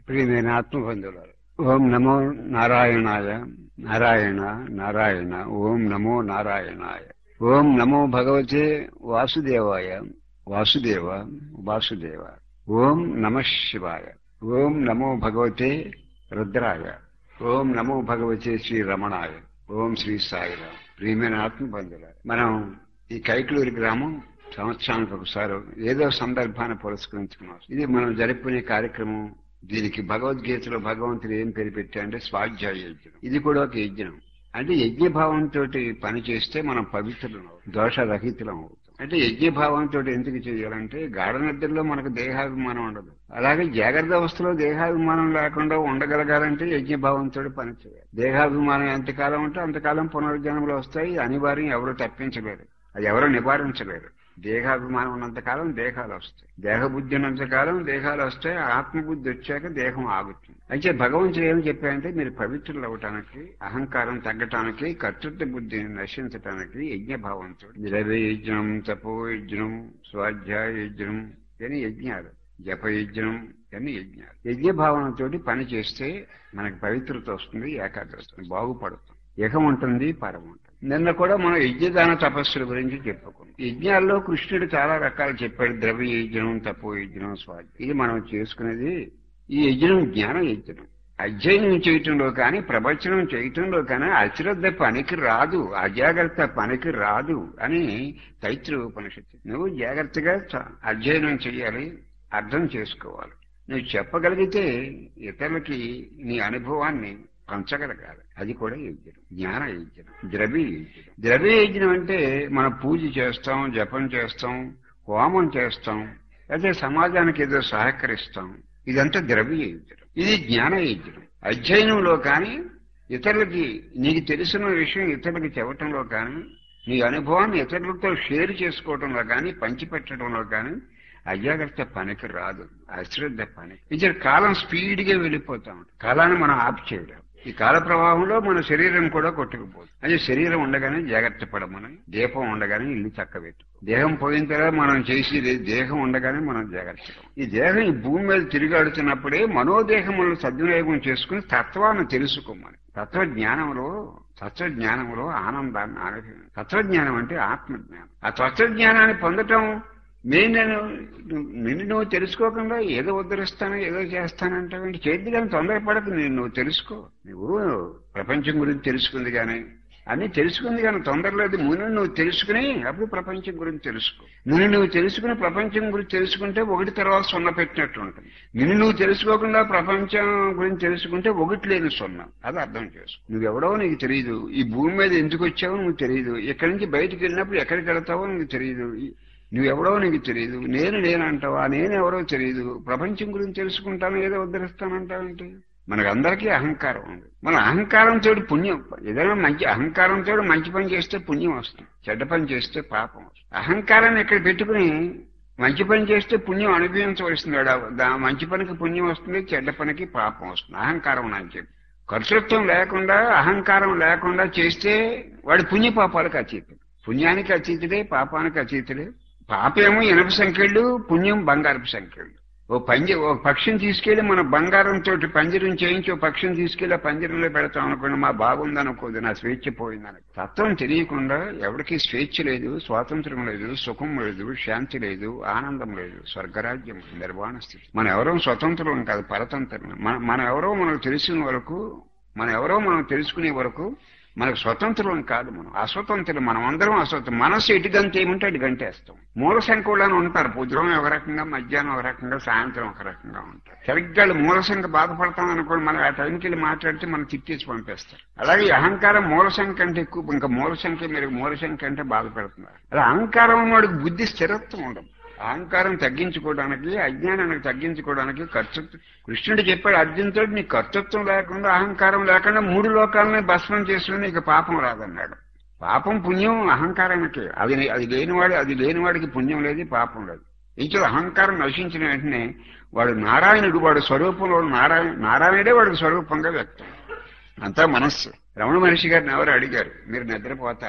ప్రియమైన ఆత్మబంధువులారు ఓం నమో నారాయణాయ నారాయణ నారాయణ ఓం నమో నారాయణాయ ఓం నమో భగవతే వాసుదేవాయ వాసుదేవ వాసుదేవ ఓం నమ శివాయ ఓం నమో భగవతే రుద్రాయ ఓం నమో భగవతే శ్రీ రమణాయ ఓం శ్రీ సాయిరాం ప్రియమైన ఆత్మబంధువుల మనం ఈ కైకలూరి గ్రామం సంవత్సరానికి ఒకసారి ఏదో సందర్భాన్ని పురస్కరించుకున్నాం ఇది మనం జరుపుకునే కార్యక్రమం దీనికి భగవద్గీతలో భగవంతుడు ఏం పేరు పెట్టారంటే స్వాధ్యాయ యజ్ఞం ఇది కూడా ఒక యజ్ఞం అంటే యజ్ఞభావంతో పని చేస్తే మనం పవిత్రులం అవుతాం దోషరహితులం అవుతాం అంటే యజ్ఞభావంతో ఎందుకు చేయాలంటే గాఢ నిద్రలో మనకు దేహాభిమానం ఉండదు అలాగే జాగ్రత్త అవస్థలో దేహాభిమానం లేకుండా ఉండగలగాలంటే యజ్ఞభావంతో పని చేయాలి దేహాభిమానం ఎంతకాలం ఉంటే అంతకాలం పునర్జన్మలు వస్తాయి అనివార్యం ఎవరు తప్పించలేరు అది ఎవరు నివారించలేరు దేహాభిమానం ఉన్నంతకాలం దేహాలు వస్తాయి దేహబుద్ధి ఉన్నంతకాలం దేహాలు వస్తాయి ఆత్మబుద్ధి వచ్చాక దేహం ఆగుతుంది అయితే భగవంతుడు ఏం చెప్పారంటే మీరు పవిత్రులు అవటానికి అహంకారం తగ్గటానికి కర్తృత్వ బుద్ధిని నశించటానికి యజ్ఞభావంతో ద్రవ్య యజ్ఞం తపో యజ్ఞం స్వాధ్యాయ యజ్ఞం అని యజ్ఞాలు జప యజ్ఞం అని యజ్ఞాలు యజ్ఞభావనతో పని చేస్తే మనకు పవిత్రత వస్తుంది ఏకాగ్రత వస్తుంది బాగుపడుతుంది యహం ఉంటుంది పరం ఉంటుంది నిన్న కూడా మనం యజ్ఞదాన తపస్సుల గురించి చెప్పుకున్నాం యజ్ఞాల్లో కృష్ణుడు చాలా రకాలు చెప్పాడు ద్రవ్య యజ్ఞం తపో యజ్ఞం స్వాధ్యం ఇది మనం చేసుకునేది ఈ యజ్ఞం జ్ఞాన యజ్ఞం అధ్యయనం చేయటంలో కానీ ప్రవచనం చేయటంలో కానీ అశ్రద్ధ పనికి రాదు అజాగ్రత్త పనికి రాదు అని తైత్ర ఉపనిషత్తు నువ్వు జాగ్రత్తగా అధ్యయనం చేయాలి అర్థం చేసుకోవాలి నువ్వు చెప్పగలిగితే ఇతరులకి నీ అనుభవాన్ని పంచగలగాలి అది కూడా యజ్ఞం జ్ఞాన యజ్ఞం ద్రవ్య యజ్ఞం ద్రవ్య యజ్ఞం అంటే మనం పూజ చేస్తాం జపం చేస్తాం హోమం చేస్తాం అయితే సమాజానికి ఏదో సహకరిస్తాం ఇదంతా ద్రవ్య యజ్ఞం ఇది జ్ఞాన యజ్ఞం అధ్యయనంలో కానీ ఇతరులకి నీకు తెలిసిన విషయం ఇతరులకి చెప్పటంలో కానీ నీ అనుభవాన్ని ఇతరులతో షేర్ చేసుకోవడంలో కానీ పంచిపెట్టడంలో కానీ అజాగ్రత్త పనికి రాదు అశ్రద్ధ పనికి ఇది కాలం స్పీడ్గా వెళ్ళిపోతాం కాలాన్ని మనం ఆప్ చేయడం ఈ కాల ప్రవాహంలో మన శరీరం కూడా కొట్టుకుపోతుంది అదే శరీరం ఉండగానే జాగ్రత్త పడమని దీపం ఉండగానే ఇల్లు చక్కబెట్టు దేహం పోయిన తర్వాత మనం చేసేది దేహం ఉండగానే మనం జాగ్రత్త ఈ దేహం ఈ భూమి మీద తిరిగాడుతున్నప్పుడే మనోదేహములను సద్వినియోగం చేసుకుని తత్వాన్ని తెలుసుకోమని తత్వజ్ఞానంలో తత్వజ్ఞానంలో ఆనందాన్ని అనుభవం తత్వజ్ఞానం అంటే ఆత్మజ్ఞానం ఆ తత్వజ్ఞానాన్ని పొందటం నేను నేను నిన్ను నువ్వు తెలుసుకోకుండా ఏదో ఉద్ధరిస్తాను ఏదో చేస్తానంటావేంటి చేతి కానీ తొందరపడకు నేను నువ్వు తెలుసుకో నువ్వు ప్రపంచం గురించి తెలుసుకుంది కానీ అన్ని తెలుసుకుంది కానీ తొందరలేదు ముందు నువ్వు తెలుసుకుని అప్పుడు ప్రపంచం గురించి తెలుసుకో నిన్ను నువ్వు తెలుసుకుని ప్రపంచం గురించి తెలుసుకుంటే ఒకటి తర్వాత సున్న పెట్టినట్టు ఉంటుంది నిన్ను నువ్వు తెలుసుకోకుండా ప్రపంచం గురించి తెలుసుకుంటే ఒకటి లేని సున్న అది అర్థం చేసుకో నువ్వెవడో నీకు తెలియదు ఈ భూమి మీద ఎందుకు వచ్చావో నువ్వు తెలియదు ఎక్కడి నుంచి బయటికి వెళ్ళినప్పుడు ఎక్కడికి వెళ్తావో నీకు తెలియదు నువ్వెవడో నీకు తెలియదు నేను నేనంటావా నేనెవరో తెలియదు ప్రపంచం గురించి తెలుసుకుంటాను ఏదో ఉద్ధరిస్తానంటావేంటి మనకు అందరికీ అహంకారం ఉంది మన అహంకారంతో పుణ్యం ఏదైనా మంచి అహంకారంతో మంచి పని చేస్తే పుణ్యం వస్తుంది చెడ్డ పని చేస్తే పాపం వస్తుంది అహంకారాన్ని ఇక్కడ పెట్టుకుని మంచి పని చేస్తే పుణ్యం అనుభవించవలసింది మంచి పనికి పుణ్యం వస్తుంది చెడ్డ పనికి పాపం వస్తుంది అహంకారం నాకు చెప్పి కర్తృత్వం లేకుండా అహంకారం లేకుండా చేస్తే వాడి పుణ్య పాపాలకు అతీతుడు పుణ్యానికి అతీతుడే పాపానికి అతీతుడే పాపేమో ఇనప సంఖ్యలు పుణ్యం బంగారపు సంఖ్యలు ఓ పంజ ఓ పక్షిని తీసుకెళ్లి మన బంగారంతో పంజరం చేయించి ఓ పక్షిని తీసుకెళ్లి ఆ పంజరంలో పెడతాం అనుకోండి మా బాగుందనుకోదు నా స్వేచ్ఛ పోయిందని తత్వం తెలియకుండా ఎవరికి స్వేచ్ఛ లేదు స్వాతంత్రం లేదు సుఖం లేదు శాంతి లేదు ఆనందం లేదు స్వర్గరాజ్యం నిర్వాణ స్థితి మనం ఎవరో స్వతంత్రం కాదు పరతంత్రం మన మనం ఎవరో మనకు తెలిసిన వరకు మనం ఎవరో మనం తెలుసుకునే వరకు మనకు స్వతంత్రం కాదు మనం అస్వతంత్రం మనం అందరం అస్వతంత్రం మనసు ఎటు గంట ఏముంటే అటు గంటేస్తాం మూల సంఖ్యలను ఉంటారు పొద్దురం ఒక రకంగా మధ్యాహ్నం ఒక రకంగా సాయంత్రం ఒక రకంగా ఉంటారు సరిగ్గా మూల సంఖ్య బాధపడతాం అనుకోండి మనం ఆ టైంకి వెళ్ళి మాట్లాడితే మనం తిట్టేసి పంపేస్తారు అలాగే అహంకారం మూల సంఖ్య అంటే ఎక్కువ ఇంకా మూల సంఖ్య మీరు మూల సంఖ్య అంటే బాధపడుతున్నారు అలా అహంకారం వాడికి బుద్ధి స్థిరత్వం ఉండదు అహంకారం తగ్గించుకోవడానికి అజ్ఞానానికి తగ్గించుకోవడానికి కర్తృత్వం కృష్ణుడు చెప్పాడు అర్జున్తో నీ కర్తృత్వం లేకుండా అహంకారం లేకుండా మూడు లోకాలని భస్మం చేసుకుని నీకు పాపం రాదన్నాడు పాపం పుణ్యం అహంకారానికి అది అది లేనివాడు అది లేనివాడికి పుణ్యం లేదు పాపం లేదు ఇంట్లో అహంకారం నశించిన వెంటనే వాడు నారాయణుడు వాడు స్వరూపంలో నారాయణ నారాయణుడే వాడికి స్వరూపంగా వ్యక్తం అంతా మనస్సు రమణ మహర్షి గారిని ఎవరు అడిగారు మీరు నిద్రపోతారా అని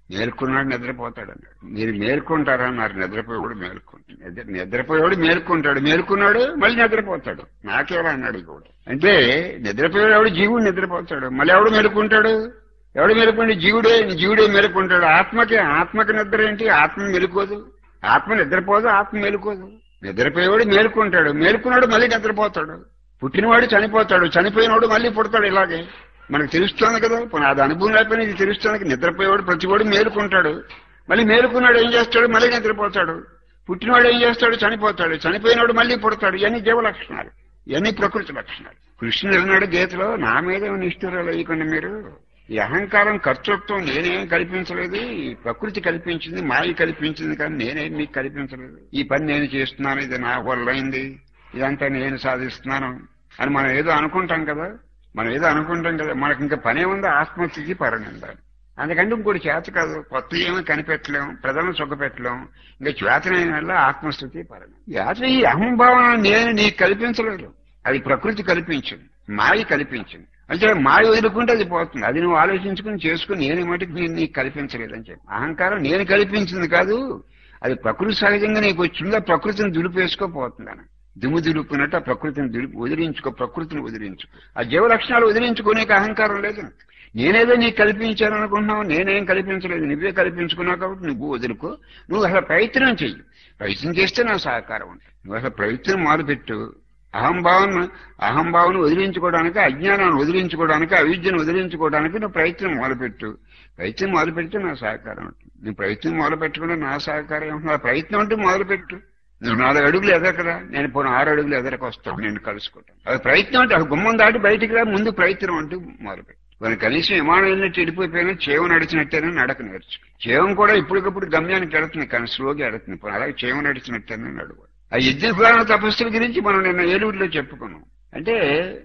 మేల్కొన్నాడు నిద్రపోతాడు అన్నాడు మీరు మేల్కొంటారా అన్నారు నిద్రపోయేవాడు మేల్కొంటాడు నిద్ర నిద్రపోయేవాడు మేల్కొంటాడు మేల్కొన్నాడు మళ్ళీ నిద్రపోతాడు నాకేలా అన్నాడు కూడా అంటే నిద్రపోయేవాడు జీవుడు నిద్రపోతాడు మళ్ళీ ఎవడు మేలుకుంటాడు ఎవడు మేలుకుంటే జీవుడే జీవుడే మేలుకుంటాడు ఆత్మకి ఆత్మకి నిద్ర ఏంటి ఆత్మ మెలుకోదు ఆత్మ నిద్రపోదు ఆత్మ మేలుకోదు నిద్రపోయేవాడు మేలుకుంటాడు మేలుకున్నాడు మళ్ళీ నిద్రపోతాడు పుట్టినవాడు చనిపోతాడు చనిపోయినవాడు మళ్ళీ పుడతాడు ఇలాగే మనకు తెలుస్తుంది కదా పోనీ అది అనుభవం లేకపోయినా ఇది తెలుస్తుంది నిద్రపోయేవాడు ప్రతివాడు మేలుకుంటాడు మళ్ళీ మేలుకున్నాడు ఏం చేస్తాడు మళ్ళీ నిద్రపోతాడు పుట్టినవాడు ఏం చేస్తాడు చనిపోతాడు చనిపోయినవాడు మళ్ళీ పుడతాడు ఇవన్నీ జీవ లక్షణాలు ఇవన్నీ ప్రకృతి లక్షణాలు కృష్ణుడు అన్నాడు గీతలో నా మీద నిష్ఠురాలు వేయకుండా మీరు ఈ అహంకారం కర్తృత్వం నేనేం కల్పించలేదు ఈ ప్రకృతి కల్పించింది మాయ కల్పించింది కానీ నేనేం మీకు కల్పించలేదు ఈ పని నేను చేస్తున్నాను ఇది నా వల్ల అయింది ఇదంతా నేను సాధిస్తున్నాను అని మనం ఏదో అనుకుంటాం కదా మనం ఏదో అనుకుంటాం కదా మనకి ఇంకా పనే ఉంది ఆత్మస్థితి పరనిందాలి అందుకంటే ఇంకోటి చేత కాదు కొత్త ఏమీ కనిపెట్టలేం ప్రజలను సుఖపెట్టలేం ఇంకా చేతనైన వల్ల ఆత్మస్థితి పరణం యాత్ర ఈ అహంభావన నేను నీకు కల్పించలేదు అది ప్రకృతి కల్పించింది మాయ కల్పించింది అంటే మాయ వదులుకుంటే అది పోతుంది అది నువ్వు ఆలోచించుకుని చేసుకుని నేను మటుకు నేను నీకు కల్పించలేదని చెప్పి అహంకారం నేను కల్పించింది కాదు అది ప్రకృతి సహజంగా నీకు వచ్చింది ఆ ప్రకృతిని దులిపేసుకోపోతుంది అని దుమ్ము దులుపుకున్నట్టు ఆ ప్రకృతిని దులిపి వదిలించుకో ప్రకృతిని వదిలించు ఆ జీవ లక్షణాలు వదిలించుకోనేక అహంకారం లేదు నేనేదో నీకు కల్పించాను అనుకుంటున్నావు నేనేం కల్పించలేదు నువ్వే కల్పించుకున్నావు కాబట్టి నువ్వు వదులుకో నువ్వు అసలు ప్రయత్నం చెయ్యి ప్రయత్నం చేస్తే నా సహకారం ఉంటుంది నువ్వు అసలు ప్రయత్నం మొదలుపెట్టు అహంభావం అహంభావం వదిలించుకోవడానికి అజ్ఞానాన్ని వదిలించుకోవడానికి అవిద్యను వదిలించుకోవడానికి నువ్వు ప్రయత్నం మొదలుపెట్టు ప్రయత్నం మొదలుపెడితే నా సహకారం ఉంటుంది నువ్వు ప్రయత్నం మొదలు పెట్టుకుంటే నా సహకారం ఏమంటున్నా ప్రయత్నం అంటే మొదలుపెట్టు నువ్వు నాలుగు అడుగులు ఎదరకరా నేను పోను ఆరు అడుగులు ఎదరకు వస్తాను నేను కలుసుకుంటాను అది ప్రయత్నం అంటే ఆ గుమ్మం దాటి బయటికి రా ముందు ప్రయత్నం అంటూ మొదలుపెట్టు కొన్ని కనీసం విమానం వెళ్ళినట్టు వెళ్ళిపోయిపోయినా చేవ నడిచినట్టేనే నడక నేర్చు చేవం కూడా ఇప్పటికప్పుడు గమ్యానికి ఎడుతుంది కానీ స్లోగా ఎడుతుంది అలాగే చేవ నడిచినట్టేనే నడువు ఆ యజ్ఞ పురాణ తపస్సుల గురించి మనం నిన్న ఏలూరులో చెప్పుకున్నాం అంటే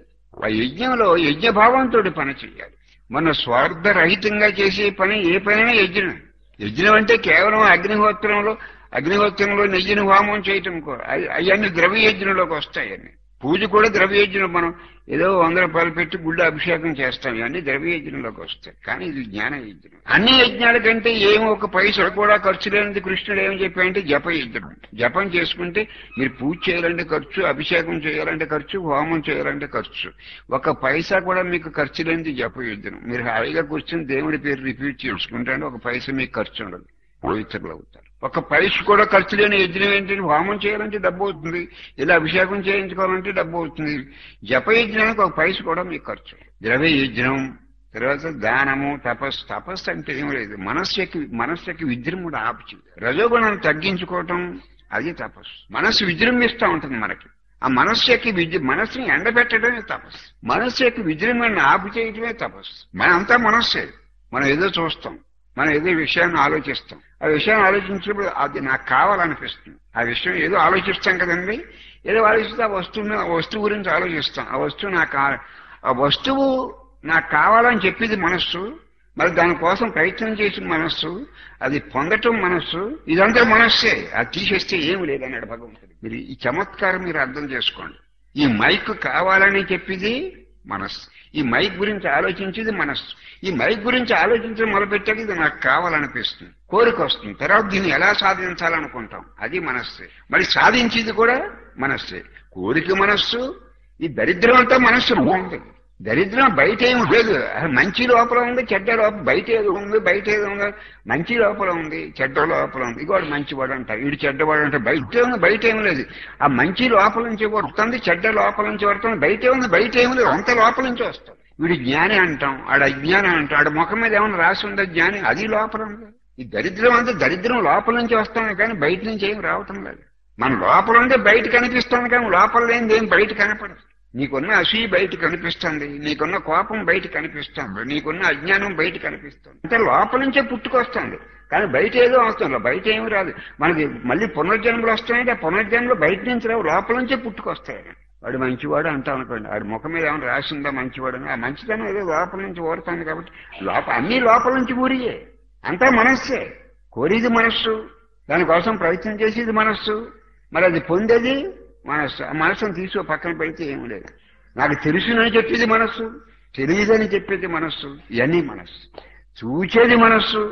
ఆ యజ్ఞంలో యజ్ఞభావంతో పని చేయాలి మన స్వార్థరహితంగా చేసే పని ఏ పనైనా యజ్ఞం యజ్ఞం అంటే కేవలం అగ్నిహోత్రంలో అగ్నిహోత్రంలో నెయ్యిని హోమం చేయటం కూడా అవన్నీ ద్రవ్యయజ్ఞంలోకి వస్తాయి అన్ని పూజ కూడా ద్రవ్యయజ్ఞం మనం ఏదో వంద రూపాయలు పెట్టి గుళ్ళో అభిషేకం చేస్తాం ఇవన్నీ ద్రవ్యయజ్ఞంలోకి వస్తాయి కానీ ఇది జ్ఞాన యజ్ఞం అన్ని యజ్ఞాల కంటే ఏమో ఒక పైసలు కూడా ఖర్చు లేనిది కృష్ణుడు ఏం చెప్పాయంటే జప యజ్ఞం జపం చేసుకుంటే మీరు పూజ చేయాలంటే ఖర్చు అభిషేకం చేయాలంటే ఖర్చు హోమం చేయాలంటే ఖర్చు ఒక పైసా కూడా మీకు ఖర్చు లేనిది జప యజ్ఞం మీరు హాయిగా కూర్చొని దేవుడి పేరు రిపీట్ చేసుకుంటే ఒక పైసా మీకు ఖర్చు ఉండదు పవిత్రులు అవుతారు ఒక పైస కూడా ఖర్చు లేని యజ్ఞం ఏంటంటే హోమం చేయాలంటే డబ్బు అవుతుంది ఇలా అభిషేకం చేయించుకోవాలంటే డబ్బు అవుతుంది జప యజ్ఞానికి ఒక పైస కూడా మీకు ఖర్చు ద్రవ్య యజ్ఞం తర్వాత దానము తపస్సు తపస్సు అంటే ఏం లేదు మనస్సు యొక్క మనస్సు యొక్క విజృంభణ ఆపుచి రజోగుణాన్ని తగ్గించుకోవటం అది తపస్సు మనస్సు విజృంభిస్తూ ఉంటుంది మనకి ఆ మనస్సు యొక్క విజృ మనస్సుని ఎండబెట్టడమే తపస్సు మనస్సు యొక్క విజృంభణ ఆపు చేయటమే తపస్సు మనంతా మనస్సే మనం ఏదో చూస్తాం మనం ఏదో విషయాన్ని ఆలోచిస్తాం ఆ విషయాన్ని ఆలోచించినప్పుడు అది నాకు కావాలనిపిస్తుంది ఆ విషయం ఏదో ఆలోచిస్తాం కదండి ఏదో ఆలోచిస్తే ఆ వస్తువుని ఆ వస్తువు గురించి ఆలోచిస్తాం ఆ వస్తువు నాకు ఆ వస్తువు నాకు కావాలని చెప్పింది మనస్సు మరి దానికోసం ప్రయత్నం చేసిన మనస్సు అది పొందటం మనస్సు ఇదంతా మనస్సే అది తీసేస్తే ఏమి లేదన్నాడు భగవంతుడు మీరు ఈ చమత్కారం మీరు అర్థం చేసుకోండి ఈ మైక్ కావాలని చెప్పింది మనస్సు ఈ మైక్ గురించి ఆలోచించేది మనస్సు ఈ మైక్ గురించి ఆలోచించడం మొదలుపెట్టాక ఇది నాకు కావాలనిపిస్తుంది కోరిక వస్తుంది తర్వాత దీన్ని ఎలా సాధించాలనుకుంటాం అది మనస్సే మరి సాధించేది కూడా మనస్సే కోరిక మనస్సు ఈ దరిద్రం అంతా మనస్సు ఉంది దరిద్రం బయట ఏమి లేదు మంచి లోపల ఉంది చెడ్డ లోపల బయట ఏదో ఉంది బయట ఏదో ఉంది మంచి లోపల ఉంది చెడ్డ లోపల ఉంది ఇవాడు మంచివాడు అంటారు వీడు చెడ్డవాడు అంటే బయట ఉంది బయట ఏమి లేదు ఆ మంచి లోపల నుంచి వస్తుంది చెడ్డ లోపల నుంచి వస్తుంది బయట ఉంది బయట ఏమి లేదు అంత లోపల నుంచి వస్తుంది వీడు జ్ఞాని అంటాం ఆడ అజ్ఞానం అంటాం ఆడ ముఖం మీద ఏమైనా రాసి ఉందా జ్ఞాని అది లోపల ఉంది ఈ దరిద్రం అంతా దరిద్రం లోపల నుంచి వస్తుంది కానీ బయట నుంచి ఏం రావటం లేదు మన లోపల ఉంటే బయట కనిపిస్తుంది కానీ లోపల లేనిది ఏం బయట కనపడదు నీకున్న అసూయ బయట కనిపిస్తుంది నీకున్న కోపం బయట కనిపిస్తుంది నీకున్న అజ్ఞానం బయట కనిపిస్తుంది అంటే లోపల నుంచే పుట్టుకొస్తుంది కానీ బయట ఏదో వస్తుంది బయట ఏమి రాదు మనకి మళ్ళీ పునర్జన్మలు వస్తాయంటే ఆ పునర్జన్మలు బయట నుంచి రావు లోపల నుంచే పుట్టుకొస్తాయి వాడు మంచివాడు అంటాం అనుకోండి వాడి ముఖం మీద ఏమైనా రాసిందా మంచివాడు ఆ మంచిదనం ఏదో లోపల నుంచి ఓడుతుంది కాబట్టి లోపల అన్ని లోపల నుంచి ఊరియే అంతా మనస్సే కోరేది మనస్సు దానికోసం ప్రయత్నం చేసేది మనస్సు మరి అది పొందేది మనస్సు ఆ మనస్సును తీసుకో పక్కన పెడితే ఏం లేదు నాకు తెలుసునని చెప్పేది మనస్సు తెలియదని చెప్పేది మనస్సు ఇవన్నీ మనస్సు చూచేది మనస్సు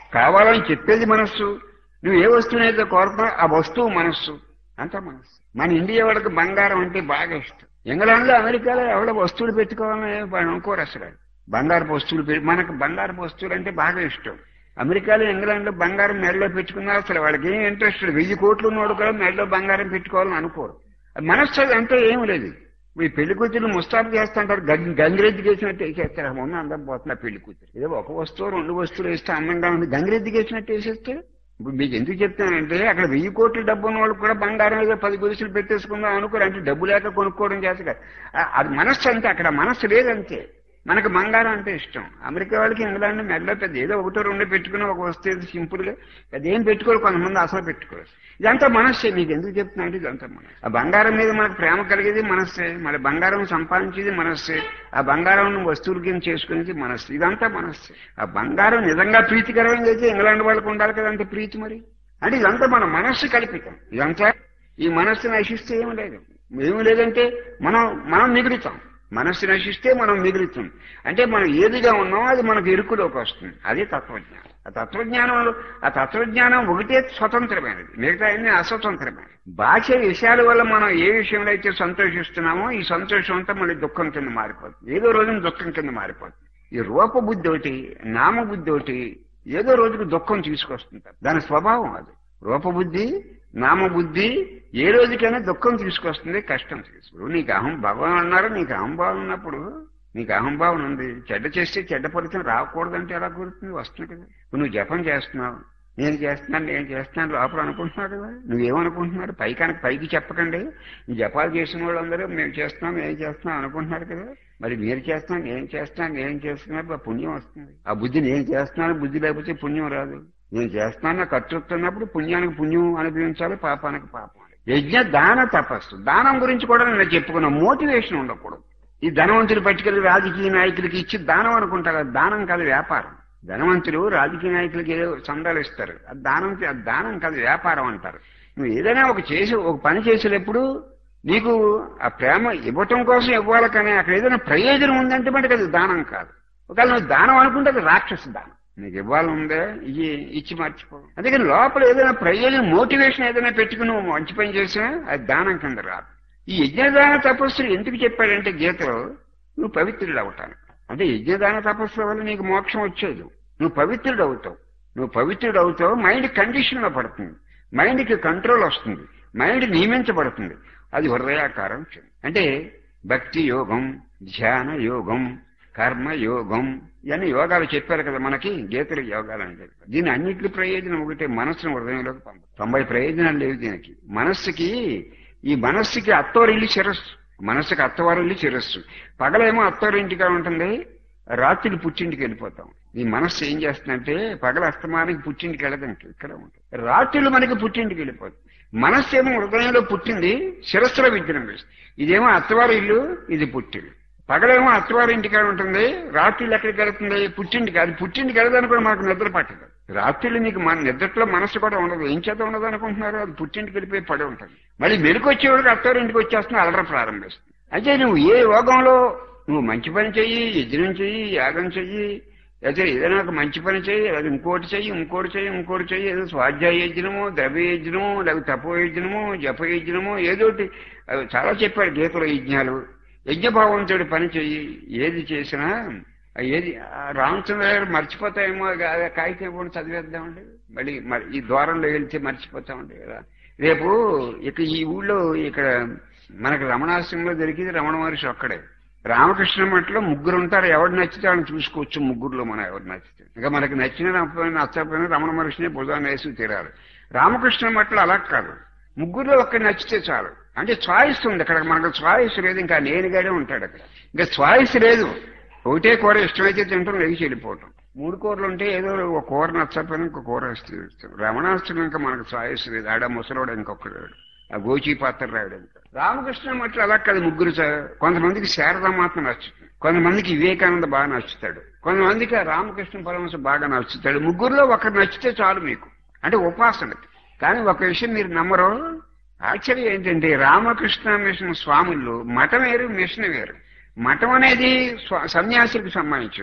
కావాలని చెప్పేది మనస్సు నువ్వు ఏ వస్తువునైతే కోరుతున్నావు ఆ వస్తువు మనస్సు అంత మనస్సు మన ఇండియా వాళ్ళకి బంగారం అంటే బాగా ఇష్టం ఇంగ్లాండ్లో అమెరికాలో ఎవరో వస్తువులు పెట్టుకోవాలని వాళ్ళు అనుకోరు అసలు బంగారపు వస్తువులు పె- మనకు బంగారపు వస్తువులు అంటే బాగా ఇష్టం అమెరికాలో ఇంగ్లాండ్లో బంగారం మెడలో పెట్టుకున్నా అసలు వాళ్ళకి ఏం ఇంట్రెస్ట్ లేదు వెయ్యి కోట్లు ఉన్నోడు కూడా మెడలో బంగారం పెట్టుకోవాలని అనుకోరు అది మనస్సు అది అంతా ఏం లేదు ఈ పెళ్లి కూతురు ముస్తాబు చేస్తుంటారు గం- గంగిరెద్దు వేసినట్టు వేసేస్తారు మొన్న అందం పోతున్నా పెళ్లి కూతురు ఏదో ఒక వస్తువు రెండు వస్తువులు వేస్తే అందంగా ఉంది గంగిరెద్దు వేసినట్టు వేసేస్తే ఇప్పుడు మీకు ఎందుకు చెప్తానంటే అక్కడ వెయ్యి కోట్ల డబ్బు ఉన్న వాళ్ళు కూడా బంగారం ఏదో పది గుడిసెలు పెట్టేసుకుందాం అనుకోరు అంటే డబ్బు లేక కొనుక్కోవడం చేత కాదు. ఆ- అది మనస్సు అంతే అక్కడ మనస్సు లేదంతే మనకు బంగారం అంటే ఇష్టం అమెరికా వాళ్ళకి ఇంగ్లాండ్ మెడలో పెద్ద ఏదో ఒకటో రెండో పెట్టుకుని ఒక వస్తువు సింపుల్ గా అదేం పెట్టుకోరు కొంతమంది అసలు పెట్టుకోరు ఇదంతా మనస్సే మీకు ఎందుకు చెప్తున్నా అంటే ఇదంతా మనస్సు ఆ బంగారం మీద మనకు ప్రేమ కలిగేది మనస్సే మళ్ళీ బంగారం సంపాదించేది మనస్సే ఆ బంగారం వస్తువుల కింద చేసుకునేది మనస్సు ఇదంతా మనస్సే ఆ బంగారం నిజంగా ప్రీతికరమైనది అయితే ఇంగ్లాండ్ వాళ్ళకి ఉండాలి కదా అంత ప్రీతి మరి అంటే ఇదంతా మన మనస్సు కల్పితం ఇదంతా ఈ మనస్సు నశిస్తే ఏమి లేదు ఏమి లేదంటే మనం మనం మిగులుతాం మనస్సు నశిస్తే మనం మిగులుతాం అంటే మనం ఏదిగా ఉన్నామో అది మనకు ఇరుకులోకి వస్తుంది అదే తత్వజ్ఞానం ఆ తత్వజ్ఞానంలో ఆ తత్వజ్ఞానం ఒకటే స్వతంత్రమైనది మిగతా అన్ని అస్వతంత్రమైనది బాహ్య విషయాల వల్ల మనం ఏ విషయంలో అయితే సంతోషిస్తున్నామో ఈ సంతోషం అంతా మళ్ళీ దుఃఖం కింద మారిపోతుంది ఏదో రోజున దుఃఖం కింద మారిపోతుంది ఈ రూపబుద్ధి ఒకటి నామబుద్ధి ఒకటి ఏదో రోజుకు దుఃఖం తీసుకొస్తుంటారు దాని స్వభావం అది రూపబుద్ధి నామబుద్ధి ఏ రోజుకైనా దుఃఖం తీసుకొస్తుంది కష్టం తీసుకు నీకు అహం భగవాన్ అన్నారు నీకు అహంభావం ఉన్నప్పుడు నీకు అహంభావం ఉంది చెడ్డ చేస్తే చెడ్డ ఫలితం రాకూడదంటే ఎలా కుదురుతుంది వస్తుంది కదా ఇప్పుడు నువ్వు జపం చేస్తున్నావు నేను చేస్తున్నాను నేను చేస్తున్నాను లోపల అనుకుంటున్నావు కదా నువ్వేమనుకుంటున్నారు పైకానికి పైకి చెప్పకండి ఈ జపాలు చేసిన వాళ్ళందరూ మేము చేస్తున్నాం మేము చేస్తున్నాం అనుకుంటున్నారు కదా మరి మీరు చేస్తున్నాం నేను చేస్తున్నాను నేను చేస్తున్నప్పుడు ఆ పుణ్యం వస్తుంది ఆ బుద్ధి నేను చేస్తున్నాను బుద్ధి లేకపోతే పుణ్యం రాదు నేను చేస్తాను కర్తృత్వన్నప్పుడు పుణ్యానికి పుణ్యం అనుభవించాలి పాపానికి పాపం యజ్ఞ దాన తపస్సు దానం గురించి కూడా నేను చెప్పుకున్నా మోటివేషన్ ఉండకూడదు ఈ ధనవంతులు పట్టుకెళ్ళి రాజకీయ నాయకులకి ఇచ్చి దానం అనుకుంటారు అది దానం కాదు వ్యాపారం ధనవంతులు రాజకీయ నాయకులకి ఏదో చందాలు ఇస్తారు అది దానం అది దానం కాదు వ్యాపారం అంటారు నువ్వు ఏదైనా ఒక చేసి ఒక పని చేసేటప్పుడు నీకు ఆ ప్రేమ ఇవ్వటం కోసం ఇవ్వాలి కానీ అక్కడ ఏదైనా ప్రయోజనం ఉందంటే మటుకు అది దానం కాదు ఒకవేళ నువ్వు దానం అనుకుంటే అది రాక్షస దానం నీకు ఇవ్వాలి ఉందే ఇవి ఇచ్చి మర్చిపో అందుకని లోపల ఏదైనా ప్రయోజనం మోటివేషన్ ఏదైనా పెట్టుకుని నువ్వు మంచి పని చేసినా అది దానం కింద రాదు ఈ యజ్ఞదాన తపస్సులు ఎందుకు చెప్పాడంటే గీతలో నువ్వు పవిత్రుడు అవటానికి అంటే యజ్ఞదాన తపస్సుల వల్ల నీకు మోక్షం వచ్చేది నువ్వు పవిత్రుడు అవుతావు నువ్వు పవిత్రుడు అవుతావు మైండ్ కండిషన్ లో పడుతుంది మైండ్కి కంట్రోల్ వస్తుంది మైండ్ నియమించబడుతుంది అది హృదయాకారం చెంది అంటే భక్తి యోగం ధ్యాన యోగం కర్మ యోగం ఇవన్నీ యోగాలు చెప్పారు కదా మనకి గీతలు యోగాలు అని చెప్పారు దీని అన్నింటి ప్రయోజనం ఒకటే మనస్సును హృదయంలోకి పంప తొంభై ప్రయోజనాలు లేవు దీనికి మనస్సుకి ఈ మనస్సుకి అత్తవారిల్లు శిరస్సు మనస్సుకి అత్తవారిల్లు శిరస్సు పగలేమో అత్తవారింటిగా ఉంటుంది రాత్రి పుట్టింటికి వెళ్ళిపోతాం ఈ మనస్సు ఏం చేస్తుందంటే పగల అస్తమానికి పుట్టింటికి వెళ్ళదు ఇక్కడ ఉంటుంది రాత్రులు మనకి పుట్టింటికి వెళ్ళిపోతుంది మనస్సు ఏమో హృదయంలో పుట్టింది శిరస్సులో విజృంభిస్తుంది ఇదేమో అత్తవారి ఇల్లు ఇది పుట్టిల్లు పగలేమో అత్తవారి ఇంటికాడ ఉంటుంది రాత్రిళ్ళు ఎక్కడికి వెళ్తుంది పుట్టింటికి అది పుట్టింటికి వెళ్ళదని కూడా మనకు నిద్ర పట్టదు రాత్రిళ్ళు మీకు మన నిద్రలో మనసు కూడా ఉండదు ఏం చేత ఉండదు అనుకుంటున్నారు అది పుట్టింటికి వెళ్ళిపోయి పడి ఉంటుంది మళ్ళీ మెలకు వచ్చేవాడికి అత్తవారి ఇంటికి వచ్చేస్తున్నా అలర ప్రారంభిస్తుంది అయితే నువ్వు ఏ యోగంలో నువ్వు మంచి పని చెయ్యి యజ్ఞం చెయ్యి యాగం చెయ్యి అయితే ఏదైనా ఒక మంచి పని చెయ్యి లేదా ఇంకోటి చెయ్యి ఇంకోటి చెయ్యి ఇంకోటి చెయ్యి ఏదో స్వాధ్యాయ యజ్ఞము ద్రవ్య యజ్ఞము లేదా తపో యజ్ఞము జప యజ్ఞము ఏదోటి అవి చాలా చెప్పాడు గీతలో యజ్ఞాలు యజ్ఞభావంతుడి పని చెయ్యి ఏది చేసినా ఆ ఏది ఆ రామచంద్ర గారు మర్చిపోతాయేమో గా- కాగితం ఇవ్వండి చదివేద్దామండి మళ్ళీ మరి ఈ ద్వారంలో వెళ్తే మర్చిపోతామండి కదా రేపు ఇక ఈ ఊళ్ళో ఇక్కడ మనకు రమణాశ్రమంలో దొరికింది రమణ మహర్షి ఒక్కడే రామకృష్ణ మఠంలో ముగ్గురు ఉంటారు ఎవడు నచ్చితే వాళ్ళని చూసుకోవచ్చు ముగ్గురులో మనం ఎవరు నచ్చితే ఇంకా మనకి నచ్చిన నచ్చకపోయినా నచ్చకపోయినా రమణ మహర్షిని భుజాన్ని వేసి తీరాలి రామకృష్ణ మఠంలో అలా కాదు ముగ్గురులో ఒక్కటి నచ్చితే చాలు అంటే చాయిస్ ఉంది అక్కడ మనకు చాయిస్ లేదు ఇంకా నేనుగానే ఉంటాడు అక్కడ ఇంకా చాయిస్ లేదు ఒకటే కూర ఇష్టమైతే తింటాం లేచి వెళ్ళిపోవటం మూడు కూరలు ఉంటే ఏదో ఒక కూర నచ్చకపోయినా ఇంకో కూర వేస్తే ఇస్తాం రమణాస్తుడు ఇంకా మనకు చాయిస్ లేదు ఆడ ముసలోడు ఇంకొకడు ఆ గోచి పాత్ర రాయడం ఇంకా రామకృష్ణ మట్లు అలా కాదు ముగ్గురు చ- కొంతమందికి శారదామాత్మ నచ్చుతుంది కొంతమందికి వివేకానంద బాగా నచ్చుతాడు కొంతమందికి ఆ రామకృష్ణ పరమహంస బాగా నచ్చుతాడు ముగ్గురులో ఒకరు నచ్చితే చాలు మీకు అంటే ఉపాసనకి కానీ ఒక విషయం మీరు నమ్మరు ఆశ్చర్యం ఏంటంటే రామకృష్ణ మిషన్ స్వాములు మఠం వేరు మిషన్ వేరు మఠం అనేది స్వ- సన్యాసులకు సంబంధించింది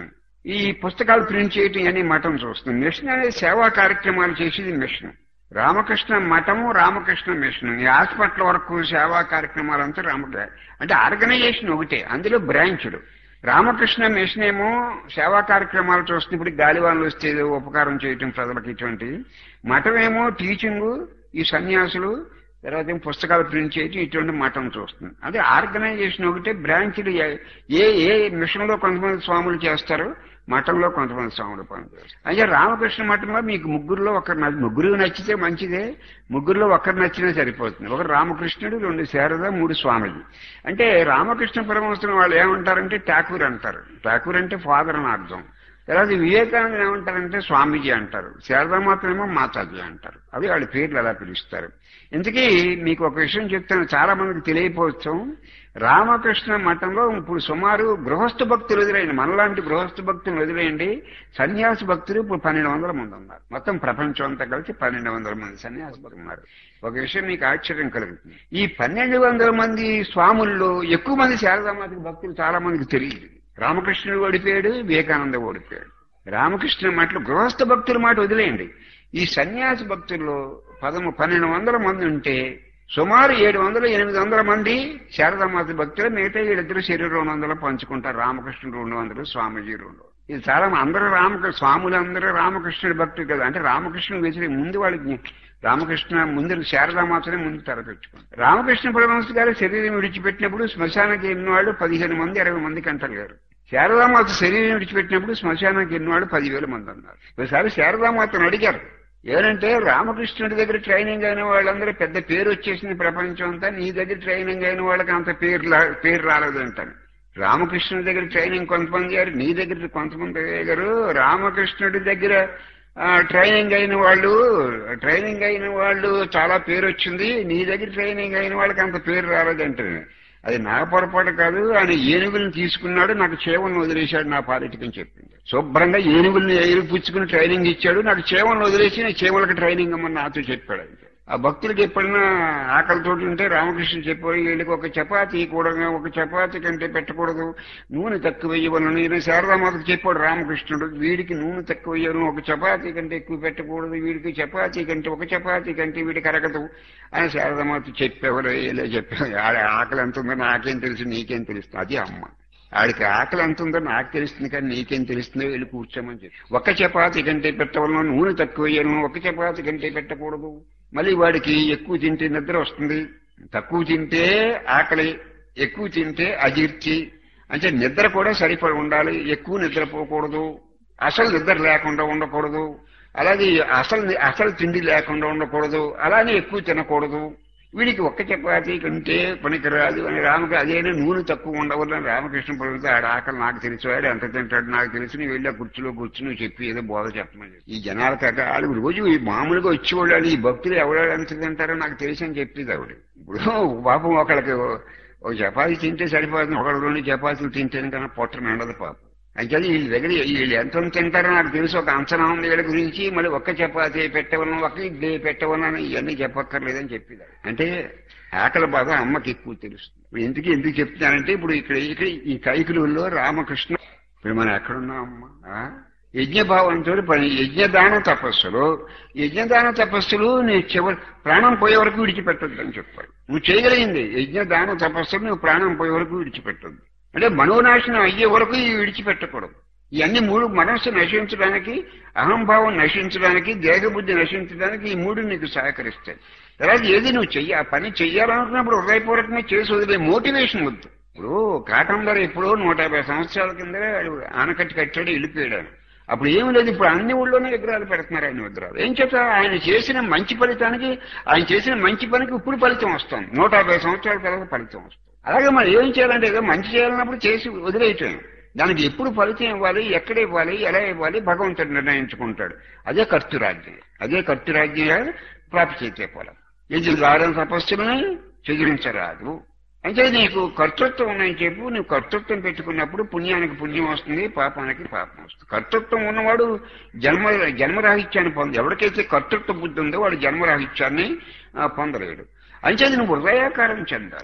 ఈ పుస్తకాలు ప్రింట్ చేయటం అని మఠం చూస్తుంది మిషన్ అనేది సేవా కార్యక్రమాలు చేసేది మిషన్ రామకృష్ణ మఠము రామకృష్ణ మిషన్ ఈ హాస్పిటల్ వరకు సేవా కార్యక్రమాలంతా రామకృష్ణ అంటే ఆర్గనైజేషన్ ఒకటే అందులో బ్రాంచులు రామకృష్ణ మిషన్ ఏమో సేవా కార్యక్రమాలు చూస్తుంది ఇప్పుడు గాలివాన్లు వస్తే ఏదో ఉపకారం చేయటం ప్రజలకు ఇటువంటి మఠం ఏమో టీచింగ్ ఈ సన్యాసులు తర్వాత ఏమో పుస్తకాలు ప్రింట్ చేయటం ఇటువంటి మఠం చూస్తుంది అదే ఆర్గనైజేషన్ ఒకటే బ్రాంచ్లు ఏ- ఏ ఏ మిషన్ లో కొంతమంది స్వాములు చేస్తారు మఠంలో కొంతమంది స్వాములు పనిచేస్తారు అయితే రామకృష్ణ మఠంలో మీకు ముగ్గురులో ఒకరు నచ్చి- ముగ్గురు నచ్చితే మంచిదే ముగ్గురులో ఒకరు నచ్చినా సరిపోతుంది ఒకరు రామకృష్ణుడు రెండు శారద మూడు స్వామిజీ అంటే రామకృష్ణ పరమహంసులు వాళ్ళు ఏమంటారంటే ఠాకూర్ అంటారు ఠాకూర్ అంటే ఫాదర్ అని అర్థం తర్వాత వివేకానంద ఏమంటారంటే స్వామీజీ అంటారు శారదామాత ఏమో మాతాజీ అంటారు అవి వాళ్ళ పేర్లు అలా పిలుస్తారు ఇంతకీ మీకు ఒక విషయం చెప్తాను చాలా మందికి తెలియపోవచ్చు రామకృష్ణ మఠంలో ఇప్పుడు సుమారు గృహస్థ భక్తులు వదిలేయండి మనలాంటి గృహస్థ భక్తులు వదిలేయండి సన్యాసి భక్తులు ఇప్పుడు పన్నెండు వందల మంది ఉన్నారు మొత్తం ప్రపంచం అంతా కలిసి పన్నెండు వందల మంది సన్యాసి భక్తులు ఉన్నారు ఒక విషయం మీకు ఆశ్చర్యం కలుగుతుంది ఈ పన్నెండు వందల మంది స్వాముల్లో ఎక్కువ మంది శారదామాతకి భక్తులు చాలా మందికి తెలియదు రామకృష్ణుడు ఓడిపోయాడు వివేకానంద ఓడిపోయాడు రామకృష్ణ మాటలు గృహస్థ భక్తుల మాట వదిలేయండి ఈ సన్యాసి భక్తుల్లో పదము పన్నెండు వందల మంది ఉంటే సుమారు ఏడు వందలు ఎనిమిది వందల మంది శారదామాత భక్తులు మిగతా వీళ్ళిద్దరు శరీరం రెండు వందలు పంచుకుంటారు రామకృష్ణుడు రెండు వందలు స్వామీజీ రెండు ఇది చాలా అందరూ రామకృష్ణ స్వాములు అందరూ రామకృష్ణుడి భక్తులు కదా అంటే రామకృష్ణుడు వ్యతిరేక ముందు వాళ్ళకి రామకృష్ణ ముందు శారదామాతనే ముందు తలపెట్టుకుంటారు రామకృష్ణ పరమహంస గారు శరీరం విడిచిపెట్టినప్పుడు శ్మశానానికి ఎన్ని వాళ్ళు పదిహేను మంది ఇరవై మంది కంటలేరు శారదామాత శరీరం విడిచిపెట్టినప్పుడు శ్మశానానికి ఎన్ని వాళ్ళు పదివేల మంది అన్నారు ఒకసారి శారదామాతను అడిగారు ఏమంటే రామకృష్ణుడి దగ్గర ట్రైనింగ్ అయిన వాళ్ళందరూ పెద్ద పేరు వచ్చేసింది ప్రపంచం అంతా నీ దగ్గర ట్రైనింగ్ అయిన వాళ్ళకి అంత పేరు లా- పేరు రాలేదు అంటాను రామకృష్ణుడి దగ్గర ట్రైనింగ్ కొంతమంది అయ్యారు నీ దగ్గర కొంతమంది అయ్యారు రామకృష్ణుడి దగ్గర ఆ, ట్రైనింగ్ అయిన వాళ్ళు ట్రైనింగ్ అయిన వాళ్ళు చాలా పేరు వచ్చింది నీ దగ్గర ట్రైనింగ్ అయిన వాళ్ళకి అంత పేరు రాలేదంటే అది నా పొరపాటు కాదు ఆయన ఏనుగులను తీసుకున్నాడు నాకు చేవలను వదిలేశాడు నా పాలిటికని చెప్పింది శుభ్రంగా ఏనుగుల్ని ఎయిలు పుచ్చుకుని ట్రైనింగ్ ఇచ్చాడు నాకు చేవలను వదిలేసి నేను చేవలకి ట్రైనింగ్ అమ్మని నాతో చెప్పాడు ఆయన. ఆ భక్తులకి ఎప్పుడైనా ఆకలితో ఉంటే రామకృష్ణ చెప్పాడు వీళ్ళకి ఒక చపాతీ కూడా ఒక చపాతీ కంటే పెట్టకూడదు నూనె తక్కువ వేయవలను నేను శారదామాతకు చెప్పాడు రామకృష్ణుడు వీడికి నూనె తక్కువ వేయవలను ఒక చపాతీ కంటే ఎక్కువ పెట్టకూడదు వీడికి చపాతీ కంటే ఒక చపాతీ కంటే వీడికి అరగదు అని శారదామాత చెప్పేవారు ఇలా చెప్పేవారు ఆడ ఆకలి ఎంత ఉందో నాకేం తెలుసు నీకేం తెలుస్తుంది అది అమ్మ ఆడికి ఆకలి ఎంత ఉందో నాకు తెలుస్తుంది కానీ నీకేం తెలుస్తుందో వెళ్ళి కూర్చోమని చెప్పి ఒక చపాతి కంటే పెట్టవలను నూనె తక్కువ వేయను ఒక చపాతి కంటే పెట్టకూడదు మళ్ళీ వాడికి ఎక్కువ తింటే నిద్ర వస్తుంది తక్కువ తింటే ఆకలి ఎక్కువ తింటే అజీర్తి అంటే నిద్ర కూడా సరిపడి ఉండాలి ఎక్కువ నిద్రపోకూడదు అసలు నిద్ర లేకుండా ఉండకూడదు అలాగే అసలు అసలు తిండి లేకుండా ఉండకూడదు అలానే ఎక్కువ తినకూడదు వీడికి ఒక్క చపాతీ కంటే పనికిరాదు అని రామకి అదేనా నూనె తక్కువ ఉండవల్లని రామకృష్ణ పడుతుంది ఆడ ఆకలి నాకు తెలిసి వాడు ఎంత తింటాడు నాకు తెలిసి నువ్వు వెళ్ళి ఆ కుర్చీలో కూర్చుని చెప్పి ఏదో బోధ చెప్పమని చెప్పి. ఈ జనాలు కాక వాళ్ళు రోజు ఈ మామూలుగా వచ్చేవాళ్ళు ఈ భక్తులు ఎవరు ఎంత తింటారో నాకు తెలిసి అని చెప్పింది ఆవిడ ఇప్పుడు పాపం ఒకళ్ళకి ఒక చపాతీ తింటే సరిపోతుంది ఒకళ్ళు రెండు చపాతీలు తింటేనే కన్నా పొట్ట నిండదు పాపం అయితే వీళ్ళ దగ్గర వీళ్ళు ఎంత తింటారో నాకు తెలుసు ఒక అంచనా ఉంది వీళ్ళ గురించి మళ్ళీ ఒక్క చపాతీ పెట్టవలను ఒక ఇడ్లీ పెట్టవలని ఇవన్నీ చెప్పక్కర్లేదని చెప్పింది అంటే ఆకలి బాధ అమ్మకి ఎక్కువ తెలుస్తుంది ఇప్పుడు ఎందుకు ఎందుకు చెప్తున్నానంటే ఇప్పుడు ఇక్కడ ఇక్కడ ఈ కైకులలో రామకృష్ణ ఇప్పుడు మనం ఎక్కడున్నాం అమ్మ ఆ? యజ్ఞభావంతో పని యజ్ఞదాన తపస్సులు యజ్ఞదాన తపస్సులు నీ చివరి ప్రాణం పోయే వరకు విడిచిపెట్టద్దు అని చెప్పాడు నువ్వు చేయగలిగింది యజ్ఞదాన తపస్సులు నువ్వు ప్రాణం పోయే వరకు విడిచిపెట్టద్దు అంటే మనోనాశనం అయ్యే వరకు ఇవి విడిచిపెట్టకూడదు ఇవన్నీ మూడు మనస్సు నశించడానికి అహంభావం నశించడానికి దేహబుద్ధి నశించడానికి ఈ మూడు నీకు సహకరిస్తాయి తర్వాత ఏది నువ్వు చెయ్యి ఆ పని చెయ్యాలనుకున్నప్పుడు హృదయపూర్వకంగా చేసి వదిలే మోటివేషన్ వద్దు ఇప్పుడు కాటందరు ఎప్పుడో నూట యాభై సంవత్సరాల కింద ఆనకట్టి కట్టాడు వెళ్ళిపోయాడు ఆయన. అప్పుడు ఏమి లేదు ఇప్పుడు అన్ని ఊళ్ళోనే విగ్రహాలు పెడుతున్నారు ఆయన విగ్రహాలు ఏం చేత ఆయన చేసిన మంచి ఫలితానికి ఆయన చేసిన మంచి పనికి ఇప్పుడు ఫలితం వస్తుంది నూట యాభై సంవత్సరాల తర్వాత ఫలితం వస్తుంది అలాగే మనం ఏం చేయాలంటే ఏదో మంచి చేయాలన్నప్పుడు చేసి వదిలేయటం దానికి ఎప్పుడు ఫలితం ఇవ్వాలి ఎక్కడ ఇవ్వాలి ఎలా ఇవ్వాలి భగవంతుడు నిర్ణయించుకుంటాడు అదే కర్తురాజ్యం అదే కర్తురాజ్యం ప్రాప్తి చేసే ఫలం ఇది గారం తపస్సులని చెదిరించరాదు అంటే నీకు కర్తృత్వం ఉన్నాయని చెప్పు నువ్వు కర్తృత్వం పెట్టుకున్నప్పుడు పుణ్యానికి పుణ్యం వస్తుంది పాపానికి పాపం వస్తుంది కర్తృత్వం ఉన్నవాడు జన్మ జన్మరాహిత్యాన్ని పొంది ఎవరికైతే కర్తృత్వ బుద్ధి ఉందో వాడు జన్మరాహిత్యాన్ని ఆ, పొందలేడు అంచేది నువ్వు హృదయాకారం చెందాలి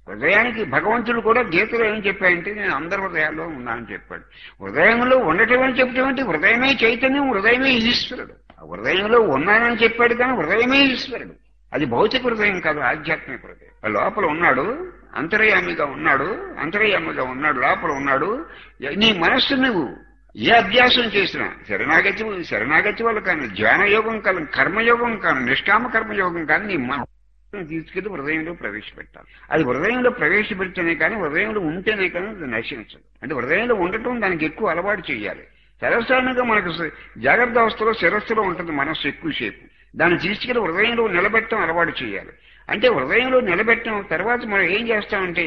హృదయానికి భగవంతుడు కూడా గీతలో ఏం చెప్పాడంటే నేను అందరి హృదయాల్లో ఉన్నానని చెప్పాడు హృదయంలో ఉండటం అని చెప్పడం అంటే హృదయమే చైతన్యం హృదయమే ఈశ్వరుడు ఆ హృదయంలో ఉన్నానని చెప్పాడు కానీ హృదయమే ఈశ్వరుడు అది భౌతిక హృదయం కాదు ఆధ్యాత్మిక హృదయం ఆ లోపల ఉన్నాడు అంతర్యామిగా ఉన్నాడు అంతర్యామిగా ఉన్నాడు లోపల ఉన్నాడు నీ మనస్సు నువ్వు ఏ అభ్యాసం చేసినా శరణాగతి శరణాగతి వల్ల కానీ ధ్యాన యోగం కానీ కర్మయోగం కానీ నిష్కామ కర్మయోగం కానీ నీ మనస్సును తీసుకెళ్లి హృదయంలో ప్రవేశపెట్టాలి అది హృదయంలో ప్రవేశపెడితేనే కానీ హృదయంలో ఉంటేనే కానీ అది నశించదు అంటే హృదయంలో ఉండటం దానికి ఎక్కువ అలవాటు చేయాలి సర్వసాధారణంగా మనకు స- జాగ్రత్త అవస్థలో శిరస్సులో ఉంటుంది మనస్సు ఎక్కువసేపు దాన్ని తీసుకెళ్లి హృదయంలో నిలబెట్టడం అలవాటు చేయాలి అంటే హృదయంలో నిలబెట్టడం తర్వాత మనం ఏం చేస్తామంటే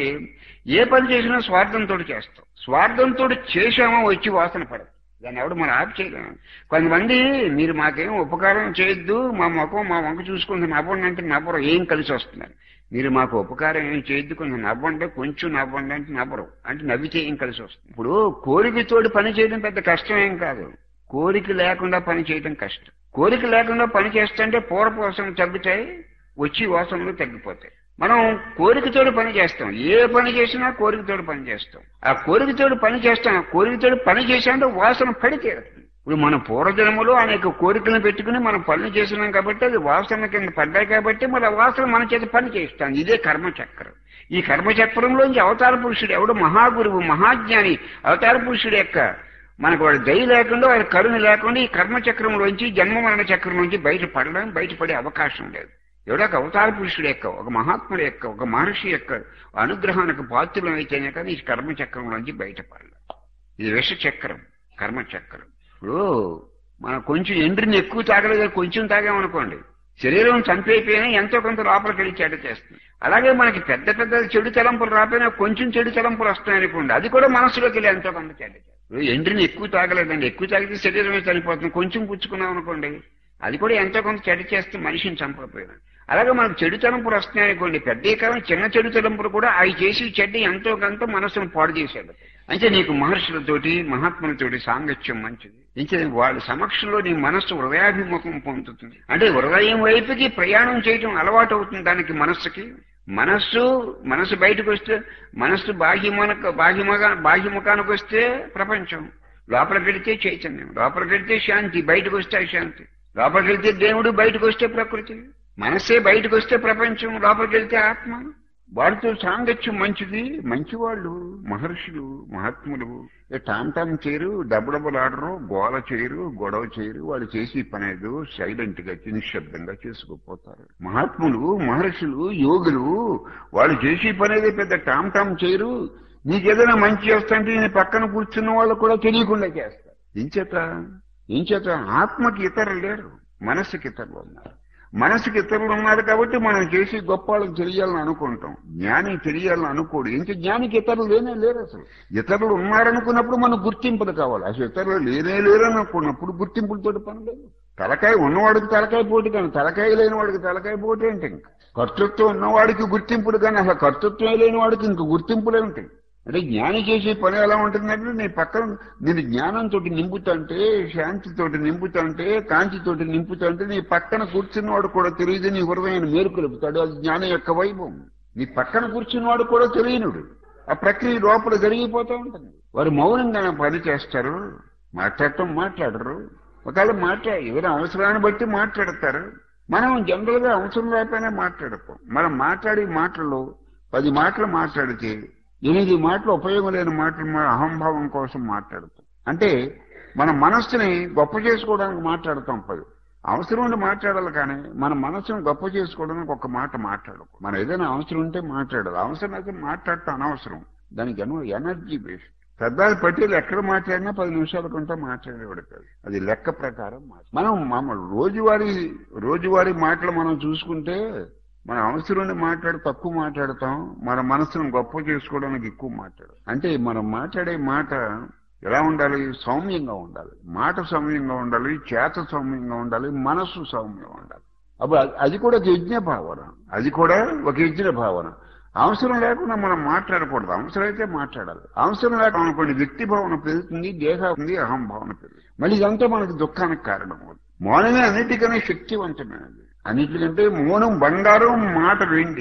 ఏ పని చేసినా స్వార్థంతో చేస్తాం స్వార్థంతో చేశామో వచ్చి వాసన పడదు దాన్ని ఎవడు మనం ఆపు చేయలేము కొంతమంది మీరు మాకేం ఉపకారం చేయొద్దు మా ముఖం మా వంక చూసుకుంటే నవ్వండి అంటే నవ్వరు ఏం కలిసి వస్తున్నారు మీరు మాకు ఉపకారం ఏం చేయొద్దు కొంచెం నవ్వండి కొంచెం నవ్వండి అంటే నవ్వరు అంటే నవ్వితే ఏం కలిసి వస్తుంది ఇప్పుడు కోరికతోటి పని చేయడం పెద్ద కష్టం ఏం కాదు కోరిక లేకుండా పని చేయడం కష్టం కోరిక లేకుండా పని చేస్తుంటే పూర్వపోసం తగ్గుతాయి వచ్చి వాసనలు తగ్గిపోతాయి మనం కోరికతోటి పని చేస్తాం ఏ పని చేసినా కోరికతోటి పని చేస్తాం ఆ కోరికతోటి పని చేస్తాం ఆ కోరికతోటి పని చేసామంటే వాసన పడి తీరుతుంది ఇప్పుడు మన పూర్వజన్మలో అనేక కోరికలను పెట్టుకుని మనం పనులు చేసినాం కాబట్టి అది వాసన కింద పడ్డాయి కాబట్టి మరి ఆ వాసన మన చేత పని చేస్తాం ఇదే కర్మచక్రం ఈ కర్మచక్రంలోంచి అవతార పురుషుడు ఎవడు మహాగురువు మహాజ్ఞాని అవతార పురుషుడు యొక్క మనకు వాడి దయ లేకుండా వాడి కరుణ లేకుండా ఈ కర్మచక్రంలోంచి జన్మ మరణ చక్రం నుంచి బయటపడడం బయటపడే అవకాశం లేదు ఎవడో ఒక అవతార పురుషుడు యొక్క ఒక మహాత్ముడు యొక్క ఒక మహర్షి యొక్క అనుగ్రహానికి పాత్రులం అయితేనే కానీ ఈ కర్మచక్రంలోంచి బయటపడలేదు ఇది విషచక్రం కర్మచక్రం ఇప్పుడు మనం కొంచెం ఎండ్రిని ఎక్కువ తాగలేదు కొంచెం తాగామనుకోండి శరీరం చంపైపోయినా ఎంతో కొంత లోపలికి వెళ్ళి చెడ్డ చేస్తుంది అలాగే మనకి పెద్ద పెద్ద చెడు తలంపులు రాపోయినా కొంచెం చెడు తలంపులు వస్తాయి అనుకోండి అది కూడా మనసులోకి వెళ్ళి ఎంతో కొంత చెడ్డ చేస్తుంది. ఇప్పుడు ఎండ్రిని ఎక్కువ తాగలేదండి ఎక్కువ తాగితే శరీరమే చనిపోతుంది కొంచెం పుచ్చుకున్నాం అనుకోండి అది కూడా ఎంతో కొంత చెడు చేస్తే మనిషిని చంపకపోయినా అలాగే మనకు చెడు తలంపులు వస్తున్నాయి అనుకోండి పెద్ద కాలం చిన్న చెడు తలంపులు కూడా అవి చేసి చెడ్డ ఎంతో కొంత మనసును పాడు చేశాడు అంటే నీకు మహర్షులతోటి మహాత్ములతోటి సాంగత్యం మంచిది ఇంకా వాళ్ళ సమక్షంలో నీ మనస్సు హృదయాభిముఖం పొందుతుంది అంటే హృదయం వైపుకి ప్రయాణం చేయటం అలవాటు అవుతుంది దానికి మనస్సుకి మనస్సు మనస్సు బయటకు వస్తే మనస్సు బాహ్యమున బాహ్యముఖ బాహ్యముఖానికి వస్తే ప్రపంచం లోపలికి వెళితే చైతన్యం లోపలికి వెళితే శాంతి బయటకు వస్తే అశాంతి లోపలికి వెళ్తే దేవుడు బయటకు వస్తే ప్రకృతి మనస్సే బయటకు వస్తే ప్రపంచం లోపలికి వెళ్తే ఆత్మ వాడితో సాంగత్యం మంచిది మంచివాళ్ళు మహర్షులు మహాత్ములు ఏ టామ్ టామ్ చేయరు డబ్బడబ్బలాడరు గోల చేయరు గొడవ చేయరు వాళ్ళు చేసి పని ఏదో సైలెంట్ గా నిశ్శబ్దంగా చేసుకుపోతారు మహాత్ములు మహర్షులు యోగులు వాళ్ళు చేసి పని ఏదో పెద్ద టామ్ టామ్ చేయరు నీకేదైనా మంచి చేస్తాంటే నేను పక్కన కూర్చున్న వాళ్ళు కూడా తెలియకుండా చేస్తారు ఏం చేత ఏం చేత ఆత్మకి ఇతరులు లేరు మనస్సుకి ఇతరులు ఉన్నారు మనసుకి ఇతరులు ఉన్నారు కాబట్టి మనం చేసి గొప్ప వాళ్ళకి తెలియాలని అనుకుంటాం జ్ఞాని తెలియాలని అనుకోడు ఇంక జ్ఞానికి ఇతరులు లేనే లేరు అసలు ఇతరులు ఉన్నారనుకున్నప్పుడు మనకు గుర్తింపులు కావాలి అసలు ఇతరులు లేనే లేరు అనుకున్నప్పుడు గుర్తింపులతో పని లేదు తలకాయ ఉన్నవాడికి తలకాయ పోటీ కానీ తలకాయ లేని వాడికి తలకాయ పోటీ ఏంటి ఇంకా కర్తృత్వం ఉన్నవాడికి గుర్తింపులు కానీ అసలు కర్తృత్వం లేని వాడికి ఇంక గుర్తింపులే ఉంటాయి అంటే జ్ఞాని చేసే పని ఎలా ఉంటుందంటే నీ పక్కన నేను జ్ఞానంతో నింపుతుంటే శాంతితోటి నింపుతుంటే కాంతితోటి నింపుతుంటే నీ పక్కన కూర్చున్నవాడు కూడా తెలియదు నీ హృదయాన్ని మేలుకొలుపుతాడు అది జ్ఞానం యొక్క వైభవం నీ పక్కన కూర్చున్నవాడు కూడా తెలియనుడు ఆ ప్రక్రియ లోపల జరిగిపోతూ ఉంటుంది వారు మౌనంగా పని చేస్తారు మాట్లాడటం మాట్లాడరు ఒకవేళ మాట్లా ఏదైనా అవసరాన్ని బట్టి మాట్లాడతారు మనం జనరల్ గా అవసరం లేకపోయినా మాట్లాడతాం మనం మాట్లాడే మాటల్లో పది మాటలు మాట్లాడితే ఎనిమిది మాటలు ఉపయోగం లేని మాటలు మన అహంభావం కోసం మాట్లాడతాం అంటే మన మనస్సుని గొప్ప చేసుకోవడానికి మాట్లాడతాం పది అవసరం ఉండి మాట్లాడాలి కానీ మన మనస్సును గొప్ప చేసుకోవడానికి ఒక మాట మాట్లాడకు మనం ఏదైనా అవసరం ఉంటే మాట్లాడాలి అవసరం అయితే మాట్లాడటం అనవసరం దానికి ఎనో ఎనర్జీ బేస్డ్ సర్దార్ పటేల్ ఎక్కడ మాట్లాడినా పది నిమిషాల కంటే మాట్లాడేవాడు కాదు అది లెక్క ప్రకారం మాట్లా- మనం మామూలు రోజువారీ రోజువారీ మాటలు మనం చూసుకుంటే మన అవసరం ఉండి మాట్లాడి తక్కువ మాట్లాడతాం మన మనసును గొప్ప చేసుకోవడానికి ఎక్కువ మాట్లాడతాం అంటే మనం మాట్లాడే మాట ఎలా ఉండాలి సౌమ్యంగా ఉండాలి మాట సౌమ్యంగా ఉండాలి చేత సౌమ్యంగా ఉండాలి మనస్సు సౌమ్యంగా ఉండాలి అప్పుడు అది- అది కూడా ఒక యజ్ఞ భావన అది కూడా ఒక యజ్ఞ భావన అవసరం లేకుండా మనం మాట్లాడకూడదు అవసరం అయితే మాట్లాడాలి అవసరం లేకుండా అనుకోండి వ్యక్తి భావన పెరుగుతుంది దేహ ఉంది అహం భావన పెరుగుతుంది మళ్ళీ ఇదంతా మనకి దుఃఖానికి కారణం అవుతుంది మౌనమే అన్నిటికన్నా శక్తివంతమైనది అన్నిటికంటే మౌనం బంగారం మాట వెండి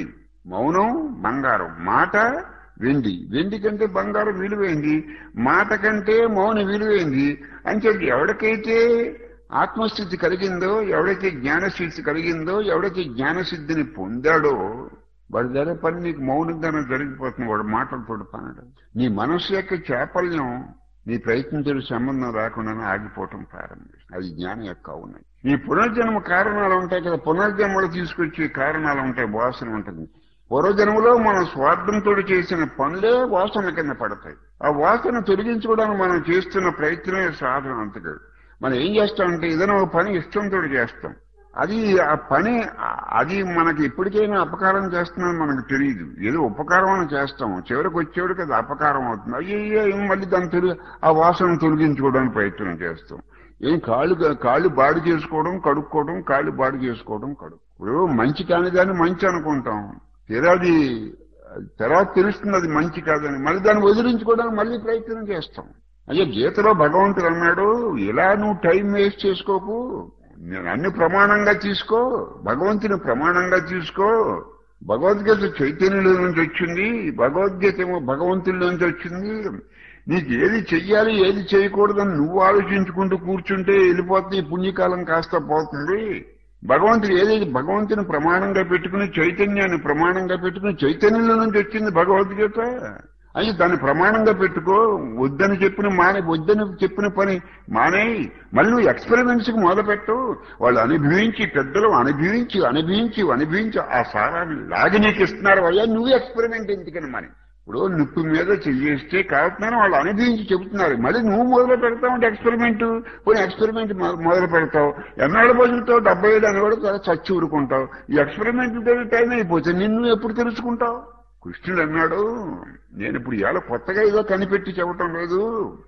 మౌనం బంగారం మాట వెండి వెండి కంటే బంగారం విలువైంది మాట కంటే మౌన విలువైంది అంటే ఎవరికైతే ఆత్మస్థితి కలిగిందో ఎవడైతే జ్ఞానస్థితి కలిగిందో ఎవడైతే జ్ఞానసిద్ధిని పొందాడో వాడి దగ్గర పని నీకు మౌనంగానే జరిగిపోతుంది వాడు మాటలతో పనడం నీ మనస్సు యొక్క చాపల్యం నీ ప్రయత్నించే సంబంధం రాకుండానే ఆగిపోవటం ప్రారంభిస్తుంది అది జ్ఞానం యొక్క అవునది ఈ పునర్జన్మ కారణాలు ఉంటాయి కదా పునర్జన్మలు తీసుకొచ్చే కారణాలు ఉంటాయి వాసన ఉంటుంది పూర్వజన్మలో మనం స్వార్థంతో చేసిన పనులే వాసన కింద పడతాయి ఆ వాసన తొలగించుకోవడానికి మనం చేస్తున్న ప్రయత్నమే సాధన అంతగా మనం ఏం చేస్తామంటే ఏదైనా ఒక పని ఇష్టంతో చేస్తాం అది ఆ పని అది మనకి ఎప్పటికైనా అపకారం చేస్తుందని మనకు తెలియదు ఏదో ఉపకారం అని చేస్తాం చివరికి వచ్చేవాడికి అది అపకారం అవుతుంది అయ్యో ఏం మళ్ళీ దాన్ని తొలగి ఆ వాసన తొలగించుకోవడానికి ప్రయత్నం చేస్తాం ఏం కాళ్ళు కాళ్ళు బాడు చేసుకోవడం కడుక్కోవడం కాళ్ళు బాడు చేసుకోవడం కడుక్కు ఇప్పుడు మంచి కాని దాన్ని మంచి అనుకుంటాం తీరాది తర్వాత తెలుస్తుంది అది మంచి కాదని మళ్ళీ దాన్ని వదిలించుకోవడానికి మళ్ళీ ప్రయత్నం చేస్తాం అయ్యా గీతలో భగవంతుడు అన్నాడు ఇలా నువ్వు టైం వేస్ట్ చేసుకోకు నేను అన్ని ప్రమాణంగా తీసుకో భగవంతుని ప్రమాణంగా తీసుకో భగవద్గీత చైతన్యుల నుంచి వచ్చింది భగవద్గీత ఏమో భగవంతుడి నుంచి వచ్చింది నీకు ఏది చెయ్యాలి ఏది చేయకూడదని నువ్వు ఆలోచించుకుంటూ కూర్చుంటే వెళ్ళిపోతుంది పుణ్యకాలం కాస్త పోతుంది భగవంతుడు ఏదైతే భగవంతుని ప్రమాణంగా పెట్టుకుని చైతన్యాన్ని ప్రమాణంగా పెట్టుకుని చైతన్యంలో నుంచి వచ్చింది భగవద్గీత అని దాన్ని ప్రమాణంగా పెట్టుకో వద్దని చెప్పిన మానే వద్దని చెప్పిన పని మానేయి మళ్ళీ నువ్వు ఎక్స్పెరిమెంట్స్ కి మొదలుపెట్టు వాళ్ళు అనుభవించి పెద్దలు అనుభవించి అనుభవించి అనుభవించి ఆ సారాన్ని లాగి నీకు ఇస్తున్నారు అయ్యా నువ్వు ఎక్స్పెరిమెంట్ ఎందుకని మరి ఇప్పుడు నిప్పు మీద చెయ్యేస్తే కాకపోతే వాళ్ళు అనుభవించి చెబుతున్నారు మళ్ళీ నువ్వు మొదలు పెడతావు అంటే ఎక్స్పెరిమెంట్ పోనీ ఎక్స్పెరిమెంట్ మొదలు పెడతావు ఎన్నాళ్ళు బతుకుతావు డెబ్బై ఏళ్ళు అని కూడా చచ్చి ఊరుకుంటావు ఈ ఎక్స్పెరిమెంట్ టైం అయిపోతుంది నిన్ను ఎప్పుడు తెలుసుకుంటావు కృష్ణుడు అన్నాడు నేను ఇప్పుడు ఇవాళ కొత్తగా ఏదో కనిపెట్టి చెప్పటం లేదు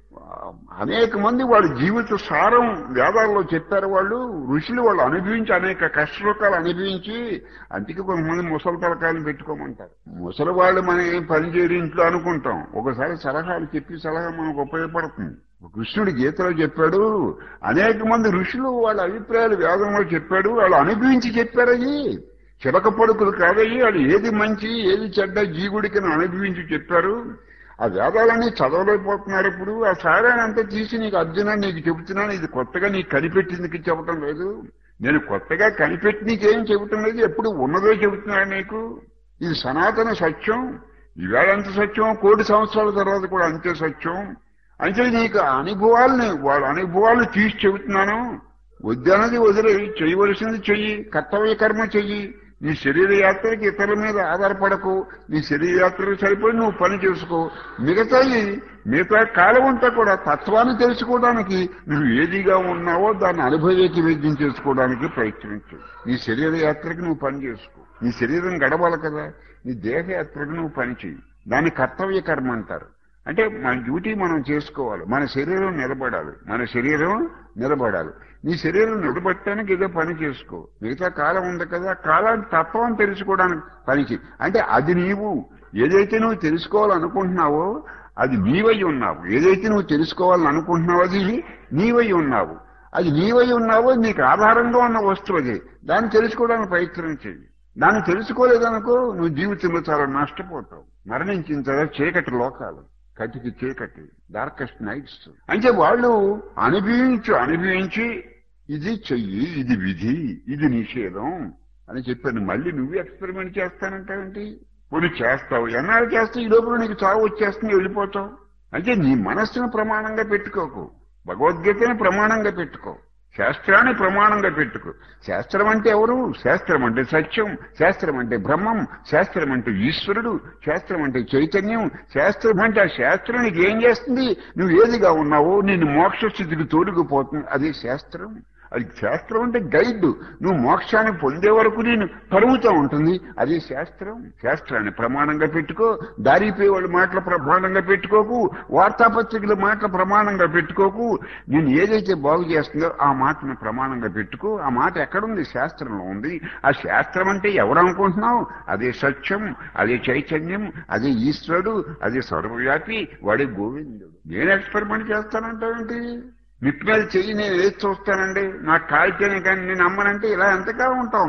అనేక మంది వాళ్ళ జీవిత సారం వేదాల్లో చెప్పారు వాళ్ళు ఋషులు వాళ్ళు అనుభవించి అనేక కష్టసుఖాలు అనుభవించి అందుకే కొంతమంది ముసలి తలకాయలు పెట్టుకోమంటారు ముసలి వాళ్ళు మనం ఏం పని చేయరు ఇంట్లో అనుకుంటాం ఒకసారి సలహాలు చెప్పి సలహా మనకు ఉపయోగపడుతుంది కృష్ణుడు గీతలో చెప్పాడు అనేక మంది ఋషులు వాళ్ళ అభిప్రాయాలు వేదంలో చెప్పాడు వాళ్ళు అనుభవించి చెప్పారు అవి చిలక పడుకులు కాదయ్యి వాళ్ళు ఏది మంచి ఏది చెడ్డ జీవుడికి అనుభవించి చెప్పారు ఆ వేదాలన్నీ చదవలేకపోతున్నారు ఇప్పుడు ఆ సారాన్ని అంతా తీసి నీకు అర్జున నీకు చెబుతున్నాను ఇది కొత్తగా నీకు కనిపెట్టిందికి చెప్పటం లేదు నేను కొత్తగా కనిపెట్టి నీకేం చెబుతాం లేదు ఎప్పుడు ఉన్నదో చెబుతున్నాను నీకు ఇది సనాతన సత్యం ఈవేళ ఎంత సత్యం కోటి సంవత్సరాల తర్వాత కూడా అంతే సత్యం అంటే నీకు అనుభవాల్ని వాళ్ళ అనుభవాలు తీసి చెబుతున్నాను వద్దన్నది వదిలే చేయవలసింది చెయ్యి కర్తవ్య కర్మ చెయ్యి నీ శరీర యాత్రకి ఇతరుల మీద ఆధారపడకు నీ శరీర యాత్రకు సరిపోయి నువ్వు పని చేసుకో మిగతాయి మిగతా కాలం అంతా కూడా తత్వాన్ని తెలుసుకోవడానికి నువ్వు ఏదిగా ఉన్నావో దాన్ని అనుభవేకి వైద్యం చేసుకోవడానికి ప్రయత్నించు నీ శరీర యాత్రకి నువ్వు పని చేసుకో నీ శరీరం గడవాలి కదా నీ దేహ యాత్రకు నువ్వు పని చెయ్యి దాన్ని కర్తవ్య కర్మ అంటారు అంటే మన డ్యూటీ మనం చేసుకోవాలి మన శరీరం నిలబడాలి మన శరీరం నిలబడాలి నీ శరీరం నిలబట్టడానికి ఏదో పని చేసుకో మిగతా కాలం ఉంది కదా కాలాన్ని తత్వం తెలుసుకోవడానికి పనికి అంటే అది నీవు ఏదైతే నువ్వు తెలుసుకోవాలనుకుంటున్నావో అది నీవై ఉన్నావు ఏదైతే నువ్వు తెలుసుకోవాలని అనుకుంటున్నావో అది నీవై ఉన్నావు అది నీవై ఉన్నావో నీకు ఆధారంగా ఉన్న వస్తువు అది దాన్ని తెలుసుకోవడానికి ప్రయత్నం చేయి దాన్ని తెలుసుకోలేదనుకో నువ్వు జీవితంలో చాలా నష్టపోతావు మరణించిన తర్వాత చీకటి లోకాలు కటికి చీకటి డార్కెస్ట్ నైట్స్ అంటే వాళ్ళు అనుభవించు అనుభవించి ఇది చెయ్యి ఇది విధి ఇది నిషేధం అని చెప్పాను మళ్ళీ నువ్వు ఎక్స్పెరిమెంట్ చేస్తానంటావేంటి నువ్వు చేస్తావు ఎన్నాళ్ళు చేస్తావు ఈ లోపల నీకు చావు వచ్చేస్తుంది వెళ్ళిపోతావు అంటే నీ మనస్సును ప్రమాణంగా పెట్టుకోకు భగవద్గీతని ప్రమాణంగా పెట్టుకో శాస్త్రాన్ని ప్రమాణంగా పెట్టుకో శాస్త్రం అంటే ఎవరు శాస్త్రం అంటే సత్యం శాస్త్రం అంటే బ్రహ్మం శాస్త్రం అంటే ఈశ్వరుడు శాస్త్రం అంటే చైతన్యం శాస్త్రం అంటే ఆ శాస్త్రం నీకు ఏం చేస్తుంది నువ్వు ఏదిగా ఉన్నావో నిన్ను మోక్ష స్థితికి తోడుకుపోతుంది అదే శాస్త్రం అది శాస్త్రం అంటే గైడ్ నువ్వు మోక్షాన్ని పొందే వరకు నేను తరుగుతూ ఉంటుంది అదే శాస్త్రం శాస్త్రాన్ని ప్రమాణంగా పెట్టుకో దారిపోయే వాళ్ళ మాటల ప్రమాణంగా పెట్టుకోకు వార్తాపత్రికల మాటల ప్రమాణంగా పెట్టుకోకు నేను ఏదైతే బాగు చేస్తుందో ఆ మాటను ప్రమాణంగా పెట్టుకో ఆ మాట ఎక్కడుంది శాస్త్రంలో ఉంది ఆ శాస్త్రం అంటే ఎవరు అనుకుంటున్నావు అదే సత్యం అదే చైతన్యం అదే ఈశ్వరుడు అదే సర్వవ్యాపి వాడే గోవిందుడు నేను ఎక్స్పెరిమెంట్ చేస్తానంటావేంటి నిప్పు మీద చెయ్యి నేను ఏది చూస్తానండి నాకు కాల్చేనే కానీ నేను అమ్మనంటే ఇలా ఎంతగా ఉంటావు నువ్వు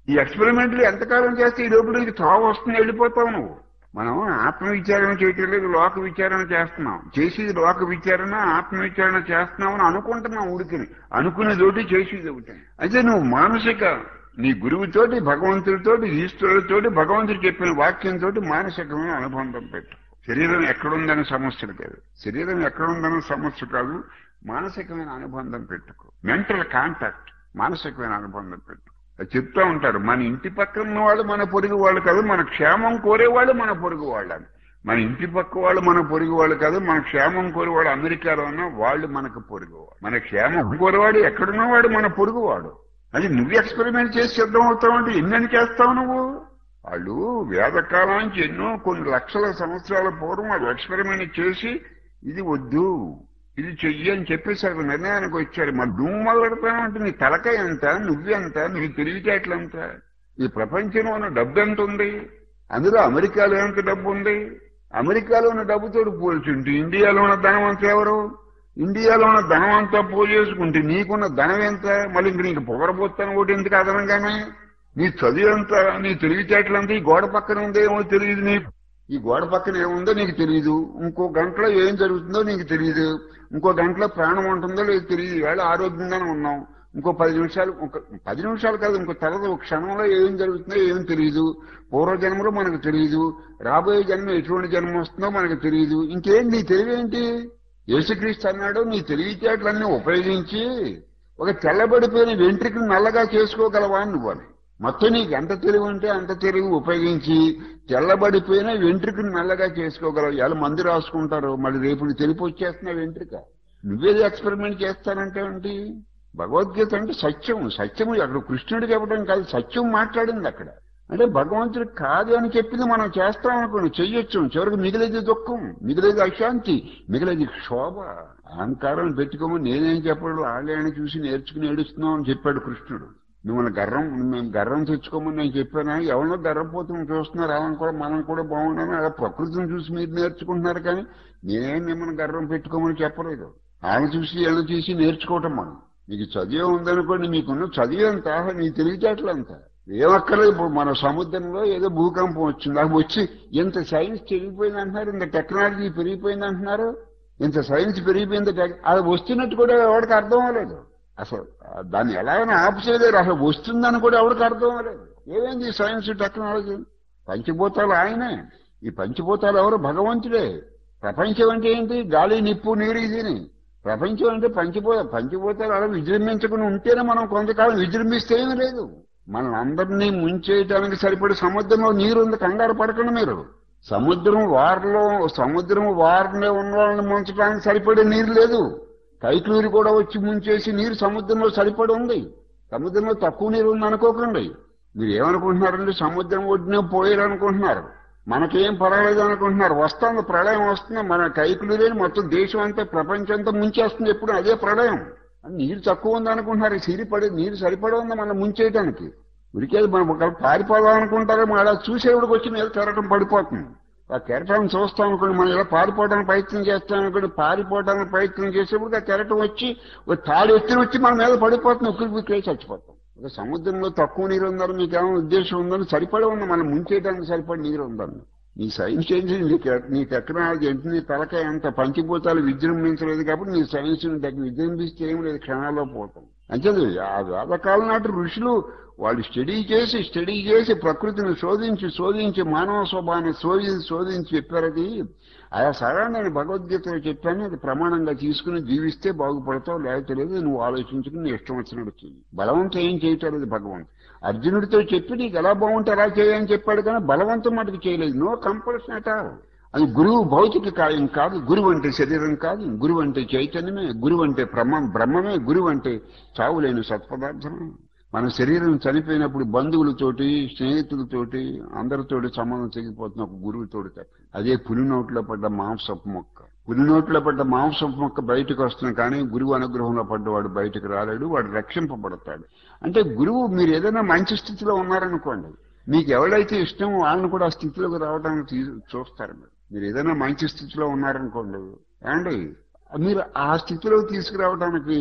ఈ ఎక్స్పెరిమెంట్లు ఎంతకాలం చేస్తే ఈ లోపల నీకు తావు వస్తుంది వెళ్ళిపోతావు నువ్వు మనం ఆత్మ విచారణ చేయటం లేదు లోక విచారణ చేస్తున్నాం చేసేది లోక విచారణ ఆత్మ విచారణ చేస్తున్నాం అని అనుకుంటున్నాం ఉడికిని అనుకునేదోటి చేసేది ఒకటి అయితే నువ్వు మానసిక నీ గురువుతోటి భగవంతుడితోటి ఈశ్వరుడితోటి భగవంతుడు చెప్పిన వాక్యంతో మానసికమైన అనుబంధం పెట్టు శరీరం ఎక్కడుందనే సమస్యలు కాదు శరీరం ఎక్కడుందనే సమస్య కాదు మానసికమైన అనుబంధం పెట్టుకో మెంటల్ కాంటాక్ట్ మానసికమైన అనుబంధం పెట్టు అది చెప్తా ఉంటారు మన ఇంటి పక్కన ఉన్న వాళ్ళు మన పొరుగు వాళ్ళు కాదు మన క్షేమం కోరేవాళ్ళు మన పొరుగు వాళ్ళని మన ఇంటి పక్క వాళ్ళు మన పొరుగు వాళ్ళు కాదు మన క్షేమం కోరేవాడు అమెరికాలో ఉన్న వాళ్ళు మనకు పొరుగువాడు మన క్షేమం కోరేవాడు ఎక్కడున్నవాడు మన పొరుగువాడు అది నువ్వు ఎక్స్పెరిమెంట్ చేసి సిద్ధం అవుతావు అంటే ఎన్నని చేస్తావు నువ్వు వాళ్ళు వేదకాలానికి ఎన్నో కొన్ని లక్షల సంవత్సరాల పూర్వం వాళ్ళు ఎక్స్పెరిమెంట్ చేసి ఇది వద్దు ఇది చెయ్యి అని చెప్పేసి అక్కడ నిర్ణయానికి వచ్చారు మరి నువ్వు మొదలెడతానంటే నీ తలకాయ ఎంత నువ్వెంత నీ తెలివితేటలంత ఈ ప్రపంచంలో ఉన్న డబ్బు ఎంత ఉంది అందులో అమెరికాలో ఎంత డబ్బు ఉంది అమెరికాలో ఉన్న డబ్బుతో పోల్చుంటే ఇండియాలో ఉన్న ధనం అంతా ఎవరు ఇండియాలో ఉన్న ధనం అంతా పోజేసుకుంటే నీకున్న ధనం ఎంత మళ్ళీ ఇంక నీకు పొగరబోతాను ఒకటి ఎందుకు అదనంగానే నీ చదువు ఎంత నీ తెలివితేటలంతా ఈ గోడ పక్కన ఉందేమో తెలియదు నీ ఈ గోడ పక్కన ఏముందో నీకు తెలియదు ఇంకో గంటలో ఏం జరుగుతుందో నీకు తెలియదు ఇంకో గంటలో ప్రాణం ఉంటుందో లేదు తెలియదు వేళ ఆరోగ్యంగానే ఉన్నాం ఇంకో పది నిమిషాలు ఒక పది నిమిషాలు కాదు ఇంకో తర్వాత ఒక క్షణంలో ఏం జరుగుతుందో ఏం తెలియదు పూర్వజన్మలో మనకు తెలియదు రాబోయే జన్మ ఎటువంటి జన్మ వస్తుందో మనకు తెలియదు ఇంకేం నీ తెలివేంటి యేసుక్రీస్తు అన్నాడు నీ తెలివితేటలన్నీ ఉపయోగించి ఒక తెల్లబడిపోయిన వెంట్రుకలు నల్లగా చేసుకోగలవా అని నువ్వు అని మొత్తం నీకు ఎంత తెలివి ఉంటే అంత తెలివి ఉపయోగించి తెల్లబడిపోయిన వెంట్రుకను నల్లగా చేసుకోగలవు ఇలా మందు రాసుకుంటారు మళ్ళీ రేపు తెలిపి వచ్చేస్తున్నా వెంట్రుక నువ్వేది ఎక్స్పెరిమెంట్ చేస్తానంటే ఏంటి భగవద్గీత అంటే సత్యం సత్యము అక్కడ కృష్ణుడు చెప్పడం కాదు సత్యం మాట్లాడింది అక్కడ అంటే భగవంతుడు కాదు అని చెప్పింది మనం చేస్తాం అనుకోండి చెయ్యొచ్చు చివరికి మిగిలేది దుఃఖం మిగిలేది అశాంతి మిగిలేది క్షోభ అహంకారం పెట్టుకోమని నేనేం చెప్పడు ఆలయాన్ని చూసి నేర్చుకుని ఏడుస్తున్నాం అని చెప్పాడు కృష్ణుడు మిమ్మల్ని గర్రం మేము గర్రం తెచ్చుకోమని నేను చెప్పాను ఎవరినో గర్రపోతున్న చూస్తున్నారు వాళ్ళని కూడా మనం కూడా బాగున్నాను అలా ప్రకృతిని చూసి మీరు నేర్చుకుంటున్నారు కానీ నేనేం మిమ్మల్ని గర్రం పెట్టుకోమని చెప్పలేదు ఆయన చూసి వీళ్ళని చూసి నేర్చుకోవటం మనం మీకు చదివే ఉందనుకోండి మీకున్న చదివే అంత నీ తెలివితేటలు అంత ఏమక్కర్లేదు ఇప్పుడు మన సముద్రంలో ఏదో భూకంపం వచ్చింది అది వచ్చి ఇంత సైన్స్ పెరిగిపోయింది అంటున్నారు ఇంత టెక్నాలజీ పెరిగిపోయింది అంటున్నారు ఇంత సైన్స్ పెరిగిపోయింది టెక్- అది వస్తున్నట్టు కూడా ఎవరికి అర్థం అవ్వలేదు అసలు దాన్ని ఎలాగైనా ఆపు చేయలేరు అసలు వస్తుందని కూడా ఎవరికి అర్థం అవ్వలేదు ఏమైంది ఈ సైన్స్ టెక్నాలజీ పంచభూతాలు ఆయనే ఈ పంచభూతాలు ఎవరు భగవంతుడే ప్రపంచం అంటే ఏంటి గాలి నిప్పు నీరు ఇదిని ప్రపంచం అంటే పంచభూత పంచభూతాలు అలా విజృంభించకుండా ఉంటేనే మనం కొంతకాలం విజృంభిస్తే ఏమీ లేదు మన అందరినీ ముంచేయడానికి సరిపడే సముద్రంలో నీరు ఉంది కంగారు పడకండి మీరు సముద్రం వారిలో సముద్రం వారిలో ఉన్న వాళ్ళని ముంచడానికి సరిపడే నీరు లేదు కైకలూరి కూడా వచ్చి ముంచేసి నీరు సముద్రంలో సరిపడి ఉంది సముద్రంలో తక్కువ నీరు ఉంది అనుకోకండి మీరు ఏమనుకుంటున్నారండి సముద్రం ఒడ్డునే పోయారు అనుకుంటున్నారు మనకేం పర్వాలేదు అనుకుంటున్నారు వస్తుంది ప్రళయం వస్తుంది మన కైకులూరేని మొత్తం దేశం అంతా ప్రపంచం అంతా ముంచేస్తుంది ఎప్పుడు అదే ప్రళయం నీరు తక్కువ ఉంది అనుకుంటున్నారు సిరిపడి నీరు సరిపడి ఉంది మనం ముంచేయడానికి ఉరికేది మనం ఒక పారిపోదాం అనుకుంటారో మనం అలా చూసేవాడికి వచ్చి మీద కెరటం పడిపోతుంది ఆ కెరటం చూస్తాం అనుకోండి మనం ఇలా పారిపోవడానికి ప్రయత్నం చేస్తాం అనుకోండి పారిపోవడానికి ప్రయత్నం చేసేప్పుడు ఆ కెరటం వచ్చి ఒక తాడు ఎత్తున వచ్చి మన మీద పడిపోతుంది ఉక్కిరి బిక్కిరి చచ్చిపోతాం ఒక సముద్రంలో తక్కువ నీరు ఉందని మీకు ఏమైనా ఉద్దేశం ఉందని సరిపడే ఉంది మనం ముంచేయడానికి సరిపడి నీరు ఉందని నీ సైన్స్ ఏంటి నీకు నీ టెక్నాలజీ ఏంటి నీ తలకాయ అంత పంచిభూతాలు విజృంభించలేదు కాబట్టి నీ సైన్స్ దగ్గర విజృంభిస్తే ఏం లేదు క్షణాల్లో పోతాం అంచేది ఆ వేదకాలం నాటి ఋషులు వాళ్ళు స్టడీ చేసి స్టడీ చేసి ప్రకృతిని శోధించి శోధించి మానవ స్వభావాన్ని శోధించి శోధించి చెప్పారది ఆయా సరే నేను భగవద్గీతలో చెప్పాను అది ప్రమాణంగా తీసుకుని జీవిస్తే బాగుపడతావు లేకపోతే లేదు నువ్వు ఆలోచించుకుని నీ ఇష్టం వచ్చినట్టు చెయ్యి బలవంతం ఏం చేయటం లేదు భగవంతు అర్జునుడితో చెప్పి నీకు ఎలా బాగుంటే అలా చేయని చెప్పాడు కానీ బలవంతం మటుకు చేయలేదు నో కంపల్షన్ అట అది గురువు భౌతిక కార్యం కాదు గురువు అంటే శరీరం కాదు గురువు అంటే చైతన్యమే గురువు అంటే బ్రహ్మ బ్రహ్మమే గురువు అంటే చావులేని సత్పదార్థమే మన శరీరం చనిపోయినప్పుడు బంధువులతోటి స్నేహితులతోటి అందరితోటి సంబంధం తెగిపోతున్న ఒక గురువుతోటి తప్ప అదే పులి నోట్లో పడ్డ మాంసపు మొక్క పులి నోట్లో పడ్డ మాంసపు మొక్క బయటకు వస్తుంది కానీ గురువు అనుగ్రహంలో పడ్డవాడు బయటకు రాలేడు వాడు రక్షింపబడతాడు అంటే గురువు మీరు ఏదైనా మంచి స్థితిలో ఉన్నారనుకోండి మీకు ఎవరైతే ఇష్టమో వాళ్ళని కూడా ఆ స్థితిలోకి రావడానికి తీ- చూస్తారు మీరు మీరు ఏదైనా మంచి స్థితిలో ఉన్నారనుకోండి ఏమండి మీరు ఆ స్థితిలోకి తీసుకురావడానికి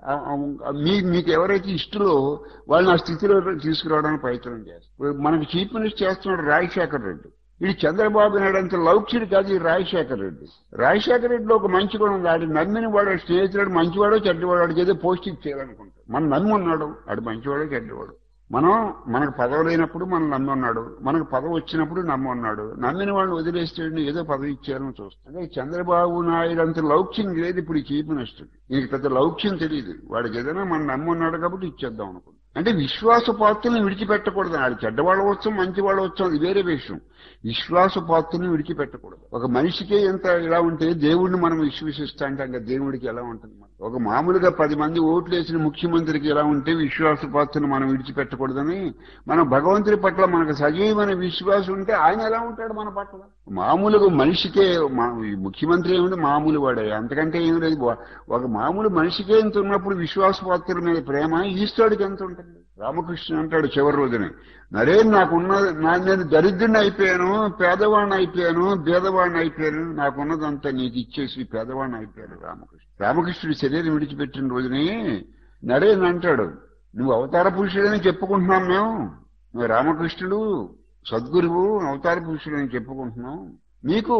ఆ- ఆ- మీ మీకు ఎవరైతే ఇష్టలో వాళ్ళని ఆ స్థితిలో తీసుకురావడానికి ప్రయత్నం చేస్తారు ఇప్పుడు మనకి చీఫ్ మినిస్టర్ చేస్తున్నాడు రాజశేఖర్ రెడ్డి ఇది చంద్రబాబు నాయుడు అంత లౌక్యుడు కాదు ఈ రాజశేఖర్ రెడ్డి రాజశేఖర్ రెడ్డిలో ఒక మంచి గుణం ఉంది ఆడి నమ్మిన వాడు స్నేహితుడు మంచివాడో చెడ్డవాడు ఆడికి ఏదో పోస్ట్ ఇచ్చేయాలనుకుంటాడు మనం నమ్మి ఉన్నాడు ఆడు మంచివాడో చెడ్డవాడు మనం మనకు పదవి లేనప్పుడు మనం నమ్మి ఉన్నాడు మనకు పదవి వచ్చినప్పుడు నమ్మి ఉన్నాడు నమ్మిన వాళ్ళని వదిలేస్తే ఏదో పదవి ఇచ్చారని చూస్తాం అదే చంద్రబాబు నాయుడు అంత లౌక్యం లేదు ఇప్పుడు ఈ చీఫ్ మినిస్టర్ నీకు పెద్ద లౌక్యం తెలియదు వాడికి ఏదైనా మనం నమ్మి ఉన్నాడు కాబట్టి ఇచ్చేద్దాం అనుకుంటాం అంటే విశ్వాసపాత్రులను విడిచిపెట్టకూడదు ఆడు చెడ్డవాళ్ళు వచ్చు మంచి వాళ్ళు వచ్చు అది వేరే విషయం విశ్వాసపాత్రులను విడిచిపెట్టకూడదు ఒక మనిషికే ఎంత ఇలా ఉంటే దేవుడిని మనం విశ్వసిస్తా అంటే ఇంకా దేవుడికి ఎలా ఉంటుంది మరి? ఒక మామూలుగా పది మంది ఓట్లు వేసిన ముఖ్యమంత్రికి ఎలా ఉంటే విశ్వాసపాత్రను మనం విడిచిపెట్టకూడదని మనం భగవంతుడి పట్ల మనకు సజీవమైన విశ్వాసం ఉంటే ఆయన ఎలా ఉంటాడు మన పట్ల మామూలుగా మనిషికే మా- ఈ ముఖ్యమంత్రి ఏమిటి మామూలు వాడే అంతకంటే ఏమి లేదు వా- ఒక మామూలు మనిషికే ఎంత ఉన్నప్పుడు విశ్వాసపాత్రుల మీద ప్రేమ ఈశ్వరుడికి ఎంత ఉంటుంది రామకృష్ణ అంటాడు చివరి రోజున నరే నాకున్న నా నేను దరిద్రుని అయిపోయాను పేదవాడిని అయిపోయాను బీదవాడిని అయిపోయాను నాకున్నదంతా నీకు ఇచ్చేసి పేదవాడిని అయిపోయాను రామకృష్ణ రామకృష్ణుడు శరీరం విడిచిపెట్టిన రోజుని నరేన్ అంటాడు నువ్వు అవతార పురుషుడని చెప్పుకుంటున్నాం మేము నువ్వు రామకృష్ణుడు సద్గురువు అవతార పురుషుడు అని చెప్పుకుంటున్నాం మీకు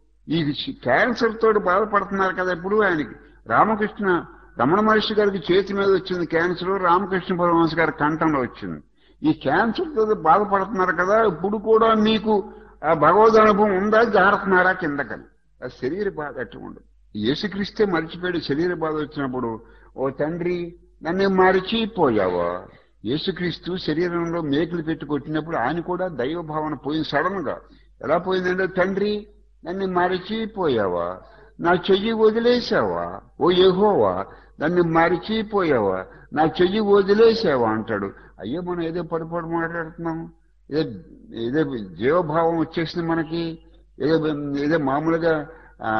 ఈ క్యాన్సర్ తోటి బాధపడుతున్నారు కదా ఇప్పుడు ఆయనకి రామకృష్ణ రమణ మహర్షి గారికి చేతి మీద వచ్చింది క్యాన్సర్ రామకృష్ణ పరమహంస గారి కంఠంలో వచ్చింది ఈ క్యాన్సర్ తో బాధపడుతున్నారు కదా ఇప్పుడు కూడా మీకు ఆ భగవద్ అనుభవం ఉందా జారుతున్నారా కిందకని ఆ శరీర బాధ అట్లా ఉండదు యేసుక్రీస్తే మర్చిపోయాడు శరీర బాధ వచ్చినప్పుడు ఓ తండ్రి నన్ను మరిచిపోయావా యేసుక్రీస్తు శరీరంలో మేకులు పెట్టి కొట్టినప్పుడు ఆయన కూడా దైవ భావన పోయింది సడన్ గా ఎలా పోయిందంటే తండ్రి నన్ను మరిచిపోయావా నా చెయ్యి వదిలేసావా ఓ యెహోవా నన్ను మరిచిపోయావా నా చెయ్యి వదిలేసావా అంటాడు అయ్యో మనం ఏదో పొరపాటు మాట్లాడుతున్నాం ఏదో ఏదో జీవభావం వచ్చేసింది మనకి ఏదో ఏదో మామూలుగా ఆ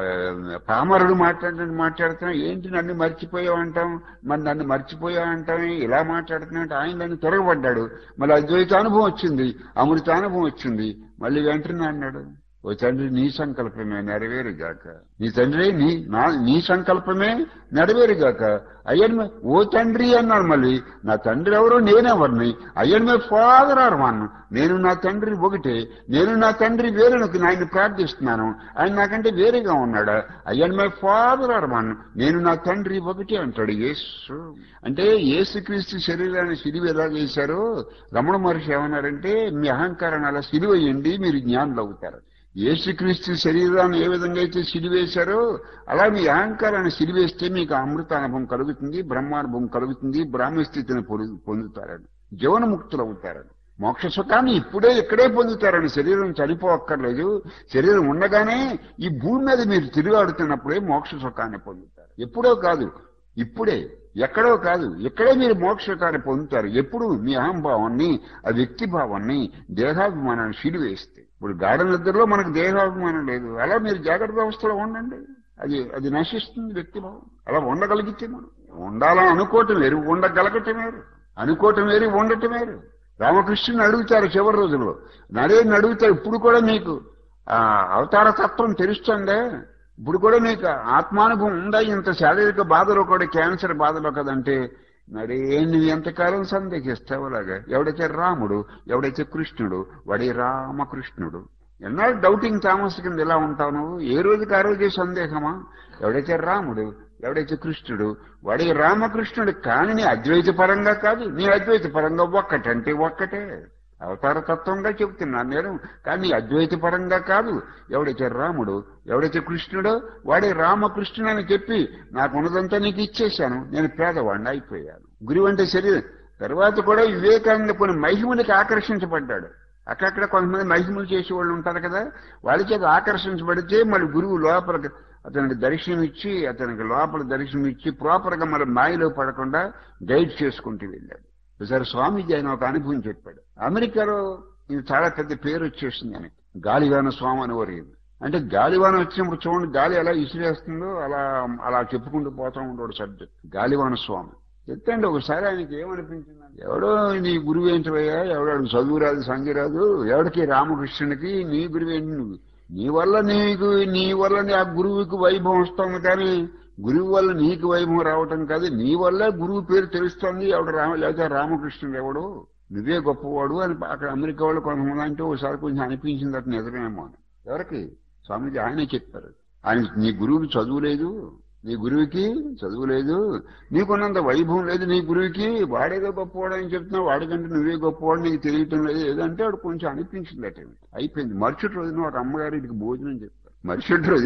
పామరుడు మాట్లాడినట్టు మాట్లాడుతున్నాం ఏంటి నన్ను మర్చిపోయావు అంటాం మరి నన్ను మర్చిపోయావు అంటాం ఇలా మాట్లాడుతున్నట్టు ఆయన నన్ను తిరగబడ్డాడు మళ్ళీ అద్వైత అనుభవం వచ్చింది అమృత అనుభవం వచ్చింది మళ్ళీ వెంటనే అన్నాడు ఓ తండ్రి నీ సంకల్పమే నెరవేరుగాక నీ తండ్రి నీ నా నీ సంకల్పమే నెరవేరుగాక అయ్యన్ ఓ తండ్రి అన్నాడు మళ్ళీ నా తండ్రి ఎవరో నేనెవరిని I and my father are one నేను నా తండ్రి ఒకటే నేను నా తండ్రి వేరునకు ఆయన ప్రార్థిస్తున్నాను ఆయన నాకంటే వేరేగా ఉన్నాడా I and my father are one నేను నా తండ్రి ఒకటే అంటాడు యేసు అంటే యేసుక్రీస్తు శరీరాన్ని సిలువ ఎలా చేశారో రమణ మహర్షి ఏమన్నారంటే మీ అహంకారాన్ని అలా సిలువేయండి మీరు జ్ఞానులు అవుతారు యేసుక్రీస్తు శరీరాన్ని ఏ విధంగా అయితే సిలివేశారో అలా మీ అహంకారాన్ని సిలివేస్తే మీకు అమృత అనుభవం కలుగుతుంది బ్రహ్మానుభవం కలుగుతుంది బ్రాహ్మ స్థితిని పొందు- పొందుతారని జీవనముక్తులు అవుతారని మోక్ష సుఖాన్ని ఇప్పుడే ఇక్కడే పొందుతారని శరీరం చనిపోక్కర్లేదు శరీరం ఉండగానే ఈ భూమి మీద మీరు తిరుగాడుతున్నప్పుడే మోక్ష సుఖాన్ని పొందుతారు ఎప్పుడో కాదు ఇప్పుడే ఎక్కడో కాదు ఇక్కడే మీరు మోక్షకాన్ని పొందుతారు ఎప్పుడు మీ అహంభావాన్ని ఆ వ్యక్తి భావాన్ని దేహాభిమానాన్ని సిలివేస్తే ఇప్పుడు గాఢ నిద్రలో మనకు దేహాభిమానం లేదు అలా మీరు జాగ్రత్త వ్యవస్థలో ఉండండి అది అది నశిస్తుంది వ్యక్తి భావం అలా ఉండగలిగితే మనం ఉండాలని అనుకోవటం వేరు ఉండగలగటం వేరు అనుకోవటం వేరు ఉండటం వేరు రామకృష్ణుని అడుగుతారు చివరి రోజుల్లో నరేని అడుగుతారు ఇప్పుడు కూడా మీకు ఆ అవతార తత్వం తెలుస్తుందే ఇప్పుడు కూడా మీకు ఆత్మానుభవం ఉందా ఇంత శారీరక బాధలో కూడా క్యాన్సర్ బాధలో కదంటే మరి నువ్వు ఎంతకాలం సందేహిస్తావు అలాగా ఎవడైతే రాముడు ఎవడైతే కృష్ణుడు వాడే రామకృష్ణుడు ఎన్నాళ్ళు డౌటింగ్ థామస్ కింద ఎలా ఉంటావు నువ్వు ఏ రోజుకి ఆ రోజే సందేహమా ఎవడైతే రాముడు ఎవడైతే కృష్ణుడు వాడి రామకృష్ణుడు కానీ నీ అద్వైత పరంగా కాదు నీ అద్వైత పరంగా ఒక్కటంటే ఒక్కటే అవతార తత్వంగా చెబుతున్నాను నేను కానీ అద్వైత పరంగా కాదు ఎవడైతే రాముడు ఎవడైతే కృష్ణుడో వాడే రామకృష్ణుడు అని చెప్పి నాకు ఉన్నదంతా నీకు ఇచ్చేశాను నేను పేదవాడిని అయిపోయాను గురువు అంటే శరీరం తర్వాత కూడా వివేకానంద కొన్ని మహిమలకి ఆకర్షించబడ్డాడు అక్కడక్కడ కొంతమంది మహిమలు చేసే వాళ్ళు ఉంటారు కదా వాళ్ళ చేత ఆకర్షించబడితే మళ్ళీ గురువు లోపలికి అతనికి దర్శనం ఇచ్చి అతనికి లోపల దర్శనం ఇచ్చి ప్రాపర్ గా మళ్ళీ మాయలో పడకుండా గైడ్ చేసుకుంటూ వెళ్ళాడు ఒకసారి స్వామీజీ ఆయన ఒక అనుభవం చెప్పాడు అమెరికాలో ఇది చాలా పెద్ద పేరు వచ్చేసింది ఆయనకి గాలివాన స్వామి అనేవారు ఈయన. అంటే గాలివాన వచ్చినప్పుడు చూడండి గాలి ఎలా ఇసిరేస్తుందో అలా అలా చెప్పుకుంటూ పోతా ఉండేవాడు సబ్జెక్ట్ గాలివాన స్వామి చెప్తండి ఒకసారి ఆయనకి ఏమనిపించింది ఎవడో నీ గురువు ఏంటివయ్యా ఎవడాడు చదువు రాదు సంజయ్ రాదు ఎవడికి రామకృష్ణునికి నీ గురువు ఏంటి నువ్వు నీ వల్ల నీకు నీ వల్ల నీ ఆ గురువుకి వైభవం వస్తుంది కానీ గురువు వల్ల నీకు వైభవం రావటం కాదు నీ వల్ల గురువు పేరు తెలుస్తోంది ఎవడు రామ లేదా రామకృష్ణుడు ఎవడు నువ్వే గొప్పవాడు అని అక్కడ అమెరికా వాళ్ళు కొంతమంది అంటే ఒకసారి కొంచెం అనిపించింది అట్లా నిజమేమో అని ఎవరికి స్వామీజీ ఆయనే చెప్పారు ఆయన నీ గురువుకి చదువు లేదు నీ గురువుకి చదువు లేదు నీకున్నంత వైభవం లేదు నీ గురువుకి వాడేదో గొప్పవాడు అని చెప్తున్నావు వాడికంటే నువ్వే గొప్పవాడు నీకు తెలియటం లేదు ఏదంటే వాడు కొంచెం అనిపించింది అట అయిపోయింది మరుసటి రోజున వాడు అమ్మగారు ఇంటికి భోజనం చెప్పారు మరుసటి రోజు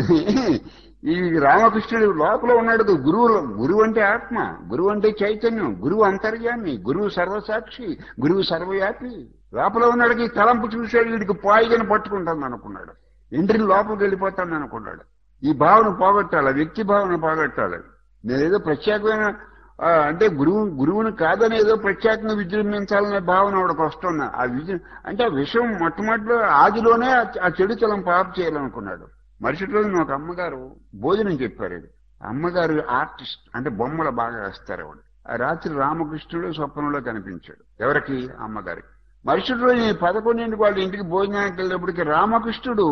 ఈ రామకృష్ణుడు లోపల ఉన్నాడు కదా, గురువు గురువు అంటే ఆత్మ గురువు అంటే చైతన్యం గురువు అంతర్యామి గురువు సర్వసాక్షి గురువు సర్వవ్యాపి లోపల ఉన్నాడికి తలంపు చూశాడు వీడికి పాయిగని పట్టుకుంటాను అనుకున్నాడు ఇంటిని లోపలికి వెళ్ళిపోతాను అనుకున్నాడు ఈ భావన పోగొట్టాలి వ్యక్తి భావన పోగొట్టాలి నేనేదో ప్రత్యేకమైన ఆ, అంటే గురువు గురువుని కాదని ఏదో ప్రత్యేకంగా విజృంభించాలనే భావన ఆవిడకు వస్తున్నా ఆ విజృ అంటే ఆ విషయం మొట్టమొదటిలో ఆదిలోనే ఆ- ఆ చెడుతలం పాపు చేయాలనుకున్నాడు మరుసటి రోజు ఒక అమ్మగారు భోజనం చెప్పారు ఇది. అమ్మగారు ఆర్టిస్ట్ అంటే బొమ్మలు బాగా వేస్తారు ఆవిడ ఆ రాత్రి రామకృష్ణుడు స్వప్నంలో కనిపించాడు ఎవరికి అమ్మగారికి మరుసటి రోజు ఈ పదకొండింటికి వాళ్ళ ఇంటికి భోజనానికి వెళ్ళినప్పటికీ రామకృష్ణుడు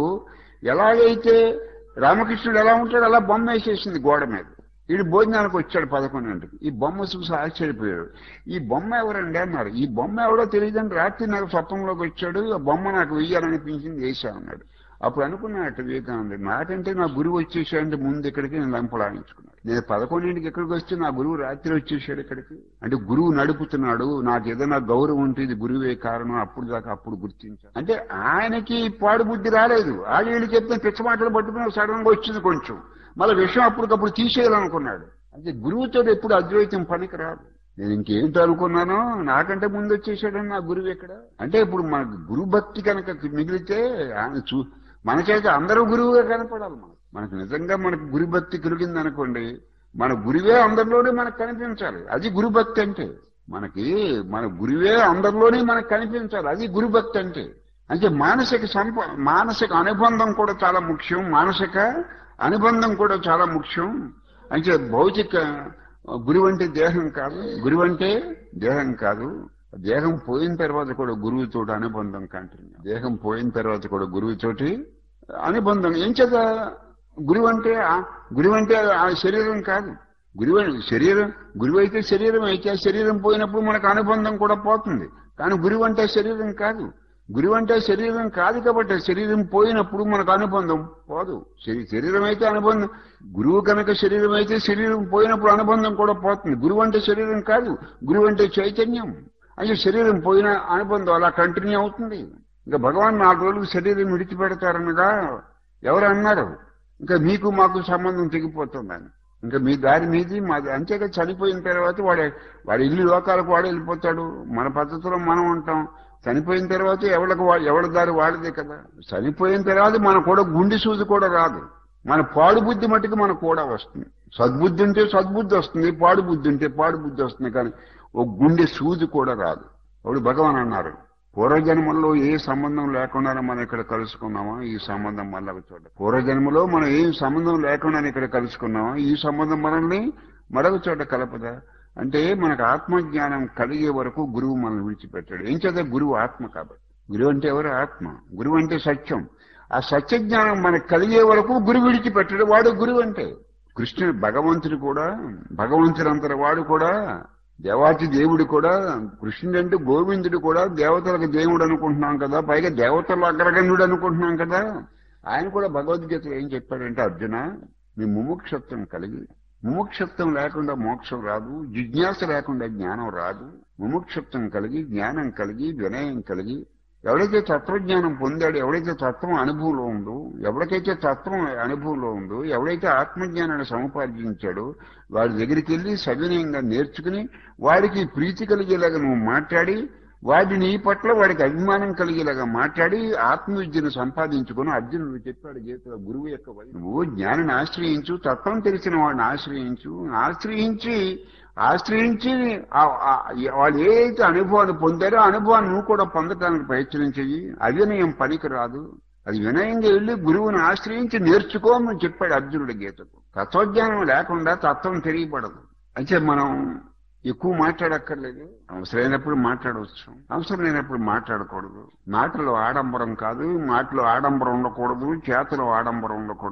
ఎలాగైతే రామకృష్ణుడు ఎలా ఉంటాడో అలా బొమ్మ వేసేసింది గోడ మీద వీడు భోజనానికి వచ్చాడు పదకొండింటికి ఈ బొమ్మ చూసి ఆశ్చర్యపోయాడు ఈ బొమ్మ ఎవరండి అన్నారు ఈ బొమ్మ ఎవడో తెలియదని రాత్రి నాకు స్వప్నంలోకి వచ్చాడు ఆ బొమ్మ నాకు వెయ్యాలనిపించింది వేసా అన్నాడు అప్పుడు అనుకున్నాడు వివేకానంద నాకంటే నా గురువు వచ్చేసాడంటే ముందు ఇక్కడికి నేను లంపలాడించుకున్నాను నేను పదకొండింటికి ఎక్కడికి వస్తే నా గురువు రాత్రి వచ్చేసాడు ఇక్కడికి అంటే గురువు నడుపుతున్నాడు నాకు ఏదైనా గౌరవం ఉంటే ఇది గురువే కారణం అప్పుడు దాకా అప్పుడు గుర్తించాను అంటే ఆయనకి పాడు బుద్ధి రాలేదు ఆడి వీళ్ళు చెప్తే పిచ్చ మాటలు పట్టుకుని సడన్ గా వచ్చింది కొంచెం మళ్ళీ విషయం అప్పటికప్పుడు తీసేయాలనుకున్నాడు అంటే గురువుతో ఎప్పుడు అద్వైతం పనికి రాదు నేను ఇంకేంటో అనుకున్నానో నాకంటే ముందు వచ్చేసాడని నా గురువు ఎక్కడ అంటే ఇప్పుడు మనకు గురు భక్తి కనుక మిగిలితే ఆయన చూ మన చేత అందరూ గురువుగా కనపడాలి మనకు మనకు నిజంగా మనకు గురు భక్తి కలిగింది అనుకోండి మన గురువే అందరిలోనే మనకు కనిపించాలి అది గురు భక్తి అంటే మనకి మన గురువే అందరిలోనే మనకు కనిపించాలి అది గురు భక్తి అంటే అంటే మానసిక సంప మానసిక అనుబంధం కూడా చాలా ముఖ్యం మానసిక అనుబంధం కూడా చాలా ముఖ్యం అంటే భౌతిక గురువు అంటే దేహం కాదు గురువు అంటే దేహం కాదు దేహం పోయిన తర్వాత కూడా గురువుతో అనుబంధం కంటిన్యూ దేహం పోయిన తర్వాత కూడా గురువుతోటి అనుబంధం ఏం చేత గురువు అంటే ఆ- గురువు అంటే ఆ శరీరం కాదు గురువు అని- శరీరం గురువు అయితే శరీరం అయితే ఆ శరీరం పోయినప్పుడు మనకు అనుబంధం కూడా పోతుంది కానీ గురువు అంటే శరీరం కాదు గురువు అంటే శరీరం కాదు కాబట్టి శరీరం పోయినప్పుడు మనకు అనుబంధం పోదు శరీ- శరీరం అయితే అనుబంధం గురువు కనుక శరీరం అయితే శరీరం పోయినప్పుడు అనుబంధం కూడా పోతుంది గురువు అంటే శరీరం కాదు గురువు అంటే చైతన్యం అంటే శరీరం పోయిన అనుబంధం అలా కంటిన్యూ అవుతుంది ఇంకా భగవాన్ నాలుగు రోజులు శరీరం విడిచిపెడతారనగా ఎవరు అన్నారు ఇంకా మీకు మాకు సంబంధం తెగిపోతుందని ఇంకా మీ దారి మీది మాది అంతేగా చనిపోయిన తర్వాత వాడే వాడి ఇల్లు లోకాలకు వాడు వెళ్ళిపోతాడు మన పద్ధతిలో మనం ఉంటాం చనిపోయిన తర్వాత ఎవరికి వా- ఎవరి దారి వాడిదే కదా చనిపోయిన తర్వాత మన కూడా గుండె సూది కూడా రాదు మన పాడు బుద్ధి మట్టుకు మనకు కూడా వస్తుంది సద్బుద్ధి ఉంటే సద్బుద్ధి వస్తుంది పాడు బుద్ధి ఉంటే పాడు బుద్ధి వస్తుంది కానీ ఓ గుండె సూది కూడా రాదు అప్పుడు భగవాన్ అన్నారు పూర్వజన్మల్లో ఏ సంబంధం లేకుండానే మనం ఇక్కడ కలుసుకున్నామా ఈ సంబంధం మళ్ళీ చోట పూర్వజన్మలో మనం ఏ సంబంధం లేకుండానే ఇక్కడ కలుసుకున్నామా ఈ సంబంధం మనల్ని మరొక చోట కలపదా అంటే మనకు ఆత్మజ్ఞానం కలిగే వరకు గురువు మనల్ని విడిచిపెట్టాడు ఏం చేత గురువు ఆత్మ కాబట్టి గురువు అంటే ఎవరు ఆత్మ గురువు అంటే సత్యం ఆ సత్య జ్ఞానం మనకు కలిగే వరకు గురువు విడిచిపెట్టాడు వాడు గురువు అంటే కృష్ణుడు భగవంతుడు కూడా భగవంతుడంతటి వాడు కూడా దేవాతి దేవుడు కూడా కృష్ణుడు అంటే గోవిందుడు కూడా దేవతలకు దేవుడు అనుకుంటున్నాం కదా పైగా దేవతలు అగ్రగణ్యుడు అనుకుంటున్నాం కదా ఆయన కూడా భగవద్గీతలో ఏం చెప్పాడంటే అర్జున మీ ముముక్షత్వం కలిగి ముముక్షత్వం లేకుండా మోక్షం రాదు జిజ్ఞాస లేకుండా జ్ఞానం రాదు ముముక్షత్వం కలిగి జ్ఞానం కలిగి వినయం కలిగి ఎవడైతే తత్వజ్ఞానం పొందాడో ఎవడైతే తత్వం అనుభవంలో ఉందో ఎవరికైతే తత్వం అనుభవంలో ఉందో ఎవడైతే ఆత్మజ్ఞానాన్ని సముపార్జించాడో వాడి దగ్గరికి వెళ్ళి సవినయంగా నేర్చుకుని వాడికి ప్రీతి కలిగేలాగా నువ్వు మాట్లాడి వాడి నీ పట్ల వాడికి అభిమానం కలిగేలాగా మాట్లాడి ఆత్మవిద్యను సంపాదించుకుని అర్జునుడు చెప్పాడు గీతలో గురువు యొక్క వై- నువ్వు జ్ఞానిని ఆశ్రయించు తత్వం తెలిసిన వాడిని ఆశ్రయించు ఆశ్రయించి ఆశ్రయించి ఆ- ఆ- వాళ్ళు ఏదైతే అనుభవాన్ని పొందారో ఆ అనుభవాన్ని నువ్వు కూడా పొందటానికి ప్రయత్నం చెయ్యి అవినయం పనికి రాదు అది వినయంగా వెళ్ళి గురువుని ఆశ్రయించి నేర్చుకోమని చెప్పాడు అర్జునుడి గీతకు తత్వజ్ఞానం లేకుండా తత్వం తెలియబడదు అయితే మనం ఎక్కువ మాట్లాడక్కర్లేదు అవసరమైనప్పుడు మాట్లాడవచ్చు అవసరం లేనప్పుడు మాట్లాడకూడదు మాటలో ఆడంబరం కాదు మాటలో ఆడంబరం ఉండకూడదు చేతలో ఆడంబరం ఉండకూడదు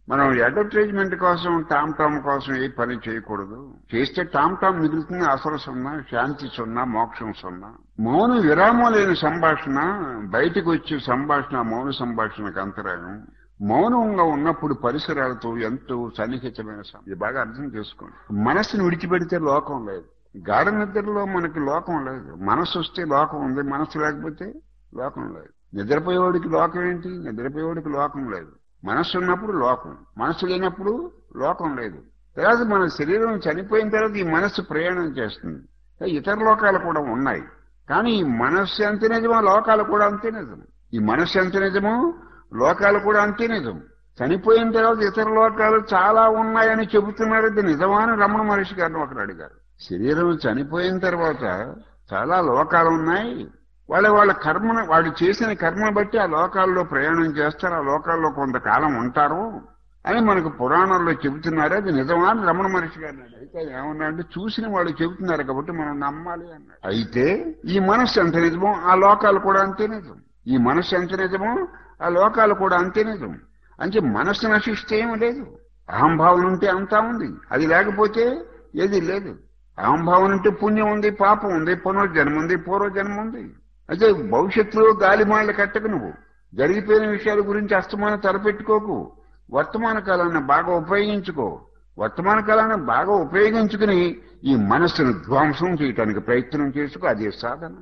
మనం అడ్వర్టైజ్మెంట్ కోసం టామ్ టామ్ కోసం ఏ పని చేయకూడదు చేస్తే టామ్ టామ్ మిగులుతుంది అసలు సున్నా శాంతి సున్నా మోక్షం సున్నా మౌన విరామం లేని సంభాషణ బయటకు వచ్చే సంభాషణ మౌన సంభాషణకు అంతరాయం మౌనంగా ఉన్నప్పుడు పరిసరాలతో ఎంతో సన్నిహితమైన సం- ఇది బాగా అర్థం చేసుకోండి మనస్సును విడిచిపెడితే లోకం లేదు గాఢ నిద్రలో మనకి లోకం లేదు మనసు వస్తే లోకం ఉంది మనసు లేకపోతే లోకం లేదు నిద్రపోయేవాడికి లోకం ఏంటి నిద్రపోయేవాడికి లోకం లేదు మనస్సు ఉన్నప్పుడు లోకం మనస్సు లేనప్పుడు లోకం లేదు తర్వాత మన శరీరం చనిపోయిన తర్వాత ఈ మనస్సు ప్రయాణం చేస్తుంది ఇతర లోకాలు కూడా ఉన్నాయి కానీ ఈ మనస్సు ఎంత నిజమో లోకాలు కూడా అంతే నిజం ఈ మనస్సు ఎంత నిజమో లోకాలు కూడా అంతే నిజం చనిపోయిన తర్వాత ఇతర లోకాలు చాలా ఉన్నాయని చెబుతున్నారు ఇది నిజమా అని రమణ మహర్షి గారిని ఒకరు అడిగారు శరీరం చనిపోయిన తర్వాత చాలా లోకాలు ఉన్నాయి వాళ్ళ వాళ్ళ కర్మను వాళ్ళు చేసిన కర్మను బట్టి ఆ లోకాల్లో ప్రయాణం చేస్తారు ఆ లోకాల్లో కొంతకాలం ఉంటారు అని మనకు పురాణాల్లో చెబుతున్నారు అది నిజమా అని రమణ మహర్షి గారిని అడిగారు. అయితే ఏమన్నా అంటే చూసిన వాళ్ళు చెబుతున్నారు కాబట్టి మనం నమ్మాలి అన్నాడు అయితే ఈ మనస్సు ఎంత నిజమో ఆ లోకాలు కూడా అంతే నిజం ఈ మనస్సు ఎంత నిజమో ఆ లోకాలు కూడా అంతే నిజం అంటే మనస్సు నశిస్తే ఏమి లేదు అహంభావన ఉంటే అంతా ఉంది అది లేకపోతే ఏది లేదు అహంభావన ఉంటే పుణ్యం ఉంది పాపం ఉంది పునర్జన్మ ఉంది పూర్వజన్మ ఉంది అయితే భవిష్యత్తులో గాలిమాళ్ళు కట్టకు నువ్వు జరిగిపోయిన విషయాల గురించి అస్తమానం తలపెట్టుకోకు వర్తమాన కాలాన్ని బాగా ఉపయోగించుకో వర్తమాన కాలాన్ని బాగా ఉపయోగించుకుని ఈ మనస్సును ధ్వంసం చేయటానికి ప్రయత్నం చేసుకో అదే సాధన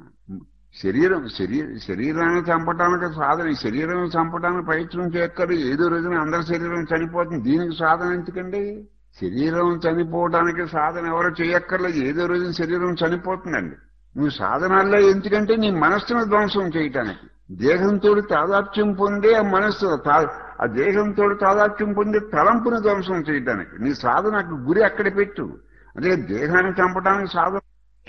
శరీరం శరీర శరీరాన్ని చంపడానికి సాధన ఈ శరీరం చంపడానికి ప్రయత్నం చేయక్కర్దు ఏదో రోజున అందరి శరీరం చనిపోతుంది దీనికి సాధన ఎందుకండి శరీరం చనిపోవడానికి సాధన ఎవరు చేయక్కర్లేదు ఏదో రోజున శరీరం చనిపోతుందండి నువ్వు సాధనాల్లో ఎందుకంటే నీ మనస్సును ధ్వంసం చేయటానికి దేహంతో తాదాత్యం పొందే ఆ మనస్సు తా- ఆ దేహంతో తాదాత్యం పొందే తలంపును ధ్వంసం చేయటానికి నీ సాధనకు గురి అక్కడ పెట్టు అదే దేహాన్ని చంపడానికి సాధన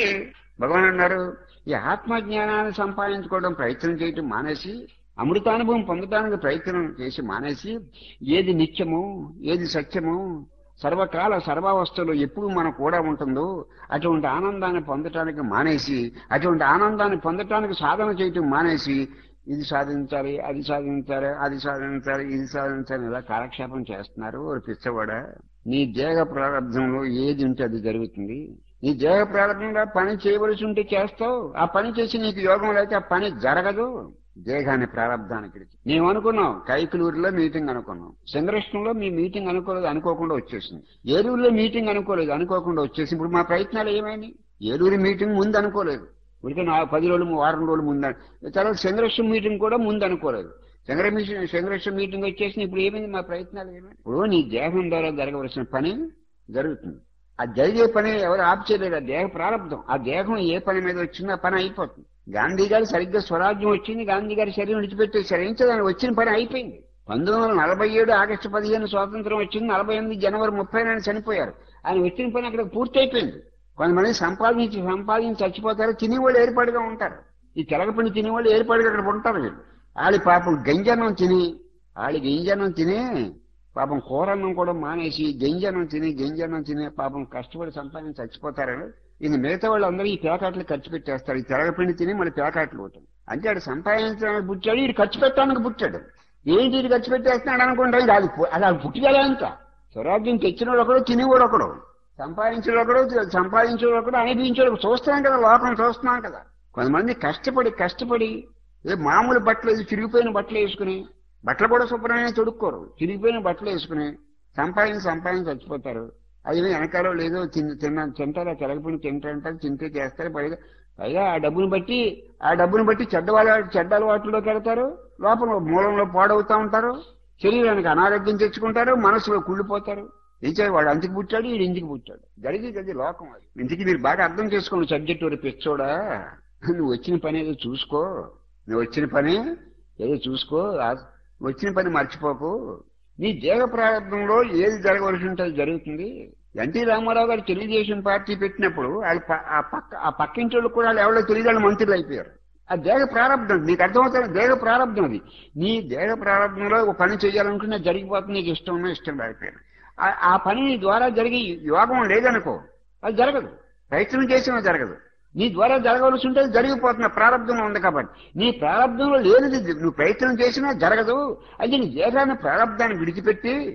భగవాన్ అన్నారు ఈ ఆత్మజ్ఞానాన్ని సంపాదించుకోవడం ప్రయత్నం చేయటం మానేసి అమృతానుభవం పొందడానికి ప్రయత్నం చేసి మానేసి ఏది నిత్యము ఏది సత్యము సర్వకాల సర్వావస్థలో ఎప్పుడు మన కూడా ఉంటుందో అటువంటి ఆనందాన్ని పొందటానికి మానేసి అటువంటి ఆనందాన్ని పొందటానికి సాధన చేయటం మానేసి ఇది సాధించాలి అది సాధించాలి అది సాధించాలి ఇది సాధించాలి ఇలా కాలక్షేపం చేస్తున్నారు ఒక పిచ్చవాడ నీ దేహ ప్రారంభంలో ఏది ఉంటే అది జరుగుతుంది నీ దేహ ప్రారంభంగా పని చేయవలసి ఉంటే చేస్తావు ఆ పని చేసి నీకు యోగం లేకపోతే ఆ పని జరగదు దేహాన్ని ప్రారంధానికి ఇచ్చి. మేము అనుకున్నాం కైకులూరులో మీటింగ్ అనుకున్నాం చంద్రకృష్ణంలో మీ మీటింగ్ అనుకోలేదు అనుకోకుండా వచ్చేసింది ఏలూరులో మీటింగ్ అనుకోలేదు అనుకోకుండా వచ్చేసింది ఇప్పుడు మా ప్రయత్నాలు ఏమైనాయి ఏలూరు మీటింగ్ ముందు అనుకోలేదు ఉడికి నా పది రోజులు వారం రోజులు ముందు అను- తర్వాత చంద్రకృష్ణ మీటింగ్ కూడా ముందు అనుకోలేదు చంద్ర మిషన్ చంద్రకృష్ణ మీటింగ్ వచ్చేసి ఇప్పుడు ఏమైంది మా ప్రయత్నాలు ఏమైంది ఇప్పుడు నీ దేహం ద్వారా జరగవలసిన పని జరుగుతుంది ఆ జరిగే పని ఎవరు ఆప్ చేయలేరు ఆ దేహ ప్రారంభం ఆ దేహం ఏ పని మీద వచ్చిందో ఆ పని అయిపోతుంది గాంధీ గారు సరిగ్గా స్వరాజ్యం వచ్చింది గాంధీ గారి శరీరం విడిచిపెట్టేశారు ఏం చేయాలి వచ్చిన పని అయిపోయింది పంతొమ్మిది వందల నలభై ఏడు ఆగస్టు పదిహేను స్వాతంత్రం వచ్చింది నలభై ఎనిమిది జనవరి ముప్పై నాడు చనిపోయారు ఆయన వచ్చిన పని అక్కడ పూర్తి అయిపోయింది కొంతమంది సంపాదించి సంపాదించి చచ్చిపోతారు తినేవాళ్ళు ఏర్పాటుగా ఉంటారు ఈ తెలగపిండి తినేవాళ్ళు ఏర్పాటుగా అక్కడ ఉంటారు వీళ్ళు ఆడి పాపం గంజన్నం తిని ఆడి గింజన్నం తిని పాపం కూరన్నం కూడా మానేసి గింజన్నం తిని గింజన్నం తిని పాపం కష్టపడి సంపాదించి చచ్చిపోతారు ఇది మిగతా వాళ్ళందరూ ఈ పేకాట్లు ఖర్చు పెట్టేస్తారు ఈ తెలగపిండి తిని మళ్ళీ పేకాట్లు ఉంటాయి అంటే ఆడు సంపాదించడానికి పుట్టాడు ఇది ఖర్చు పెట్టడానికి పుట్టాడు ఏంటి ఇది ఖర్చు పెట్టేస్తున్నాడు అనుకుంటా ఇది అది పు- అది అది పుట్టిగలే అంత స్వరాజ్యం తెచ్చినోడు ఒకడు తినేవాడు ఒకడు సంపాదించేవాడు ఒకడు సంపాదించేవాడు ఒకడు అనిపించేవాడు చూస్తున్నాం కదా లోకం చూస్తున్నాం కదా కొంతమంది కష్టపడి కష్టపడి ఏ మామూలు బట్టలు ఇది చిరిగిపోయిన బట్టలు వేసుకుని బట్టలు కూడా శుభ్రమైన తొడుక్కోరు చిరిగిపోయిన బట్టలు వేసుకుని సంపాదించి సంపాదించి చచ్చిపోతారు అది వెనకాలో లేదో తిన్న తిన్న తింటారా తెలగపని తింటారంటారు తింటే చేస్తారు పైగా పైగా ఆ డబ్బును బట్టి ఆ డబ్బును బట్టి చెడ్డ వాళ్ళ చెడ్డ అలవాట్లోకి వెళ్తారు లోపల మూలంలో పాడవుతా ఉంటారు శరీరానికి అనారోగ్యం తెచ్చుకుంటారు మనసులో కుళ్ళిపోతారు నిజే వాడు అంతికి పుట్టాడు వీడు ఇంటికి పుట్టాడు జరిగేది అది లోకం అది ఇంటికి మీరు బాగా అర్థం చేసుకోండి సబ్జెక్ట్ వారి పిచ్చోడా నువ్వు వచ్చిన పని ఏదో చూసుకో నువ్వు వచ్చిన పని ఏదో చూసుకో ఆ- వచ్చిన పని మర్చిపోకు నీ దేహ ప్రారంభంలో ఏది జరగవలసి ఉంటే అది జరుగుతుంది ఎన్టీ రామారావు గారు తెలుగుదేశం పార్టీ పెట్టినప్పుడు వాళ్ళు ప- ఆ పక్క ఆ పక్కింటి వాళ్ళు కూడా వాళ్ళు ఎవరో తెలియదు మంత్రులు అయిపోయారు ఆ దేహ ప్రారంభం నీకు అర్థమవుతుంది దేహ ప్రారంభం అది నీ దేహ ప్రారంభంలో ఒక పని చేయాలనుకున్నా జరిగిపోతుంది నీకు ఇష్టం ఉన్నా ఇష్టం లేకపోయినా ఆ- ఆ పని నీ ద్వారా జరిగి యోగం లేదనుకో అది జరగదు ప్రయత్నం చేసినా జరగదు నీ ద్వారా జరగవలసి ఉంటే అది జరిగిపోతున్న ప్రారంభంలో ఉంది కాబట్టి నీ ప్రారంభంలో లేనిది నువ్వు ప్రయత్నం చేసినా జరగదు అది నీ దేహాన్ని ప్రారంభాన్ని విడిచిపెట్టి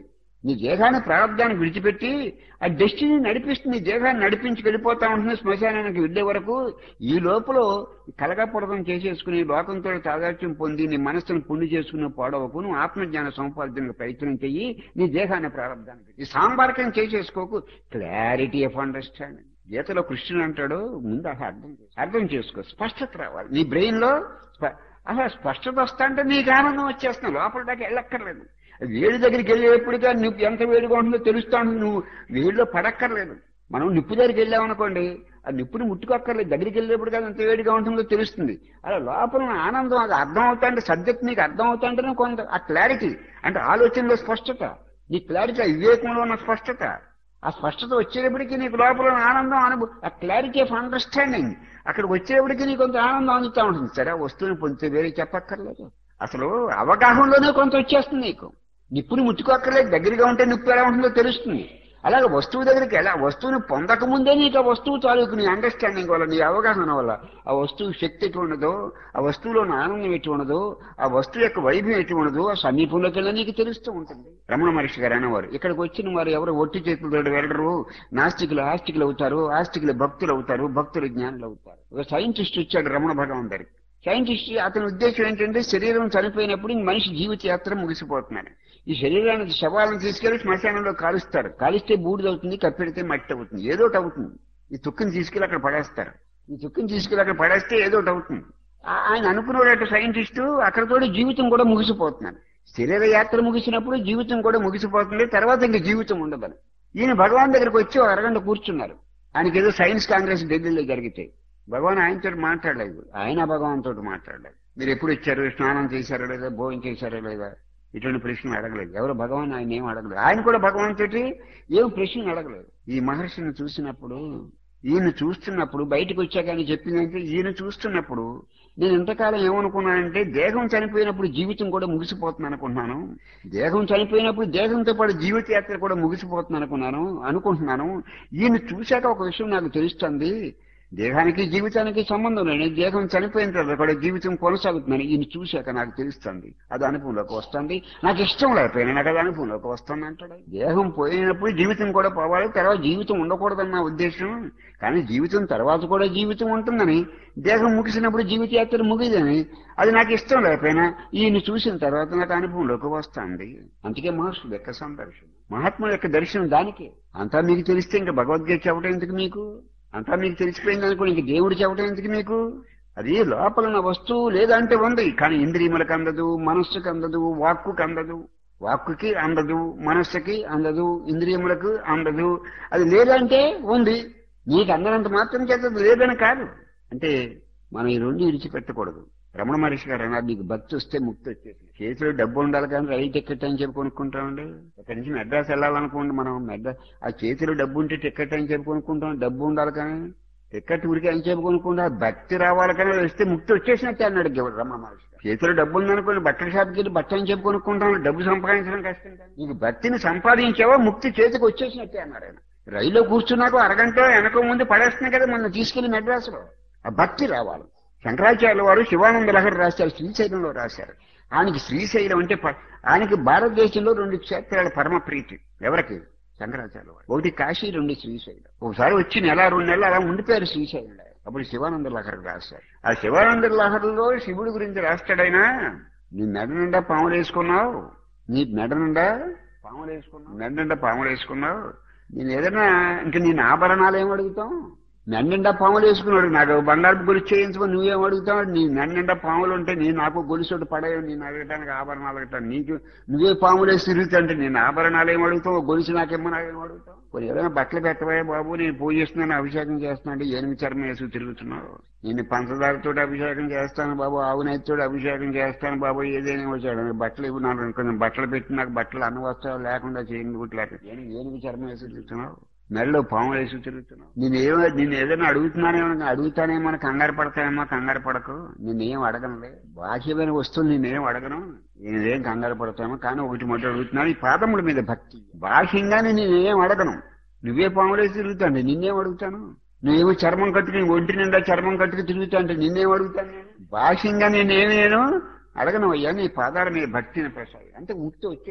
నీ దేహాన్ని ప్రారంభాన్ని విడిచిపెట్టి ఆ డెస్టినీ నడిపిస్తుంది నీ దేహాన్ని నడిపించి వెళ్ళిపోతా ఉంటుంది శ్మశానానికి వెళ్లే వరకు ఈ లోపల కలగపడతం చేసేసుకుని లోకంతో తాదాత్యం పొంది నీ మనస్సును పుండి చేసుకునే పాడవకు నువ్వు ఆత్మజ్ఞాన సంపాదనకు ప్రయత్నం చెయ్యి నీ దేహాన్ని ప్రారంభానికి ఈ సాంబార్కం చేసేసుకోకు క్లారిటీ ఆఫ్ అండర్స్టాండింగ్ గీతలో కృష్ణుడు అంటాడు ముందు అసలు అర్థం చేసుకో అర్థం చేసుకో స్పష్టత రావాలి నీ బ్రెయిన్ లో స్ప- అసలు స్పష్టత వస్తా అంటే నీకు ఆనందం వచ్చేస్తున్నా లోపల దాకా వెళ్ళక్కర్లేదు వేడి దగ్గరికి వెళ్ళేప్పటికే నువ్వు ఎంత వేడిగా ఉంటుందో తెలుస్తా ఉంటుంది నువ్వు వేడిలో పడక్కర్లేదు మనం నిప్పు దగ్గరికి వెళ్ళామనుకోండి ఆ నిప్పుని ముట్టుకోక్కర్లేదు దగ్గరికి వెళ్ళేప్పటికీ అది ఎంత వేడిగా ఉంటుందో తెలుస్తుంది అలా లోపల ఉన్న ఆనందం అది అర్థం అవుతా అంటే సబ్జెక్ట్ నీకు అర్థం అవుతా అంటేనే కొంత ఆ క్లారిటీ అంటే ఆలోచనలో స్పష్టత నీ క్లారిటీ ఆ వివేకంలో ఉన్న స్పష్టత ఆ స్పష్టత వచ్చేటప్పటికి నీకు లోపల ఉన్న ఆనందం అనుభవం ఆ క్లారిటీ ఆఫ్ అండర్స్టాండింగ్ అక్కడికి వచ్చేటప్పటికి నీకు కొంత ఆనందం అందుతూ ఉంటుంది సరే ఆ వస్తువుని పొందితే వేరే చెప్పక్కర్లేదు అసలు అవగాహనలోనే కొంత వచ్చేస్తుంది నీకు నిప్పుని ముట్టుకోక్కర్లేదు దగ్గరగా ఉంటే నిప్పు ఎలా ఉంటుందో తెలుస్తుంది అలాగే వస్తువు దగ్గరికి ఎలా వస్తువుని పొందక ముందే నీకు ఆ వస్తువు తాలూకు నీ అండర్స్టాండింగ్ వల్ల నీ అవగాహన వల్ల ఆ వస్తువు శక్తి ఎటు ఉండదో ఆ వస్తువులో ఉన్న ఆనందం ఎటు ఉండదో ఆ వస్తువు యొక్క వైభవం ఎటు ఉండదో ఆ సమీపంలోకి వెళ్ళి నీకు తెలుస్తూ ఉంటుంది రమణ మహర్షి గారు అనేవారు ఇక్కడికి వచ్చిన వారు ఎవరు ఒట్టి చేతులతో వెళ్ళరు నాస్తికులు ఆస్తికులు అవుతారు ఆస్తికులు భక్తులు అవుతారు భక్తులు జ్ఞానులు అవుతారు ఒక సైంటిస్ట్ వచ్చాడు రమణ భగవాన్ గారికి సైంటిస్ట్ అతని ఉద్దేశం ఏంటంటే శరీరం చనిపోయినప్పుడు ఇంక మనిషి జీవిత యాత్ర ముగిసిపోతున్నాడు ఈ శరీరానికి శవాలను తీసుకెళ్లి శ్మశానంలో కాలుస్తారు కాలిస్తే బూడిదవుతుంది కప్పెడితే మట్టి అవుతుంది ఏదో ఒకటి అవుతుంది ఈ తుక్కుని తీసుకెళ్లి అక్కడ పడేస్తారు ఈ తుక్కుని తీసుకెళ్లి అక్కడ పడేస్తే ఏదో ఒకటి అవుతుంది ఆ- ఆయన అనుకున్నాడట సైంటిస్టు అక్కడతోటి జీవితం కూడా ముగిసిపోతున్నాడు శరీర యాత్ర ముగిసినప్పుడు జీవితం కూడా ముగిసిపోతుంది తర్వాత ఇంక జీవితం ఉండదని ఈయన భగవాన్ దగ్గరికి వచ్చి ఒక అరగంట కూర్చున్నారు ఆయనకి ఏదో సైన్స్ కాంగ్రెస్ ఢిల్లీలో జరిగితే భగవాన్ ఆయనతో మాట్లాడలేదు ఆయన భగవాన్ తోటి మాట్లాడలేదు మీరు ఎప్పుడు ఇచ్చారు స్నానం చేశారా లేదా భోజనం చేశారా లేదా ఇటువంటి ప్రశ్నలు అడగలేదు ఎవరు భగవాన్ ఆయన ఏం అడగలేదు ఆయన కూడా భగవాన్ తోటి ఏం ప్రశ్నలు అడగలేదు ఈ మహర్షిని చూసినప్పుడు ఈయన చూస్తున్నప్పుడు బయటకు వచ్చాక ఆయన చెప్పిందంటే ఈయన చూస్తున్నప్పుడు నేను ఇంతకాలం ఏమనుకున్నానంటే దేహం చనిపోయినప్పుడు జీవితం కూడా ముగిసిపోతుంది అనుకుంటున్నాను దేహం చనిపోయినప్పుడు దేహంతో పాటు జీవిత యాత్ర కూడా ముగిసిపోతుంది అనుకున్నాను అనుకుంటున్నాను ఈయన చూశాక ఒక విషయం నాకు తెలుస్తుంది దేహానికి జీవితానికి సంబంధం లేని దేహం చనిపోయిన తర్వాత కూడా జీవితం కొనసాగుతుందని ఈయన చూశాక నాకు తెలుస్తుంది అది అనుభవంలోకి వస్తుంది నాకు ఇష్టం లేకపోయినా నాకు అది అనుభవంలోకి వస్తుంది అంటాడు దేహం పోయినప్పుడు జీవితం కూడా పోవాలి తర్వాత జీవితం ఉండకూడదని నా ఉద్దేశం కానీ జీవితం తర్వాత కూడా జీవితం ఉంటుందని దేహం ముగిసినప్పుడు జీవిత యాత్ర ముగిదని అది నాకు ఇష్టం లేకపోయినా ఈయన చూసిన తర్వాత నాకు అనుభవంలోకి వస్తుంది అందుకే మహర్షుల యొక్క సందర్శనం మహాత్ముల యొక్క దర్శనం దానికే అంతా మీకు తెలిస్తే ఇంకా భగవద్గీత చెప్పడం ఎందుకు మీకు అంతా మీకు తెలిసిపోయింది అనుకో ఇంక దేవుడు చెప్పడం ఎందుకు మీకు అది లోపల ఉన్న వస్తువు లేదంటే ఉంది కానీ ఇంద్రియములకు అందదు మనస్సుకు అందదు వాక్కుకి అందదు వాక్కుకి అందదు మనస్సుకి అందదు ఇంద్రియములకు అందదు అది లేదంటే ఉంది నీకు అందనంత మాత్రం చేత అది లేదని కాదు అంటే మనం ఈ రెండు విడిచిపెట్టకూడదు రమణ మహర్షి గారు అన్నారు నీకు భక్తి వస్తే ముక్తి వచ్చేసి చేతిలో డబ్బు ఉండాలి కానీ రైలు టికెట్ అని చెప్పి కొనుక్కుంటామండి ఇక్కడి నుంచి మెడ్రాస్ వెళ్ళాలనుకోండి మనం మెడ్రాస్ ఆ చేతిలో డబ్బు ఉంటే టికెట్ అని చెప్పి కొనుక్కుంటాం డబ్బు ఉండాలి కానీ టికెట్ ఉరికి అని చెప్పి కొనుక్కుంటా భక్తి రావాలి కానీ వస్తే ముక్తి వచ్చేసినట్టే అన్నాడు గివ- రమణ మహర్షి గారు. చేతిలో డబ్బు ఉందనుకోండి బట్టల షాప్కి వెళ్ళి బట్ట అని చెప్పి కొనుక్కుంటాం డబ్బు సంపాదించడం కష్టం కాదు. నీకు భక్తిని సంపాదించావా ముక్తి చేతికి వచ్చేసినట్టే అన్నారు ఆయన రైల్లో కూర్చున్నాక అరగంట వెనక ముందు పడేస్తున్నాయి కదా మొన్న తీసుకెళ్లి మెడ్రాసులో ఆ భక్తి రావాలి శంకరాచార్యుల వారు శివానంద లహరి రాశారు శ్రీశైలంలో రాశారు ఆయనకి శ్రీశైలం అంటే ప- ఆయనకి భారతదేశంలో రెండు క్షేత్రాల పరమ ప్రీతి ఎవరికి శంకరాచార్యుల వారు ఒకటి కాశీ రెండు శ్రీశైలం ఒకసారి వచ్చి నెల రెండు నెలలు అలా ఉండిపోయారు శ్రీశైలంలో అప్పుడు శివానంద లహరి రాశారు ఆ శివానంద లహరిలో శివుడి గురించి రాస్తాడైనా నీ మెడ నిండా పాములు వేసుకున్నావు నీ మెడ నిండా పాములు వేసుకున్నావు మెడ నిండా పాములు వేసుకున్నావు నేను ఏదైనా ఇంక నేను ఆభరణాలు ఏం అడుగుతాం నన్నిండా పాములు వేసుకున్నాడు నాకు బంగారు గొలుసు చేయించమని నువ్వేం అడుగుతావు నీ నన్నిండా పాములు ఉంటే నేను నాకు గొలుసుడు పడేవి నేను అడగటానికి ఆభరణాలు అడగటాను నీకు నువ్వే పాములు వేసి తిరుగుతుంటే నేను ఆభరణాలు ఏం అడుగుతావు గొలుసు నాకేమో నాకేం అడుగుతావు మరి ఏదైనా బట్టలు పెట్టవే బాబు నేను పూజ చేస్తున్నాను అభిషేకం చేస్తున్నాడు ఏమి చర్మం వేసి తిరుగుతున్నావు నేను పంచదారతో అభిషేకం చేస్తాను బాబు ఆవు నెయ్యితో అభిషేకం చేస్తాను బాబు ఏదైనా వచ్చాడు బట్టలు ఇవ్వు నాకు కొంచెం బట్టలు పెట్టి నాకు బట్టలు అన్న వస్త్రాలు లేకుండా చేయండి గుట్లేక ఏనుగు చర్మం వేసి తిరుగుతున్నావు మెడలో పాము వేసి తిరుగుతున్నావు నేను ఏమో నేను ఏదైనా అడుగుతున్నానేమో అడుగుతానేమో అని కంగారు పడతానేమో కంగారు పడకు నేనేం అడగనులే బాహ్యమైన వస్తువులు నేనేం అడగను నేనేం కంగారు పడతామో కానీ ఒకటి మొదటి అడుగుతున్నాను ఈ పాదముల మీద భక్తి బాహ్యంగానే నేనేం అడగను నువ్వే పాములేసి తిరుగుతాండి నిన్నేం అడుగుతాను నువ్వేమో చర్మం కట్టుకుని ఒంటి నిండా చర్మం కట్టుకు తిరుగుతా అంటే నిన్నేం అడుగుతాను నేను బాహ్యంగా నేనేమి నేను అడగను అయ్యా నీ పాదాల మీద భక్తిని ప్రసాది అంటే ముక్తి వచ్చేసింది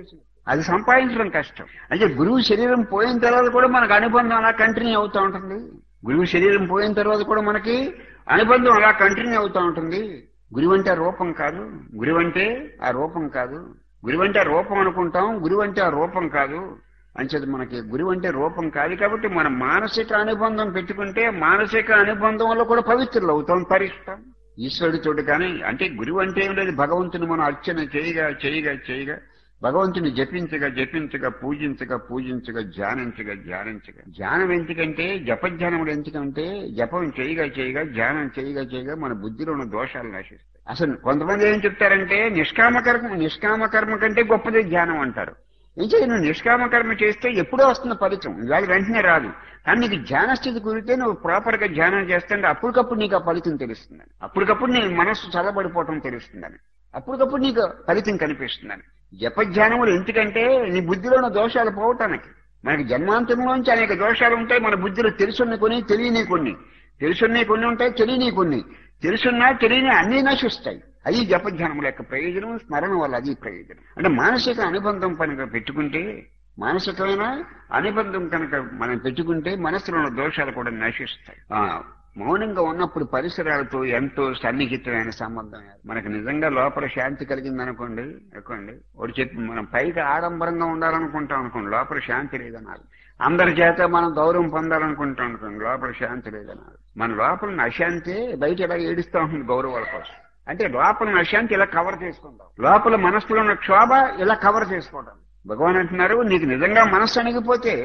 అది సంపాదించడం కష్టం అంటే గురువు శరీరం పోయిన తర్వాత కూడా మనకు అనుబంధం అలా కంటిన్యూ అవుతూ ఉంటుంది గురువు శరీరం పోయిన తర్వాత కూడా మనకి అనుబంధం అలా కంటిన్యూ అవుతూ ఉంటుంది గురువు అంటే ఆ రూపం కాదు గురువు అంటే ఆ రూపం కాదు గురువు అంటే ఆ రూపం అనుకుంటాం గురువు అంటే ఆ రూపం కాదు అంచేది మనకి గురువు అంటే రూపం కాదు కాబట్టి మన మానసిక అనుబంధం పెట్టుకుంటే మానసిక అనుబంధం వల్ల కూడా పవిత్రులు అవుతాం తరిస్తాం ఈశ్వరుడితోటి కానీ అంటే గురువు అంటే ఏం లేదు భగవంతుని మనం అర్చన చేయగా చేయగా చేయగా భగవంతుని జపించగా జపించగా పూజించగా పూజించగా ధ్యానించగా ధ్యానించగా ధ్యానం ఎందుకంటే జపధ్యానములు ఎందుకంటే జపం చేయగా చేయగా ధ్యానం చేయగా చేయగా మన బుద్ధిలో ఉన్న దోషాలు నశిస్తాయి అసలు కొంతమంది ఏం చెప్తారంటే నిష్కామ కర్మ నిష్కామ కర్మ కంటే గొప్పది ధ్యానం అంటారు ఏం చేయ నువ్వు నిష్కామ కర్మ చేస్తే ఎప్పుడో వస్తుంది ఫలితం ఇవాళ వెంటనే రాదు కానీ నీకు ధ్యాన స్థితి కుదిరితే నువ్వు ప్రాపర్ గా ధ్యానం చేస్తుంటే అప్పటికప్పుడు నీకు ఆ ఫలితం తెలుస్తుందని అప్పటికప్పుడు నీ మనస్సు చల్లబడిపోవటం తెలుస్తుందని అప్పటికప్పుడు నీకు ఫలితం కనిపిస్తుందని జపధ్యానములు ఎందుకంటే నీ బుద్ధిలో ఉన్న దోషాలు పోవటానికి మనకి జన్మాంతంలోంచి అనేక దోషాలు ఉంటాయి మన బుద్ధిలో తెలుసున్న కొన్ని తెలియని కొన్ని తెలుసున్న కొన్ని ఉంటాయి తెలియని కొన్ని తెలుసున్నా తెలియని అన్నీ నశిస్తాయి అది జపధ్యానముల యొక్క ప్రయోజనం స్మరణ వల్ల అది ప్రయోజనం అంటే మానసిక అనుబంధం కనుక పెట్టుకుంటే మానసికమైన అనుబంధం కనుక మనం పెట్టుకుంటే మనసులో ఉన్న దోషాలు కూడా నశిస్తాయి ఆ మౌనంగా ఉన్నప్పుడు పరిసరాలతో ఎంతో సన్నిహితమైన సంబంధం మనకు నిజంగా లోపల శాంతి కలిగింది అనుకోండి అనుకోండి ఒకటి చెప్పి మనం పైకి ఆడంబరంగా ఉండాలనుకుంటాం అనుకోండి లోపల శాంతి లేదన్నారు అందరి చేత మనం గౌరవం పొందాలనుకుంటాం అనుకోండి లోపల శాంతి లేదన్నారు మన లోపల అశాంతి బయట ఇలా ఏడుస్తూ ఉంటుంది గౌరవాల కోసం అంటే లోపల అశాంతి ఇలా కవర్ చేసుకుంటాం లోపల మనస్సులో ఉన్న క్షోభ ఇలా కవర్ చేసుకోవడం భగవాన్ అంటున్నారు నీకు నిజంగా మనస్సు అణిగిపోతే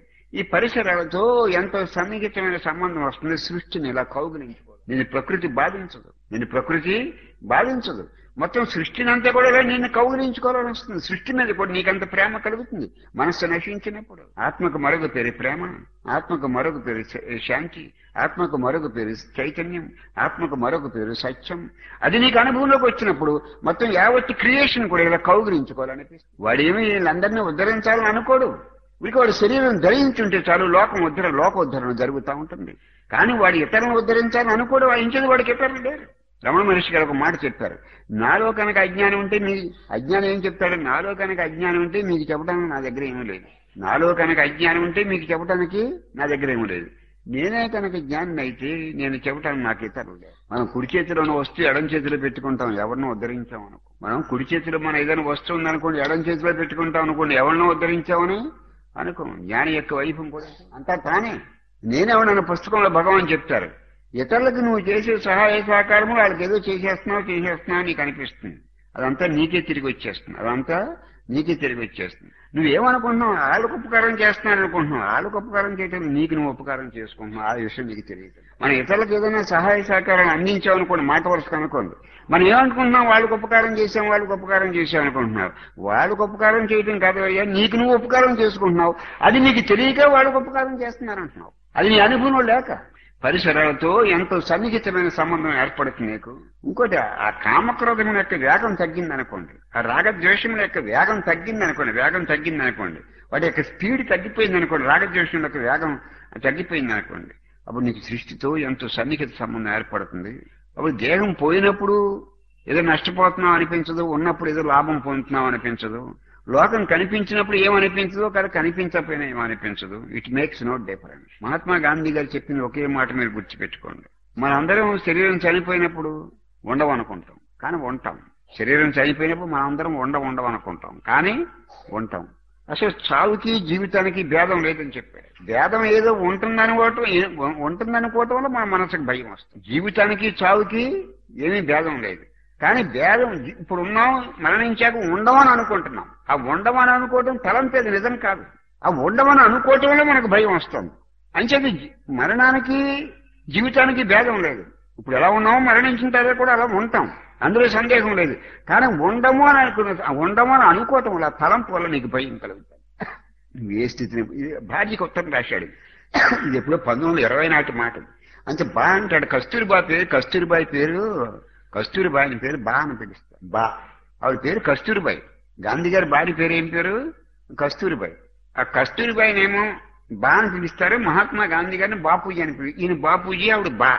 ఈ పరిసరాలతో ఎంతో సన్నిహితమైన సంబంధం వస్తుంది సృష్టిని ఇలా కౌగులించుకో నేను ప్రకృతి బాధించదు నేను ప్రకృతి బాధించదు మొత్తం సృష్టిని అంతా కూడా ఇలా నిన్ను కౌగిలించుకోవాలని వస్తుంది సృష్టి మీద కూడా నీకంత ప్రేమ కలుగుతుంది మనస్సు నశించినప్పుడు ఆత్మకు మరొక పేరు ప్రేమ ఆత్మకు మరొక పేరు శాంతి ఆత్మకు మరొక పేరు చైతన్యం ఆత్మకు మరొక పేరు సత్యం అది నీకు అనుభవంలోకి వచ్చినప్పుడు మొత్తం యావత్ క్రియేషన్ కూడా ఇలా కౌగిలించుకోవాలనిపిస్తుంది వాడేమి వీళ్ళందరినీ ఉద్ధరించాలని అనుకోడు వీరికి వాడి శరీరం ధరించుంటే చాలు లోకం ఉద్ధర లోక ఉద్ధరణ జరుగుతూ ఉంటుంది కానీ వాడు ఇతరులను ఉద్ధరించాలని అనుకోడు వాయించేది వాడికి ఇతరులు లేరు రమణ మహర్షి గారు ఒక మాట చెప్పారు నాలో కనుక అజ్ఞానం ఉంటే మీ అజ్ఞానం ఏం చెప్తాడు నాలో కనుక అజ్ఞానం ఉంటే మీకు చెప్పడానికి నా దగ్గర ఏమీ లేదు నాలో కనుక అజ్ఞానం ఉంటే మీకు చెప్పడానికి నా దగ్గర ఏమీ లేదు నేనే కనుక జ్ఞాని అయితే నేను చెప్పడానికి నాకు ఇతరులు లేదు మనం కుడి చేతిలో ఉన్న వస్తువు ఎడం చేతిలో పెట్టుకుంటాం ఎవరినో ఉద్ధరించాం అనుకో మనం కుడి చేతిలో మన ఏదైనా వస్తువు ఉందనుకోండి ఎడం చేతిలో పెట్టుకుంటాం అనుకోండి ఎవరినో ఉద్ధరించామని అనుకో జ్ఞాని యొక్క వైభవం కూడా అంతా తానే నేనేమన్నా పుస్తకంలో భగవాన్ చెప్తారు ఇతరులకు నువ్వు చేసే సహాయ సహకారము వాళ్ళకి ఏదో చేసేస్తున్నావు చేసేస్తున్నావు నీకు అనిపిస్తుంది అదంతా నీకే తిరిగి వచ్చేస్తుంది అదంతా నీకే తిరిగి వచ్చేస్తుంది నువ్వేమనుకుంటున్నావు వాళ్ళకు ఉపకారం చేస్తున్నాను అనుకుంటున్నావు వాళ్ళకు ఉపకారం చేయటం నీకు నువ్వు ఉపకారం చేసుకుంటున్నావు ఆ విషయం నీకు తెలియదు మన ఇతరులకు ఏదైనా సహాయ సహకారాలు అందించావు అనుకోండి మాట వరుసకు అనుకోండి మనం ఏమనుకుంటున్నాం వాళ్ళకి ఉపకారం చేసాం వాళ్ళకి ఉపకారం చేసాం అనుకుంటున్నావు వాళ్ళకి ఉపకారం చేయటం కాదు అయ్యా నీకు నువ్వు ఉపకారం చేసుకుంటున్నావు అది నీకు తెలియక వాళ్ళకి ఉపకారం చేస్తున్నారంటున్నావు అది నీ అనుభవం లేక పరిసరాలతో ఎంతో సన్నిహితమైన సంబంధం ఏర్పడుతుంది నీకు ఇంకోటి ఆ కామక్రోధం యొక్క వేగం తగ్గింది అనుకోండి ఆ రాగద్వేషముల యొక్క వేగం తగ్గింది అనుకోండి వేగం తగ్గింది అనుకోండి వాటి యొక్క స్పీడ్ తగ్గిపోయింది అనుకోండి రాగద్వేషం యొక్క వేగం తగ్గిపోయింది అనుకోండి అప్పుడు నీకు సృష్టితో ఎంతో సన్నిహిత సంబంధం ఏర్పడుతుంది అప్పుడు దేహం పోయినప్పుడు ఏదో నష్టపోతున్నాం అనిపించదు ఉన్నప్పుడు ఏదో లాభం పొందుతున్నాం అనిపించదు లోకం కనిపించినప్పుడు ఏమనిపించదో కదా కనిపించకపోయినా ఏమనిపించదు it makes no difference Mahatma Gandhi garu చెప్పిన ఒకే మాట మీరు గుర్తుపెట్టుకోండి మనందరం శరీరం చనిపోయినప్పుడు ఉండవనుకుంటాం కానీ ఉంటాం శరీరం చనిపోయినప్పుడు మనందరం ఉండ ఉండవనుకుంటాం కానీ ఉంటాం అసలు చావుకి జీవితానికి భేదం లేదని చెప్పాడు భేదం ఏదో ఉంటుందనుకోవటం ఉంటుందనుకోవటం వల్ల మన మనసుకు భయం వస్తుంది జీవితానికి చావుకి ఏమీ భేదం లేదు కానీ భేదం ఇప్పుడు ఉన్నాం మరణించాక ఉండమని అనుకుంటున్నాం ఆ ఉండమని అనుకోవటం తలంపేది నిజం కాదు ఆ ఉండమని అనుకోవటంలో మనకు భయం వస్తుంది అంచేది మరణానికి జీవితానికి భేదం లేదు ఇప్పుడు ఎలా ఉన్నామో మరణించిన తర్వాత కూడా అలా ఉంటాం అందులో సందేహం లేదు కానీ ఉండము అని అనుకున్న ఉండము అని అనుకోవటం వల్ల తలంపు వల్ల నీకు భయం కలుగుతుంది నువ్వు ఏ స్థితిని భార్యకి ఉత్తరం రాశాడు ఇది ఎప్పుడో పంతొమ్మిది వందల ఇరవై నాటి మాట అంటే బా అంటాడు కస్తూరిబా పేరు కస్తూరిబాయి పేరు కస్తూరిబాయి అని పేరు బా అని పిలుస్తారు బా ఆవిడ పేరు కస్తూరిబాయి గాంధీ గారి భార్య పేరు ఏం పేరు కస్తూరిబాయి ఆ కస్తూరిబాయినేమో బా అని పిలుస్తారు మహాత్మా గాంధీ గారిని బాపూజీ అని పిలు ఈయన బాపూజీ ఆవిడ బా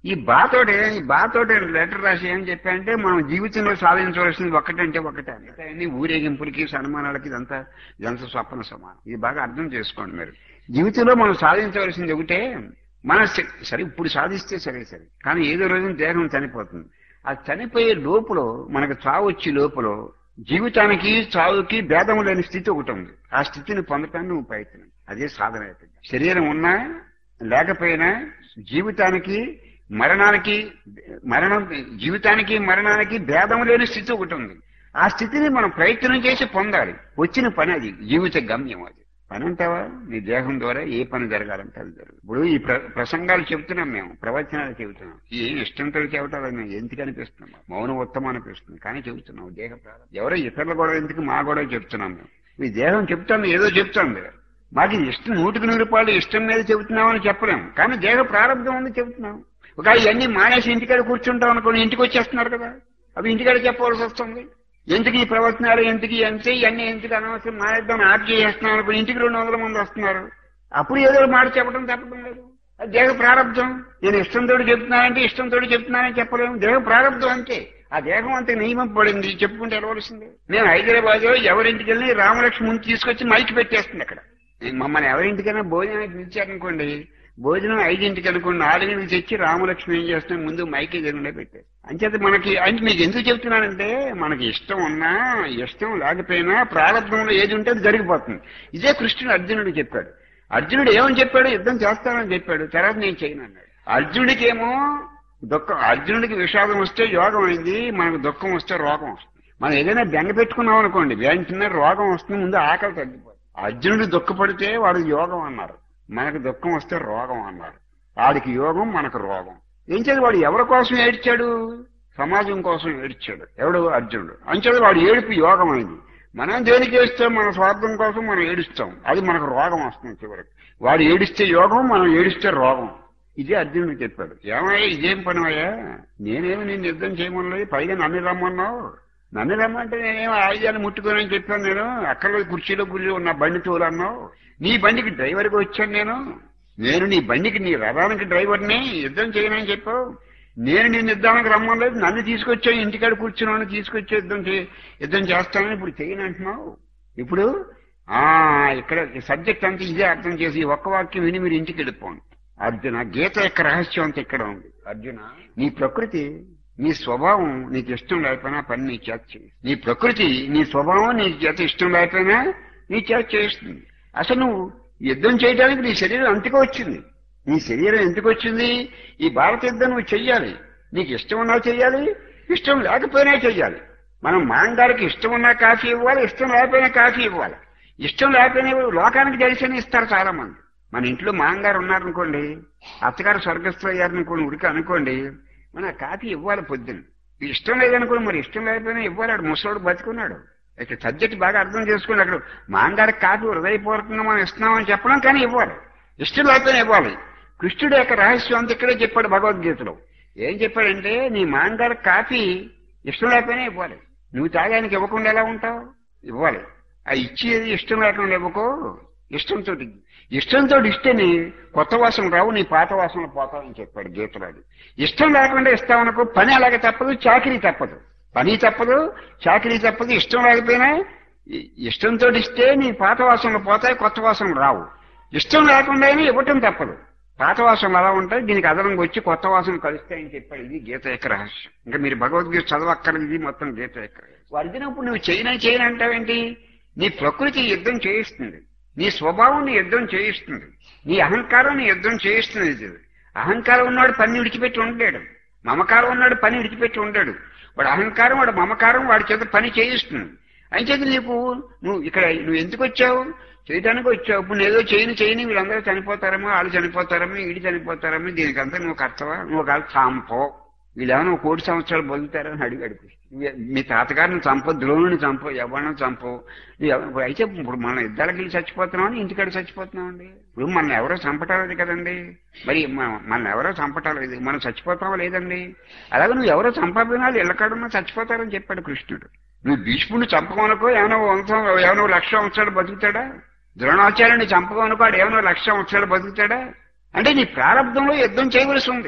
ఈ బాతోటే ఈ బాతోటే లెటర్ రాసి ఏం చెప్పారంటే మనం జీవితంలో సాధించవలసింది ఒక్కటంటే ఒకటే అన్ని ఊరేగింపులకి సన్మానాలకి ఇదంతా ఇదంతా స్వప్న సమానం ఇది బాగా అర్థం చేసుకోండి మీరు జీవితంలో మనం సాధించవలసింది ఒకటే మన శ- సరే ఇప్పుడు సాధిస్తే సరే సరే కానీ ఏదో రోజున దేహం చనిపోతుంది ఆ చనిపోయే లోపల మనకు చావు వచ్చే లోపల జీవితానికి చావుకి భేదం లేని స్థితి ఒకటి ఉంది ఆ స్థితిని పొందటానికి నువ్వు ప్రయత్నం అదే సాధన అయిపోయింది శరీరం ఉన్నా లేకపోయినా జీవితానికి మరణానికి మరణం జీవితానికి మరణానికి భేదం లేని స్థితి ఒకటి ఉంది ఆ స్థితిని మనం ప్రయత్నం చేసి పొందాలి వచ్చిన పని అది జీవిత గమ్యం అది పని అంటావా నీ దేహం ద్వారా ఏ పని జరగాలంటే అది జరగదు ఇప్పుడు ఈ ప్ర- ప్రసంగాలు చెబుతున్నాం మేము ప్రవచనాలు చెబుతున్నాం ఏ ఇష్టంతో చెబుతారని ఎందుకు అనిపిస్తున్నాం మౌనం ఉత్తమం అనిపిస్తుంది కానీ చెబుతున్నాం దేహ ప్రారంభం ఎవరో ఇతరుల గొడవ ఎందుకు మా గొడవ చెప్తున్నాం మేము ఈ దేహం చెప్తాను ఏదో చెప్తాంది మాకు ఇది ఇష్టం నూటికి నూరు రూపాయలు ఇష్టం మీద చెబుతున్నామని చెప్పలేము కానీ దేహ ప్రారంభం ఉంది చెబుతున్నాం ఒక ఇవన్నీ మానేసి ఇంటికాడ కూర్చుంటాం అనుకోండి ఇంటికి వచ్చేస్తున్నారు కదా అవి ఇంటికాడ చెప్పవలసి వస్తుంది ఎందుకు ఈ ప్రవచనాలు ఎందుకు ఎంత ఇవన్నీ ఎందుకు అనవసరం మానేద్దాం ఆప్ చేస్తున్నాం అనుకోండి ఇంటికి రెండు వందల మంది వస్తున్నారు అప్పుడు ఏదో ఒక మాట చెప్పడం చెప్పడం లేదు అది దేహ ప్రారంభం నేను ఇష్టంతో చెప్తున్నానంటే ఇష్టంతో చెప్తున్నానని చెప్పలేము దేహ ప్రారంభం అంతే ఆ దేహం అంతే నియమం పడింది చెప్పుకుంటే ఎలవలసిందే నేను హైదరాబాద్ లో ఎవరింటికి వెళ్ళి రామలక్ష్మి ముందు తీసుకొచ్చి మైక్ పెట్టేస్తుంది అక్కడ నేను మమ్మల్ని ఎవరింటికైనా భోజనానికి పిలిచారనుకోండి భోజనం ఐదింటికి అనుకోండి నాలుగింటికి తెచ్చి రామలక్ష్మి ఏం చేస్తాం ముందు మైకి ఎదురుండే పెట్టేది అంచేత మనకి అంటే మీకు ఎందుకు చెప్తున్నానంటే మనకి ఇష్టం ఉన్నా ఇష్టం లేకపోయినా ప్రారంభంలో ఏది ఉంటే అది జరిగిపోతుంది ఇదే కృష్ణుడు అర్జునుడు చెప్పాడు అర్జునుడు ఏమని చెప్పాడు యుద్ధం చేస్తానని చెప్పాడు తర్వాత నేను చేయను అన్నాడు అర్జునుడికేమో దుఃఖం అర్జునుడికి విషాదం వస్తే యోగం అయింది మనకు దుఃఖం వస్తే రోగం వస్తుంది మనం ఏదైనా బెంగ పెట్టుకున్నాం అనుకోండి వెంటనే రోగం వస్తుంది ముందు ఆకలి తగ్గిపోతుంది అర్జునుడు దుఃఖపడితే వాడు యోగం అన్నారు మనకు దుఃఖం వస్తే రోగం అన్నారు వాడికి యోగం మనకు రోగం ఏం చేయాలి వాడు ఎవరి కోసం ఏడ్చాడు సమాజం కోసం ఏడ్చాడు ఎవడు అర్జునుడు అంచేది వాడు ఏడుపు యోగం అయింది మనం దేనికి ఏడుస్తాం మన స్వార్థం కోసం మనం ఏడుస్తాం అది మనకు రోగం వస్తుంది చివరికి వాడు ఏడిస్తే యోగం మనం ఏడిస్తే రోగం ఇదే అర్జునుడు చెప్పాడు ఏమయ్యా ఇదేం పని అయ్యా నేనేమి నేను యుద్ధం చేయమన్నది పైగా నన్ను రమ్మన్నావు నన్ను రమ్మంటే నేనేం ఆయుధాలు ముట్టుకోనని చెప్పాను నేను అక్కడ కుర్చీలో కూర్చో ఉన్న బండి తోలన్నావు నీ బండికి డ్రైవర్గా వచ్చాను నేను నేను నీ బండికి నీ రథానికి డ్రైవర్ని యుద్ధం చేయనని చెప్పావు నేను నిన్ను యుద్ధానికి రమ్మలేదు నన్ను తీసుకొచ్చావు ఇంటికాడ కూర్చున్నాను తీసుకొచ్చి యుద్ధం చే యుద్ధం చేస్తానని ఇప్పుడు చేయను అంటున్నావు ఇప్పుడు ఆ ఇక్కడ సబ్జెక్ట్ అంతా ఇదే అర్థం చేసి ఈ ఒక్క వాక్యం విని మీరు ఇంటికి వెళ్ళిపోండి అర్జున గీత యొక్క రహస్యం అంతా ఇక్కడ ఉంది అర్జున నీ ప్రకృతి నీ స్వభావం నీకు ఇష్టం లేకపోయినా పని నీ చేత చేయి నీ ప్రకృతి నీ స్వభావం నీ చేత ఇష్టం లేకపోయినా నీ చేత చేస్తుంది అసలు నువ్వు యుద్ధం చేయడానికి నీ శరీరం అంతకు వచ్చింది నీ శరీరం ఎందుకు వచ్చింది ఈ భారత యుద్ధం నువ్వు చెయ్యాలి నీకు ఇష్టం ఉన్నా చెయ్యాలి ఇష్టం లేకపోయినా చెయ్యాలి మనం మాంగారికి ఇష్టం ఉన్నా కాఫీ ఇవ్వాలి ఇష్టం లేకపోయినా కాఫీ ఇవ్వాలి ఇష్టం లేకపోయినా లోకానికి దర్శనం ఇస్తారు చాలా మంది మన ఇంట్లో మాంగారు ఉన్నారనుకోండి అత్తగారు స్వర్గస్థులు అయ్యారనుకోండి ఉడికి అనుకోండి మన కాఫీ ఇవ్వాలి పొద్దున్న ఇష్టం లేదనుకోండి మరి ఇష్టం లేకపోయినా ఇవ్వాలి ఆడు ముసలోడు బతుకున్నాడు ఇక్కడ సబ్జెక్ట్ బాగా అర్థం చేసుకోండి అక్కడ మాంగారికి కాఫీ హృదయపూర్వకంగా మనం ఇస్తున్నామని చెప్పడం కానీ ఇవ్వాలి ఇష్టం లేకపోయినా ఇవ్వాలి కృష్ణుడు యొక్క రహస్యం అంతా ఇక్కడే చెప్పాడు భగవద్గీతలో ఏం చెప్పాడంటే నీ మాంగారికి కాఫీ ఇష్టం లేకపోయినా ఇవ్వాలి నువ్వు తాగానికి ఇవ్వకుండా ఎలా ఉంటావు ఇవ్వాలి ఆ ఇచ్చేది ఇష్టం లేకుండా ఇవ్వకో ఇష్టంతో ఇష్టంతో ఇస్తేనే కొత్త వాసన రావు నీ పాత వాసనలు పోతావని చెప్పాడు గీతరాడు ఇష్టం లేకుండా ఇస్తామనుకో పని అలాగే తప్పదు చాకరీ తప్పదు పని తప్పదు చాకరీ తప్పదు ఇష్టం లేకపోయినా ఇ- ఇష్టంతో ఇస్తే నీ పాత వాసనలు పోతాయి కొత్త వాసనలు రావు ఇష్టం లేకుండా ఇవ్వటం తప్పదు పాత వాసనలు అలా ఉంటాయి దీనికి అదనంగా వచ్చి కొత్త వాసన కలుస్తాయని చెప్పాడు ఇది గీత యొక్క రహస్యం ఇంకా మీరు భగవద్గీత చదవక్కర్లేదు ఇది మొత్తం గీత యొక్క అడిగినప్పుడు నువ్వు చేయనా చేయను అంటావేంటి నీ ప్రకృతి యుద్ధం చేయిస్తుంది నీ స్వభావం నీ యుద్ధం చేయిస్తుంది నీ అహంకారం నీ యుద్ధం చేయిస్తుంది ఇది అహంకారం ఉన్నాడు పని విడిచిపెట్టి ఉండలేడు మమకారం ఉన్నాడు పని విడిచిపెట్టి ఉండడు వాడు అహంకారం వాడు మమకారం వాడి చేత పని చేయిస్తుంది అంచేత నీకు నువ్వు ఇక్కడ నువ్వు ఎందుకు వచ్చావు చేయడానికి వచ్చావు ఇప్పుడు నేను ఏదో చేయని చేయని వీళ్ళందరూ చనిపోతారేమో వాళ్ళు చనిపోతారేమో వీడి చనిపోతారేమో దీనికంతా నువ్వు కర్తవా నువ్వు కాదు చాంపో వీళ్ళేమో నువ్వు కోటి సంవత్సరాలు బతుకుతారని అడిగాడు మీ తాతగారిని చంపో ద్రోణుని చంపో ఎవరిని చంపో నువ్వు ఎవ- ఇప్పుడు అయితే ఇప్పుడు మనం ఇద్దరికి వెళ్ళి చచ్చిపోతున్నామని ఇంటికాడ చచ్చిపోతున్నామండి ఇప్పుడు మన ఎవరో చంపటాలేదు కదండి మరి మ- మన ఎవరో చంపటాలేదు మనం చచ్చిపోతామో లేదండి అలాగే నువ్వు ఎవరో చంపబోయినా వాళ్ళు ఇళ్ళకాడున్నా చచ్చిపోతారని చెప్పాడు కృష్ణుడు నువ్వు భీష్ముడిని చంపమనుకో ఏమైనా వంశం ఏమైనా లక్ష సంవత్సరాలు బతుకుతాడా ద్రోణాచార్యుని చంపమనుకో వాడు ఏమైనా లక్ష సంవత్సరాలు బతుకుతాడా అంటే నీ ప్రారంభంలో యుద్ధం చేయవలసి ఉంది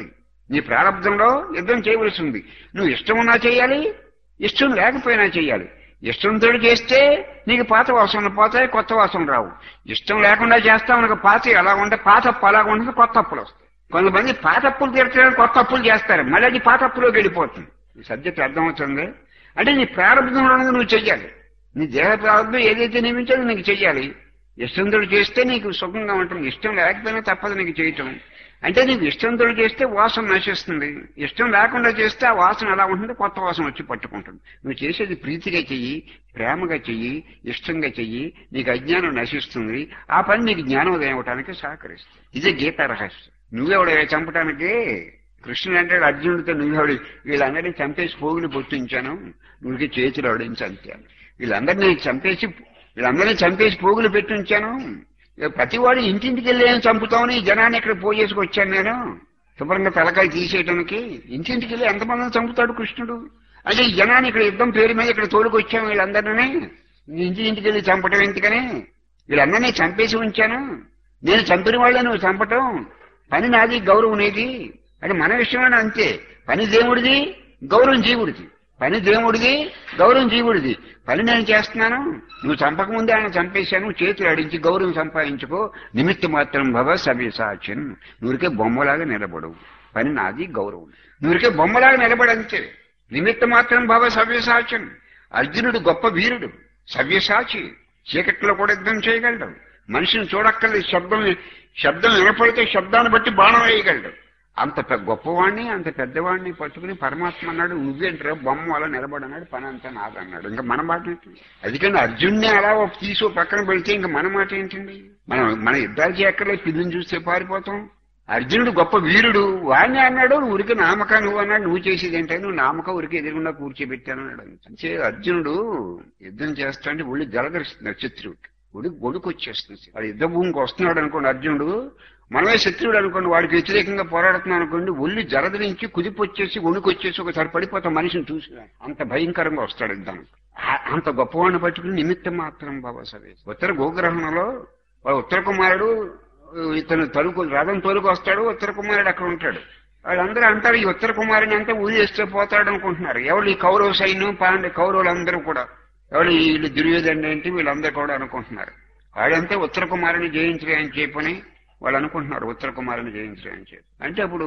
నీ ప్రారంభంలో యుద్ధం చేయవలసి ఉంది నువ్వు ఇష్టం ఉన్నా చేయాలి ఇష్టం లేకపోయినా చేయాలి ఇష్టంతో చేస్తే నీకు పాత వాసనలు పోతాయి కొత్త వాసనలు రావు ఇష్టం లేకుండా చేస్తావు నాకు పాత ఎలా ఉంటే పాత అప్పు అలాగ ఉంటుంది కొత్త అప్పులు వస్తాయి కొంతమంది పాత అప్పులు తీర్చడానికి కొత్త అప్పులు చేస్తారు మళ్ళీ అది పాత అప్పులోకి వెళ్ళిపోతుంది ఈ సబ్జెక్ట్ అర్థమవుతుంది అంటే నీ ప్రారంభంలో ఉన్నది నువ్వు చెయ్యాలి నీ దేహ ప్రారంభం ఏదైతే నియమించాలో నీకు చెయ్యాలి ఇష్టంతో చేస్తే నీకు సుఖంగా ఉంటుంది ఇష్టం లేకపోయినా తప్పదు నీకు చేయటం అంటే నీకు ఇష్టంతో చేస్తే వాసన నశిస్తుంది ఇష్టం లేకుండా చేస్తే ఆ వాసన ఎలా ఉంటుంది కొత్త వాసన వచ్చి పట్టుకుంటుంది నువ్వు చేసేది ప్రీతిగా చెయ్యి ప్రేమగా చెయ్యి ఇష్టంగా చెయ్యి నీకు అజ్ఞానం నశిస్తుంది ఆ పని నీకు జ్ఞానోదయం అవటానికి సహకరిస్తుంది ఇదే గీతా రహస్యం నువ్వెవడ చంపటానికి కృష్ణుడు అంటాడు అర్జునుడితో నువ్వెవడి వీళ్ళందరినీ చంపేసి పోగులు పొట్టించాను నువ్వుకి చేతులు అవడించి అంటాను వీళ్ళందరినీ చంపేసి వీళ్ళందరినీ చంపేసి పోగులు పెట్టించాను ప్రతివాడు ఇంటింటికి వెళ్ళి ఏం చంపుతామని ఈ జనాన్ని ఇక్కడ పోజేసుకు వచ్చాను నేను శుభ్రంగా తలకాయ తీసేయడానికి ఇంటింటికి వెళ్ళి ఎంతమందిని చంపుతాడు కృష్ణుడు అంటే ఈ జనాన్ని ఇక్కడ యుద్ధం పేరు మీద ఇక్కడ తోలుకొచ్చాము వీళ్ళందరినీ ఇంటి ఇంటికి వెళ్ళి చంపటం ఎందుకని వీళ్ళందరినీ చంపేసి ఉంచాను నేను చంపిన వాళ్ళే నువ్వు చంపటం పని నాది గౌరవం నీది అది మన విషయమైన అంతే పని దేవుడిది గౌరవం జీవుడిది పని దేవుడిది గౌరవం జీవుడిది పని నేను చేస్తున్నాను నువ్వు చంపకముందే ఆయన చంపేశాను చేతులు అడించి గౌరవం సంపాదించుకో నిమిత్త మాత్రం భవ సవ్యసాచన్ నువ్వురికే బొమ్మలాగా నిలబడు పని నాది గౌరవం నువ్వురికే బొమ్మలాగా నిలబడంతే నిమిత్త మాత్రం భవ సవ్యసాచన్ అర్జునుడు గొప్ప వీరుడు సవ్యసాచి చీకట్లో కూడా యుద్ధం చేయగలడు మనిషిని చూడక్కర్లేదు శబ్దం శబ్దం వినపడితే శబ్దాన్ని బట్టి బాణం వేయగలడు అంత పె- గొప్పవాణ్ణి అంత పెద్దవాడిని పట్టుకుని పరమాత్మ అన్నాడు నువ్వేంట్రా బొమ్మ వల్ల నిలబడన్నాడు పని అంతా నాదన్నాడు ఇంకా మన మాట ఏంటి అందుకని అర్జున్ని అలా ఒక తీసి ఓ పక్కన పెడితే ఇంకా మన మాట ఏంటండి మనం మన యుద్ధాలు చేయక్కర్లేదు పిల్లిని చూస్తే పారిపోతాం అర్జునుడు గొప్ప వీరుడు వాణ్ణి అన్నాడు ఊరికి నామక నువ్వు అన్నాడు నువ్వు చేసేది ఏంటంటే నువ్వు నామక ఊరికి ఎదురుగుండా కూర్చోబెట్టాను అన్నాడు అంటే అర్జునుడు యుద్ధం చేస్తా అంటే ఒళ్ళు జలధరిస్తున్నాడు శత్రువుకి ఒడి గొడుకు వచ్చేస్తుంది వాడు యుద్ధ భూమికి వస్తున్నాడు అనుకోండి అర్జునుడు మనమే శత్రువుడు అనుకోండి వాడికి వ్యతిరేకంగా పోరాడుతున్నాం అనుకోండి ఒళ్ళు జలధరించి కుదిపొచ్చేసి వణుకొచ్చేసి ఒకసారి పడిపోతాం మనిషిని చూసి అంత భయంకరంగా వస్తాడు యుద్ధం ఆ- అంత గొప్పవాడిని పట్టుకుని నిమిత్తం మాత్రం బాబా సరే ఉత్తర గోగ్రహణంలో వాడు ఉత్తర కుమారుడు ఇతను తలుకు రథం తోలుకు వస్తాడు ఉత్తర కుమారుడు అక్కడ ఉంటాడు వాళ్ళందరూ అంటారు ఈ ఉత్తర కుమారుని అంతా ఊరేస్తే పోతాడు అనుకుంటున్నారు ఎవరు ఈ కౌరవ సైన్యం పాండ కౌరవులందరూ కూడా ఎవరు వీళ్ళు దుర్యోధన ఏంటి వీళ్ళందరూ కూడా అనుకుంటున్నారు వాడంతే ఉత్తర కుమారుని జయించలే అని చెప్పని వాళ్ళు అనుకుంటున్నారు ఉత్తర కుమారుని జయించలే అని చెప్పి అంటే అప్పుడు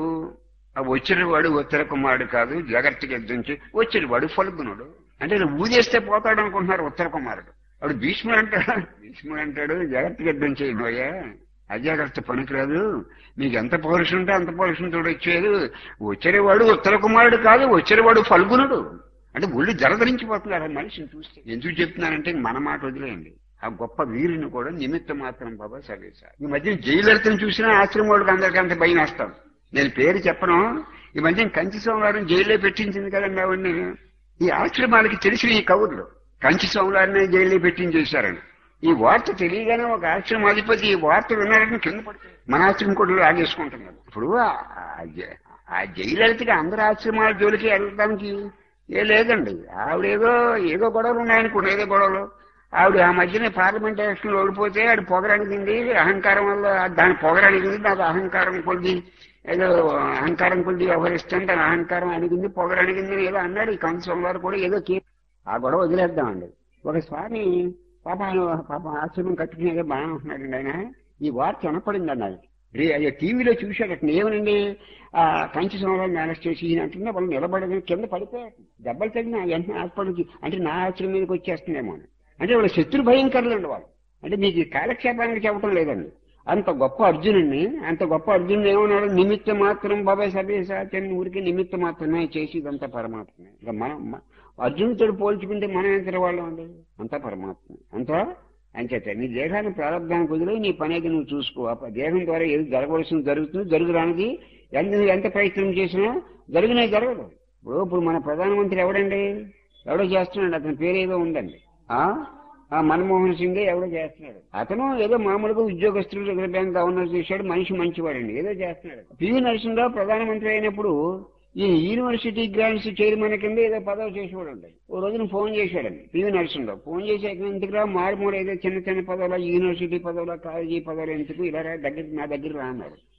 ఆ వచ్చిన వాడు ఉత్తర కుమారుడు కాదు జాగ్రత్తగా యుద్ధం చే వచ్చిన వాడు ఫల్గునుడు అంటే ఇలా ఊదేస్తే పోతాడు అనుకుంటున్నారు ఉత్తర కుమారుడు వాడు భీష్ముడు అంటాడు భీష్ముడు అంటాడు జాగ్రత్తగా యుద్ధం చేయబోయా అజాగ్రత్త పనికిరాదు మీకు ఎంత పౌరుషం ఉంటే అంత పౌరుషంతో వచ్చేది వచ్చేవాడు ఉత్తర కుమారుడు కాదు వచ్చేవాడు ఫల్గునుడు అంటే ఒళ్ళు జలధరించిపోతున్నారు ఆ మనిషిని చూస్తే ఎందుకు చెప్తున్నానంటే మన మాట వదిలేయండి ఆ గొప్ప వీరుని కూడా నిమిత్త మాత్రం బాబా సర్వేశారు ఈ మధ్య జైలలితను చూసినా ఆశ్రమం వాళ్ళకి అందరికీ అంత భయం వేస్తాం నేను పేరు చెప్పను ఈ మధ్య కంచి సోమవారం జైల్లో పెట్టించింది కదండి ఆవిడ్ని ఈ ఆశ్రమాలకి తెలిసిన ఈ కవుర్లు కంచి సోమవారిని జైల్లో పెట్టించేశారని ఈ వార్త తెలియగానే ఒక ఆశ్రమం అధిపతి ఈ వార్త విన్నారని కింద పడిపోయి మన ఆశ్రమం కూడా లాగేసుకుంటున్నారు ఇప్పుడు ఆ- ఆ జ- ఆ జైలలితకి అందరి ఆశ్రమాల జోలికి వెళ్ళడానికి ఏ లేదండి ఆవిడేదో ఏదో గొడవలు ఉన్నాయనుకోండి ఏదో గొడవలు ఆవిడ ఆ మధ్యన పార్లమెంట్ ఎలక్షన్ ఓడిపోతే ఆవిడ పొగరనికింది అహంకారం వల్ల దాని పొగరనికింది నాకు అహంకారం కొద్ది ఏదో అహంకారం కొద్ది వ్యవహరిస్తుంటే తన అహంకారం అణిగింది పొగరనిగింది అని ఏదో అన్నాడు ఈ కంసం వారు కూడా ఏదో కే ఆ గొడవ వదిలేద్దామండి ఒక స్వామి పాప ఆయన పాప ఆశ్రమం కట్టుకునేదే బాగానే ఉంటున్నాడండి ఆయన ఈ వార్త వినపడింది అన్నది రే అయ్యో టీవీలో చూశాడు అట్లా ఏమనండి ఆ కంచి సంవత్సరాలు మేనేజ్ చేసి ఈయన అంటున్నా వాళ్ళు నిలబడని కింద పడిపోయారు దెబ్బలు తగిన వెంటనే హాస్పిటల్కి అంటే నా ఆశ్రమం మీదకి వచ్చేస్తుందేమో అని అంటే వాళ్ళ శత్రు భయంకరులండి వాళ్ళు అంటే మీకు ఈ కాలక్షేపానికి చెప్పడం లేదండి అంత గొప్ప అర్జునుడిని అంత గొప్ప అర్జునుడు ఏమన్నాడు నిమిత్త మాత్రం బాబాయ్ సభ్యసాచని ఊరికి నిమిత్త మాత్రమే చేసి ఇదంతా పరమాత్మే ఇంకా మనం మ- అర్జునుడితో పోల్చుకుంటే మనం ఎంత వాళ్ళం అండి అంతా పరమాత్మ అంతా అంచేత నీ దేహాన్ని ప్రారంభానికి వదిలే నీ పని అయితే నువ్వు చూసుకో ఆ దేహం ద్వారా ఏది జరగవలసింది జరుగుతుంది జరుగురానికి ఎంత నువ్వు ఎంత ప్రయత్నం చేసినా జరిగినా జరగదు ఇప్పుడు ఇప్పుడు మన ప్రధానమంత్రి ఎవడండి ఎవడో చేస్తున్నాడు అతని పేరు ఏదో ఉందండి ఆ ఆ మన్మోహన్ సింగ్ ఎవడో చేస్తున్నాడు అతను ఏదో మామూలుగా ఉద్యోగస్తులు రిజర్వ్ బ్యాంక్ గవర్నర్ చేశాడు మనిషి మంచివాడండి ఏదో చేస్తున్నాడు పివి నరసింహరావు ప్రధానమంత్రి అయినప్పుడు ఈ యూనివర్సిటీ గ్రాంట్స్ చైర్మన్ కింద ఏదో పదవి చేసేవాడు ఓ రోజున ఫోన్ చేశాడండి పివి నరసింహరావు ఫోన్ చేసి ఎందుకు రా మారుమూడు ఏదో చిన్న చిన్న పదవులు యూనివర్సిటీ పదవులు కాలేజీ పదవులు ఎందుకు ఇలా రా దగ్గర నా దగ్గర రా అన్నాడు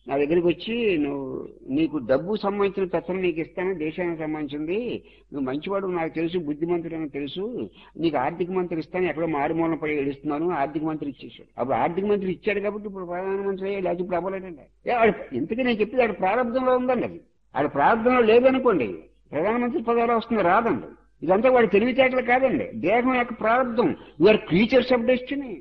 నా దగ్గరికి వచ్చి నువ్వు నీకు డబ్బు సంబంధించిన పెత్తనం నీకు ఇస్తాను దేశానికి సంబంధించింది నువ్వు మంచివాడు నాకు తెలుసు బుద్ధిమంతుడు అని తెలుసు నీకు ఆర్థిక మంత్రి ఇస్తాను ఎక్కడో మారుమూలన పడి ఏడుస్తున్నాను ఆర్థిక మంత్రి ఇచ్చేసాడు అప్పుడు ఆర్థిక మంత్రి ఇచ్చాడు కాబట్టి ఇప్పుడు ప్రధానమంత్రి అయ్యాడు, లేకపోతే ఇప్పుడు అవ్వలేదండి ఏ, ఆడు ఇంతకీ నేను చెప్పింది ఆడ ప్రారంభంలో ఉందండి అది ఆడ ప్రారంభంలో లేదనుకోండి ప్రధానమంత్రి పదవిలో వస్తుంది రాదండి ఇదంతా వాడి తెలివితేటలు కాదండి దేహం యొక్క ప్రారంభం యూఆర్ క్రీచర్స్ ఆఫ్ డెస్టినీ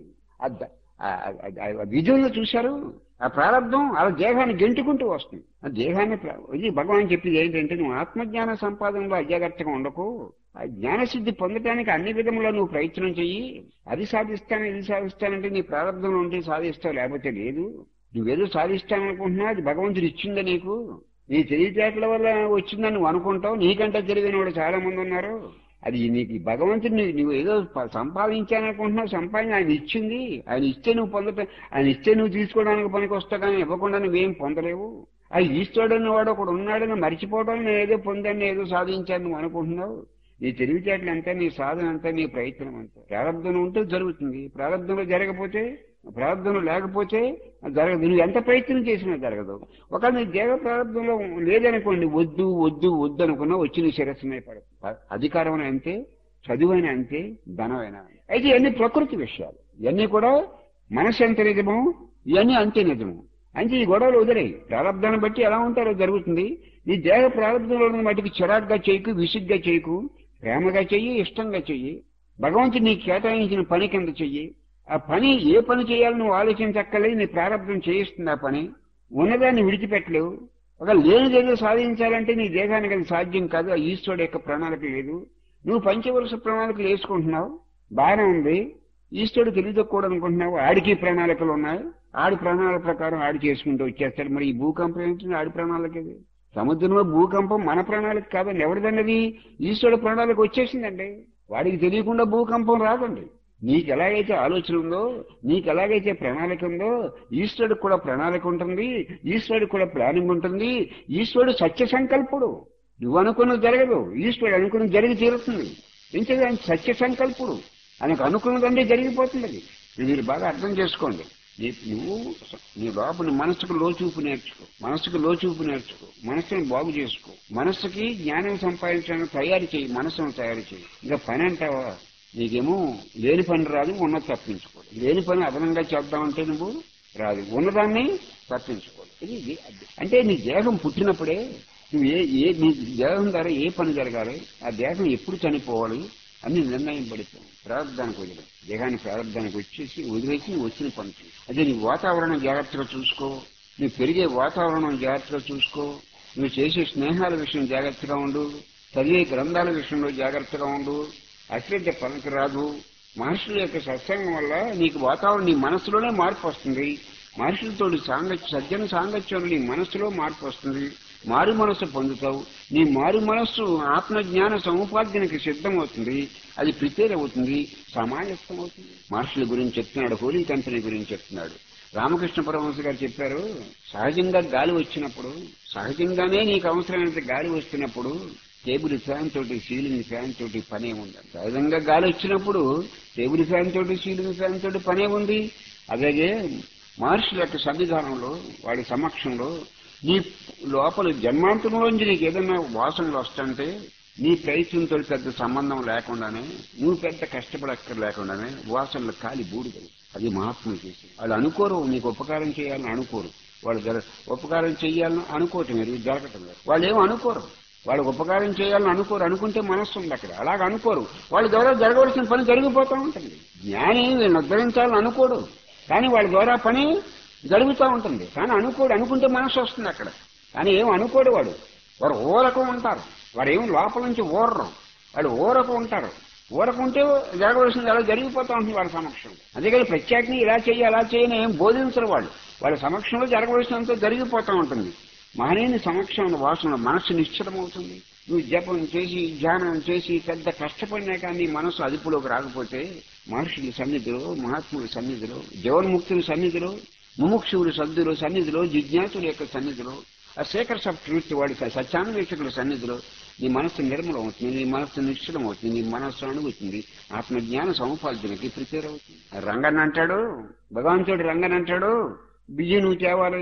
విజయంలో చూశారు ఆ ప్రారంభం అలా దేహాన్ని గెంటుకుంటూ వస్తుంది ఆ దేహాన్ని ప్ర- ఇది భగవాన్ చెప్పింది ఏంటంటే నువ్వు ఆత్మజ్ఞాన సంపాదనలో అజాగ్రత్తగా ఉండకు ఆ జ్ఞానసిద్ధి పొందడానికి అన్ని విధములో నువ్వు ప్రయత్నం చెయ్యి అది సాధిస్తాను ఇది సాధిస్తానంటే నీ ప్రారంభంలో ఉంటే సాధిస్తావు లేకపోతే లేదు నువ్వేదో సాధిస్తాననుకుంటున్నా అది భగవంతుడు ఇచ్చిందా నీకు నీ తెలివితేటల వల్ల వచ్చిందని నువ్వు అనుకుంటావు నీకంటే తెలివైన వాడు చాలా మంది ఉన్నారు అది నీకు ఈ భగవంతుడు నీ- నువ్వు ఏదో ప- సంపాదించాలనుకుంటున్నావు సంపాదన ఆయన ఇచ్చింది ఆయన ఇస్తే నువ్వు పొందట ఆయన ఇస్తే నువ్వు తీసుకోవడానికి పనికి వస్తావు కానీ ఇవ్వకుండా నువ్వేం పొందలేవు ఆ ఈశ్వరుడు వాడు ఒకడు ఉన్నాడని మర్చిపోవడం నేను ఏదో పొందాను ఏదో సాధించాను నువ్వు అనుకుంటున్నావు నీ తెలివితేటలు అంతా నీ సాధన అంతా నీ ప్రయత్నం అంతా ప్రారంభం ఉంటే జరుగుతుంది ప్రారంభంలో జరగకపోతే ప్రారంభంలో లేకపోతే అది జరగదు నువ్వు ఎంత ప్రయత్నం చేసినా జరగదు ఒకవేళ నీ దేవ ప్రారంభంలో లేదనుకోండి వద్దు వద్దు వద్దు అనుకున్నా వచ్చి నీ శిరస్సు మీద పడదు అధికారం అయినా అంతే చదువైనా అంతే ధనమైనా అంతే. అయితే ఇవన్నీ ప్రకృతి విషయాలు ఇవన్నీ కూడా మనసు ఎంత నిజమో ఇవన్నీ అంతే నిజము అంటే ఈ గొడవలు వదిలేయి ప్రారంభాన్ని బట్టి ఎలా ఉంటారో జరుగుతుంది నీ దేహ ప్రారంభంలో ఉన్న వాటికి చిరాగ్గా చేయకు విసుగ్గా చేయకు ప్రేమగా చెయ్యి ఇష్టంగా చెయ్యి భగవంతుడు నీకు కేటాయించిన పని కింద చెయ్యి ఆ పని ఏ పని చేయాలని నువ్వు ఆలోచించక్కర్లేదు నీ ప్రారంభం చేయిస్తుంది ఆ పని ఉన్నదాన్ని విడిచిపెట్టలేవు ఒక లేనిదేదో సాధించాలంటే నీ దేహానికి అది సాధ్యం కాదు ఆ ఈశ్వరుడు యొక్క ప్రణాళిక లేదు నువ్వు పంచవరుష ప్రణాళికలు వేసుకుంటున్నావు బాగానే ఉంది ఈశ్వరుడు తెలియదక్కూడదు అనుకుంటున్నావు ఆడికి ప్రణాళికలు ఉన్నాయి ఆడి ప్రణాళిక ప్రకారం ఆడి చేసుకుంటూ వచ్చేస్తాడు మరి ఈ భూకంపం ఏంటి ఆడి ప్రణాళిక ఇది సముద్రంలో భూకంపం మన ప్రణాళిక కాదండి ఎవరిదన్నది ఈశ్వరుడు ప్రణాళిక వచ్చేసిందండి వాడికి తెలియకుండా భూకంపం రాదండి నీకు ఎలాగైతే ఆలోచన ఉందో నీకు ఎలాగైతే ప్రణాళిక ఉందో ఈశ్వరుడికి కూడా ప్రణాళిక ఉంటుంది ఈశ్వరుడికి కూడా ప్లానింగ్ ఉంటుంది ఈశ్వరుడు సత్య సంకల్పుడు నువ్వు అనుకున్నది జరగదు ఈశ్వరుడు అనుకున్నది జరిగి తీరుతుంది ఇంకేది ఆయన సత్య సంకల్పుడు ఆయనకు అనుకున్నదంటే జరిగిపోతుంది అది ఇది మీరు బాగా అర్థం చేసుకోండి నీ- నువ్వు నీ లోపల నీ మనసుకు లోచూపు నేర్చుకో మనసుకు లోచూపు నేర్చుకో మనసుని బాగు చేసుకో మనసుకి జ్ఞానం సంపాదించడానికి తయారు చేయి మనసును తయారు చేయి ఇంకా పని అంటావా నీకేమో లేని పని రాదు ఉన్నది తప్పించుకో లేని పని అదనంగా చేద్దామంటే నువ్వు రాదు ఉన్నదాన్ని తప్పించుకోవాలి ఇది ఇది అది. అంటే నీ దేహం పుట్టినప్పుడే నువ్వు ఏ ఏ నీ దేహం ద్వారా ఏ పని జరగాలి ఆ దేహం ఎప్పుడు చనిపోవాలి అన్ని నిర్ణయం పడిపోయి ప్రారంభానికి వదిలేదు దేహాన్ని ప్రారంభానికి వచ్చేసి వదిలేసి నువ్వు వచ్చిన పని చేయి. అదే నీ వాతావరణం జాగ్రత్తగా చూసుకో నువ్వు పెరిగే వాతావరణం జాగ్రత్తగా చూసుకో నువ్వు చేసే స్నేహాల విషయం జాగ్రత్తగా ఉండు చదివే గ్రంథాల విషయంలో జాగ్రత్తగా ఉండు అశ్రద్ధ పనికి రాదు మహర్షుల యొక్క సత్సంగం వల్ల నీకు వాతావరణం నీ మనసులోనే మార్పు వస్తుంది మహర్షులతో సాంగత్య సజ్జన సాంగత్యం నీ మనసులో మార్పు వస్తుంది మారు మనస్సు పొందుతావు నీ మారు మనస్సు ఆత్మజ్ఞాన సముపార్జనకి సిద్ధమవుతుంది అది ప్రిపేర్ అవుతుంది సమాయత్తం అవుతుంది మహర్షుల గురించి చెప్తున్నాడు హోలీ కంపెనీ గురించి చెప్తున్నాడు రామకృష్ణ పరమహంస గారు చెప్పారు సహజంగా గాలి వచ్చినప్పుడు సహజంగానే నీకు అవసరమైనంత గాలి వస్తున్నప్పుడు టేబుల్ ఫ్యాన్ తోటి సీలింగ్ ఫ్యాన్ తోటి పనే ఉంది సహజంగా గాలి వచ్చినప్పుడు టేబుల్ ఫ్యాన్ తోటి సీలింగ్ ఫ్యాన్ తోటి పనే ఉంది అలాగే మహర్షుల యొక్క సన్నిధానంలో వాడి సమక్షంలో నీ లోపల జన్మాంతంలోంచి నీకు ఏదైనా వాసనలు వస్తుంటే నీ ప్రయత్నంతో పెద్ద సంబంధం లేకుండానే నువ్వు పెద్ద కష్టపడక్కర్ లేకుండానే వాసనలు కాలి బూడిదలు అది మహాత్ములు చేసి వాళ్ళు అనుకోరు నీకు ఉపకారం చేయాలని అనుకోరు వాళ్ళు జర ఉపకారం చేయాలని అనుకోవటం లేదు ఇది జరగటం లేదు వాళ్ళు ఏమో అనుకోరు వాళ్ళకి ఉపకారం చేయాలని అనుకోరు అనుకుంటే మనస్సు ఉంది అక్కడ అలాగ అనుకోరు వాళ్ళ ద్వారా జరగవలసిన పని జరిగిపోతూ ఉంటుంది జ్ఞాని వీళ్ళని ఉద్ధరించాలని అనుకోడు కానీ వాళ్ళ ద్వారా పని జరుగుతూ ఉంటుంది కానీ అనుకోడు అనుకుంటే మనసు వస్తుంది అక్కడ కానీ ఏం అనుకోడు వాడు వారు ఊరకం ఉంటారు వారు ఏం లోపల నుంచి ఊరరు వాళ్ళు ఊరకు ఉంటారు ఊరకుంటే జరగవలసింది అలా జరిగిపోతూ ఉంటుంది వాళ్ళ సమక్షంలో అందుకని ప్రత్యేకంగా ఇలా చేయి అలా చేయని ఏం బోధించరు వాళ్ళు వాళ్ళ సమక్షంలో జరగవలసినంత జరిగిపోతూ ఉంటుంది మహనీయుని సమక్షంలో వాసన మనస్సు నిశ్చలమవుతుంది నువ్వు జపం చేసి ధ్యానం చేసి పెద్ద కష్టపడినా కానీ మనసు అదుపులోకి రాకపోతే మహర్షుల సన్నిధిలో మహాత్ముల సన్నిధిలో జీవన్ముక్తుల సన్నిధిలో ముముక్షువుల సద్దుల సన్నిధిలో జిజ్ఞాసుల యొక్క సన్నిధిలో ఆ సేకర్స్ ఆఫ్ ట్రూత్ వాడి సత్యాన్వేషకుల సన్నిధిలో నీ మనస్సు నిర్మలం అవుతుంది నీ మనస్సు నిశ్చలం అవుతుంది నీ మనస్సు అణుగుతుంది ఆత్మజ్ఞాన సముపార్జనకి ప్రిపేర్ అవుతుంది రంగన్ అంటాడు భగవంతుడు రంగన్ అంటాడు బియ్యం నువ్వు తేవాలి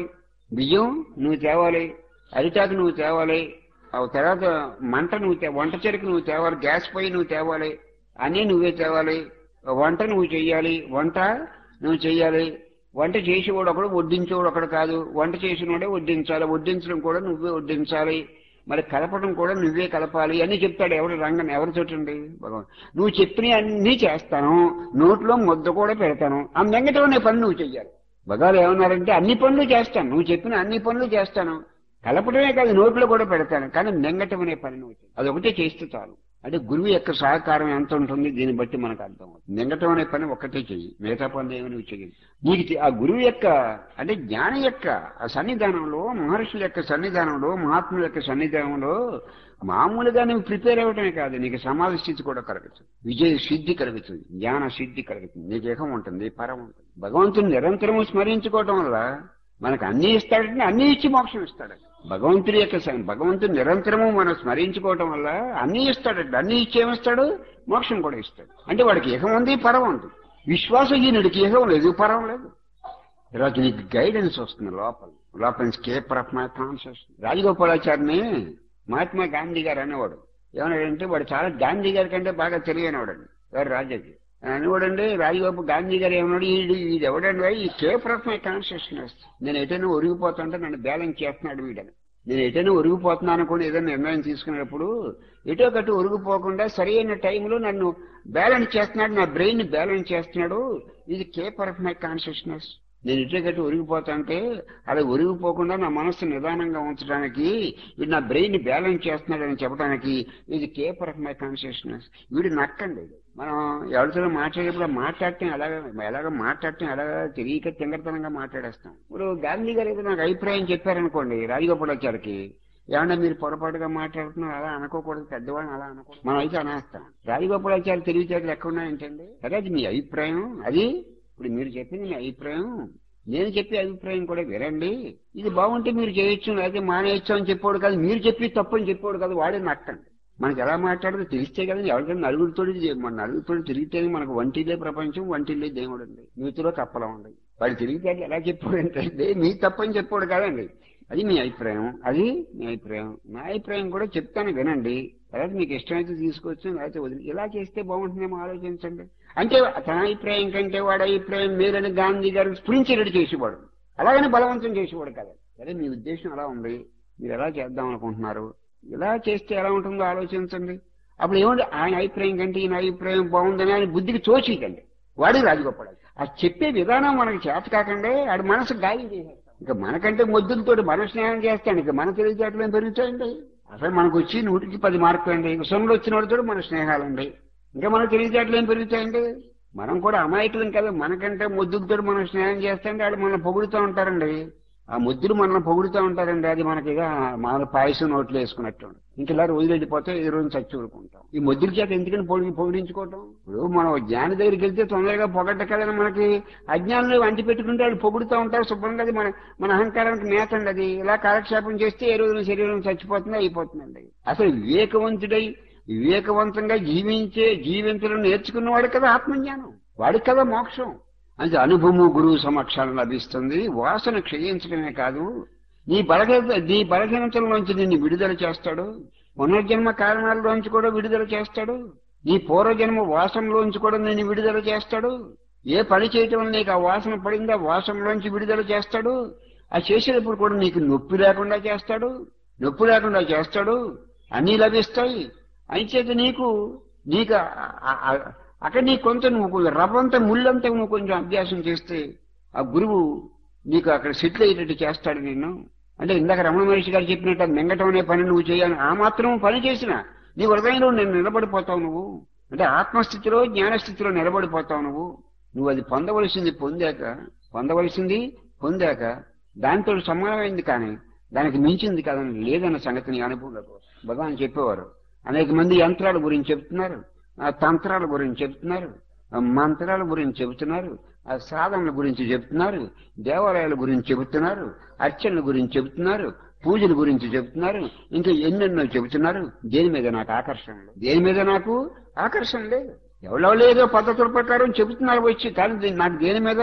బియ్యం నువ్వు తేవాలి అరిటాకు నువ్వు తేవాలి ఆ తర్వాత మంట నువ్వు తే- వంట చెరుకు నువ్వు తేవాలి గ్యాస్ పొయ్యి నువ్వు తేవాలి అన్నీ నువ్వే తేవాలి వంట నువ్వు చెయ్యాలి వంట నువ్వు చెయ్యాలి వంట చేసేవాడు ఒకడు వడ్డించేవాడు ఒకడు కాదు వంట చేసినవాడే వడ్డించాలి వడ్డించడం కూడా నువ్వే వడ్డించాలి మరి కలపడం కూడా నువ్వే కలపాలి అని చెప్తాడు ఎవడు రంగం ఎవరు చూడండి భగవాన్ నువ్వు చెప్పిన అన్నీ చేస్తాను నోట్లో ముద్ద కూడా పెడతాను ఆ మింగటం అనే పని నువ్వు చెయ్యాలి భగాలు ఏమన్నారంటే అన్ని పనులు చేస్తాను నువ్వు చెప్పిన అన్ని పనులు చేస్తాను కలపడమే కాదు నోట్లో కూడా పెడతాను కానీ మింగటం అనే పని నువ్వు చెయ్యి. అదొకటే చేస్తే చాలు అంటే గురువు యొక్క సహకారం ఎంత ఉంటుంది దీన్ని బట్టి మనకు అర్థం అవుతుంది మింగటం అనే పని ఒక్కటే చెయ్యి మిగతా పనులు ఏమి నువ్వు చెయ్యి నీకు తె- ఆ గురువు యొక్క అంటే జ్ఞాని యొక్క ఆ సన్నిధానంలో మహర్షుల యొక్క సన్నిధానంలో మహాత్ముల యొక్క సన్నిధానంలో మామూలుగా నువ్వు ప్రిపేర్ అవ్వటమే కాదు నీకు సమాధి స్థితి కూడా కలుగుతుంది విజయ సిద్ధి కలుగుతుంది జ్ఞాన సిద్ధి కలుగుతుంది నీకు ఏకం ఉంటుంది పరం ఉంటుంది భగవంతుని నిరంతరము స్మరించుకోవటం వల్ల మనకు అన్ని ఇస్తాడంటే అన్ని ఇచ్చి మోక్షం ఇస్తాడు భగవంతుడి యొక్క స- భగవంతుని నిరంతరము మనం స్మరించుకోవటం వల్ల అన్ని ఇస్తాడంటే అన్ని ఇచ్చి ఏమిస్తాడు మోక్షం కూడా ఇస్తాడు అంటే వాడికి ఇహం ఉంది పరం ఉంది విశ్వాసహీనుడికి ఇహం లేదు పరం లేదు ఈరోజు నీకు గైడెన్స్ వస్తుంది లోపల లోపల నుంచి కేపర్ ఆఫ్ మై కాన్షియస్ రాజగోపాలాచారిని మహాత్మా గాంధీ గారు అనేవాడు ఏమన్నాడంటే వాడు చాలా గాంధీ గారి కంటే బాగా తెలియనివాడండి ఎవరు రాజాజీ అనేవాడండి రాజగోపాల్ గాంధీ గారు ఏమన్నాడు ఇది ఇది ఎవడండి వాడు? ఈ కేపర్ ఆఫ్ మై కాన్షియస్నెస్ నేను ఎటైనా ఒరిగిపోతుంటే నన్ను బ్యాలెన్స్ చేస్తున్నాడు వీడని నేను ఎటైనా ఒరిగిపోతున్నాను కూడా ఏదైనా నిర్ణయం తీసుకునేటప్పుడు ఎటో కట్టు ఒరిగిపోకుండా సరైన టైంలో నన్ను బ్యాలెన్స్ చేస్తున్నాడు నా బ్రెయిన్ బ్యాలెన్స్ చేస్తున్నాడు ఇది కేపర్ ఆఫ్ మై కాన్షియస్నెస్ నేను ఇటే కట్టి ఒరిగిపోతాంటే అలా ఒరిగిపోకుండా నా మనస్సు నిదానంగా ఉంచడానికి వీడు నా బ్రెయిన్ బ్యాలెన్స్ చేస్తున్నాడని చెప్పడానికి ఇది కేపర్ ఆఫ్ మై కాన్షియస్నెస్ వీడు నక్కండి ఇది. మనం ఎవరితో మాట్లాడేప్పుడు ఆ మాట్లాడటం ఎలాగ ఎలాగ మాట్లాడటం ఎలాగ తెలియక తింగరతనంగా మాట్లాడేస్తాం ఇప్పుడు గాంధీ గారు ఏదో నాకు అభిప్రాయం చెప్పారనుకోండి రాజగోపాలాచారికి ఏమన్నా మీరు పొరపాటుగా మాట్లాడుతున్నారు అలా అనుకోకూడదు పెద్దవాళ్ళని అలా అనుకోకూడదు మనం అయితే అనేస్తాం రాజగోపాలాచారి తెలివితేటలు ఎక్కడ ఉన్నాయంటండి సరే అది మీ అభిప్రాయం అది ఇప్పుడు మీరు చెప్పింది మీ అభిప్రాయం నేను చెప్పే అభిప్రాయం కూడా వినండి ఇది బాగుంటే మీరు చేయొచ్చు లేకపోతే మానేయచ్చు అని చెప్పాడు కాదు మీరు చెప్పి తప్పు అని చెప్పాడు కాదు వాడే నక్కండి మనకి ఎలా మాట్లాడదో తెలిస్తే కదా ఎవరికైనా నలుగురితోటి మన నలుగురితో తిరిగితేనే మనకు వంటిల్లే ప్రపంచం వంటిల్లే దేవుడు అండి మీతో కప్పలం అండి వాడు తిరిగితే ఎలా చెప్పాడు అంటే మీ తప్పని చెప్పాడు కాదండి అది మీ అభిప్రాయం అది మీ అభిప్రాయం నా అభిప్రాయం కూడా చెప్తాను వినండి తర్వాత మీకు ఇష్టమైతే తీసుకోవచ్చు లేకపోతే వదిలి ఇలా చేస్తే బాగుంటుందేమో ఆలోచించండి అంటే తన అభిప్రాయం కంటే వాడి అభిప్రాయం మేలని గాంధీ గారు స్ఫురించేటట్టు చేసేవాడు అలాగని బలవంతం చేసేవాడు కదా సరే మీ ఉద్దేశం అలా ఉంది మీరు ఎలా చేద్దాం అనుకుంటున్నారు ఇలా చేస్తే ఎలా ఉంటుందో ఆలోచించండి అప్పుడు ఏముంది ఆయన అభిప్రాయం కంటే ఈయన అభిప్రాయం బాగుందని ఆయన బుద్ధికి తోచికండి వాడి రాజగొప్పడాలి ఆ చెప్పే విధానం మనకి చేత కాకండి ఆడి మనసు గాయం చేసేస్తాం ఇంకా మనకంటే మొద్దులతోటి మన స్నేహం చేస్తాడు ఇంకా మన తెలివితేటలు ఏం పెరుగుతాయండి అసలు మనకు వచ్చి నూటికి పది మార్కులు అండి విషయంలో వచ్చిన వాడితో మన స్నేహాలండి ఇంకా మన తెలివితేటలు ఏం పెరుగుతాయండి మనం కూడా అమాయకులం కదా మనకంటే ముద్దులతో మనం స్నేహం చేస్తుంటే వాళ్ళు మనల్ని పొగుడుతూ ఉంటారండి ఆ ముద్దులు మనల్ని పొగుడుతూ ఉంటారండి అది మనకి ఇక మన పాయసం నోట్లు వేసుకున్నట్టు ఇంక ఇలా రోజులు వెళ్ళిపోతే ఈ రోజు చచ్చి ఊరుకుంటాం ఈ ముద్దుల చేత ఎందుకని పొగిడి పొగిడించుకోవటం ఇప్పుడు మనం జ్ఞాని దగ్గరికి వెళ్తే తొందరగా పొగట్ట కదని మనకి అజ్ఞానులు అంటి పెట్టుకుంటే వాళ్ళు పొగుడుతూ ఉంటారు శుభ్రంగా అది మన మన అహంకారానికి నేత అండి అది ఇలా కాలక్షేపం చేస్తే ఏ రోజున శరీరం చచ్చిపోతుంది అయిపోతుందండి అసలు వివేకవంతుడై వివేకవంతంగా జీవించే జీవించడం నేర్చుకున్నవాడు కదా ఆత్మజ్ఞానం వాడికి కదా మోక్షం అది అనుభవము గురువు సమక్షాలు లభిస్తుంది వాసన క్షయించడమే కాదు నీ బలహీన నీ బలహీనతల్లోంచి నిన్ను విడుదల చేస్తాడు పునర్జన్మ కారణాల్లోంచి కూడా విడుదల చేస్తాడు నీ పూర్వజన్మ వాసనలోంచి కూడా నిన్ను విడుదల చేస్తాడు ఏ పని చేయటం వల్ల నీకు ఆ వాసన పడిందో ఆ వాసనలోంచి విడుదల చేస్తాడు ఆ చేసేటప్పుడు కూడా నీకు నొప్పి లేకుండా చేస్తాడు నొప్పి లేకుండా చేస్తాడు అన్నీ లభిస్తాయి అయిచేత నీకు నీకు ఆ- ఆ- ఆ- అక్కడ నీ కొంత నువ్వు కొంచెం రవ్వంత ముళ్ళంతా నువ్వు కొంచెం అభ్యాసం చేస్తే ఆ గురువు నీకు అక్కడ సెటిల్ అయ్యేటట్టు చేస్తాడు నిన్ను అంటే ఇందాక రమణ మహర్షి గారు చెప్పినట్టు అది మింగటం అనే పని నువ్వు చేయాలి ఆ మాత్రం పని చేసిన నీ హృదయంలో నేను నిలబడిపోతావు నువ్వు అంటే ఆత్మస్థితిలో జ్ఞానస్థితిలో నిలబడిపోతావు నువ్వు నువ్వు అది పొందవలసింది పొందాక పొందవలసింది పొందాక దాంతో సమానమైంది కానీ దానికి మించింది కాదని లేదన్న సంగతి నీ అనుభవంలో భగవాన్ చెప్పేవారు అనేక మంది యంత్రాల గురించి చెప్తున్నారు ఆ తంత్రాల గురించి చెప్తున్నారు ఆ మంత్రాల గురించి చెబుతున్నారు ఆ సాధనల గురించి చెబుతున్నారు దేవాలయాల గురించి చెబుతున్నారు అర్చనల గురించి చెబుతున్నారు పూజల గురించి చెబుతున్నారు ఇంకా ఎన్నెన్నో చెబుతున్నారు దేని మీద నాకు ఆకర్షణ లేదు దేని మీద నాకు ఆకర్షణ లేదు ఎవరో లేదో పద్ధతుల ప్రకారం చెబుతున్నారు వచ్చి కానీ దీ- నాకు దేని మీద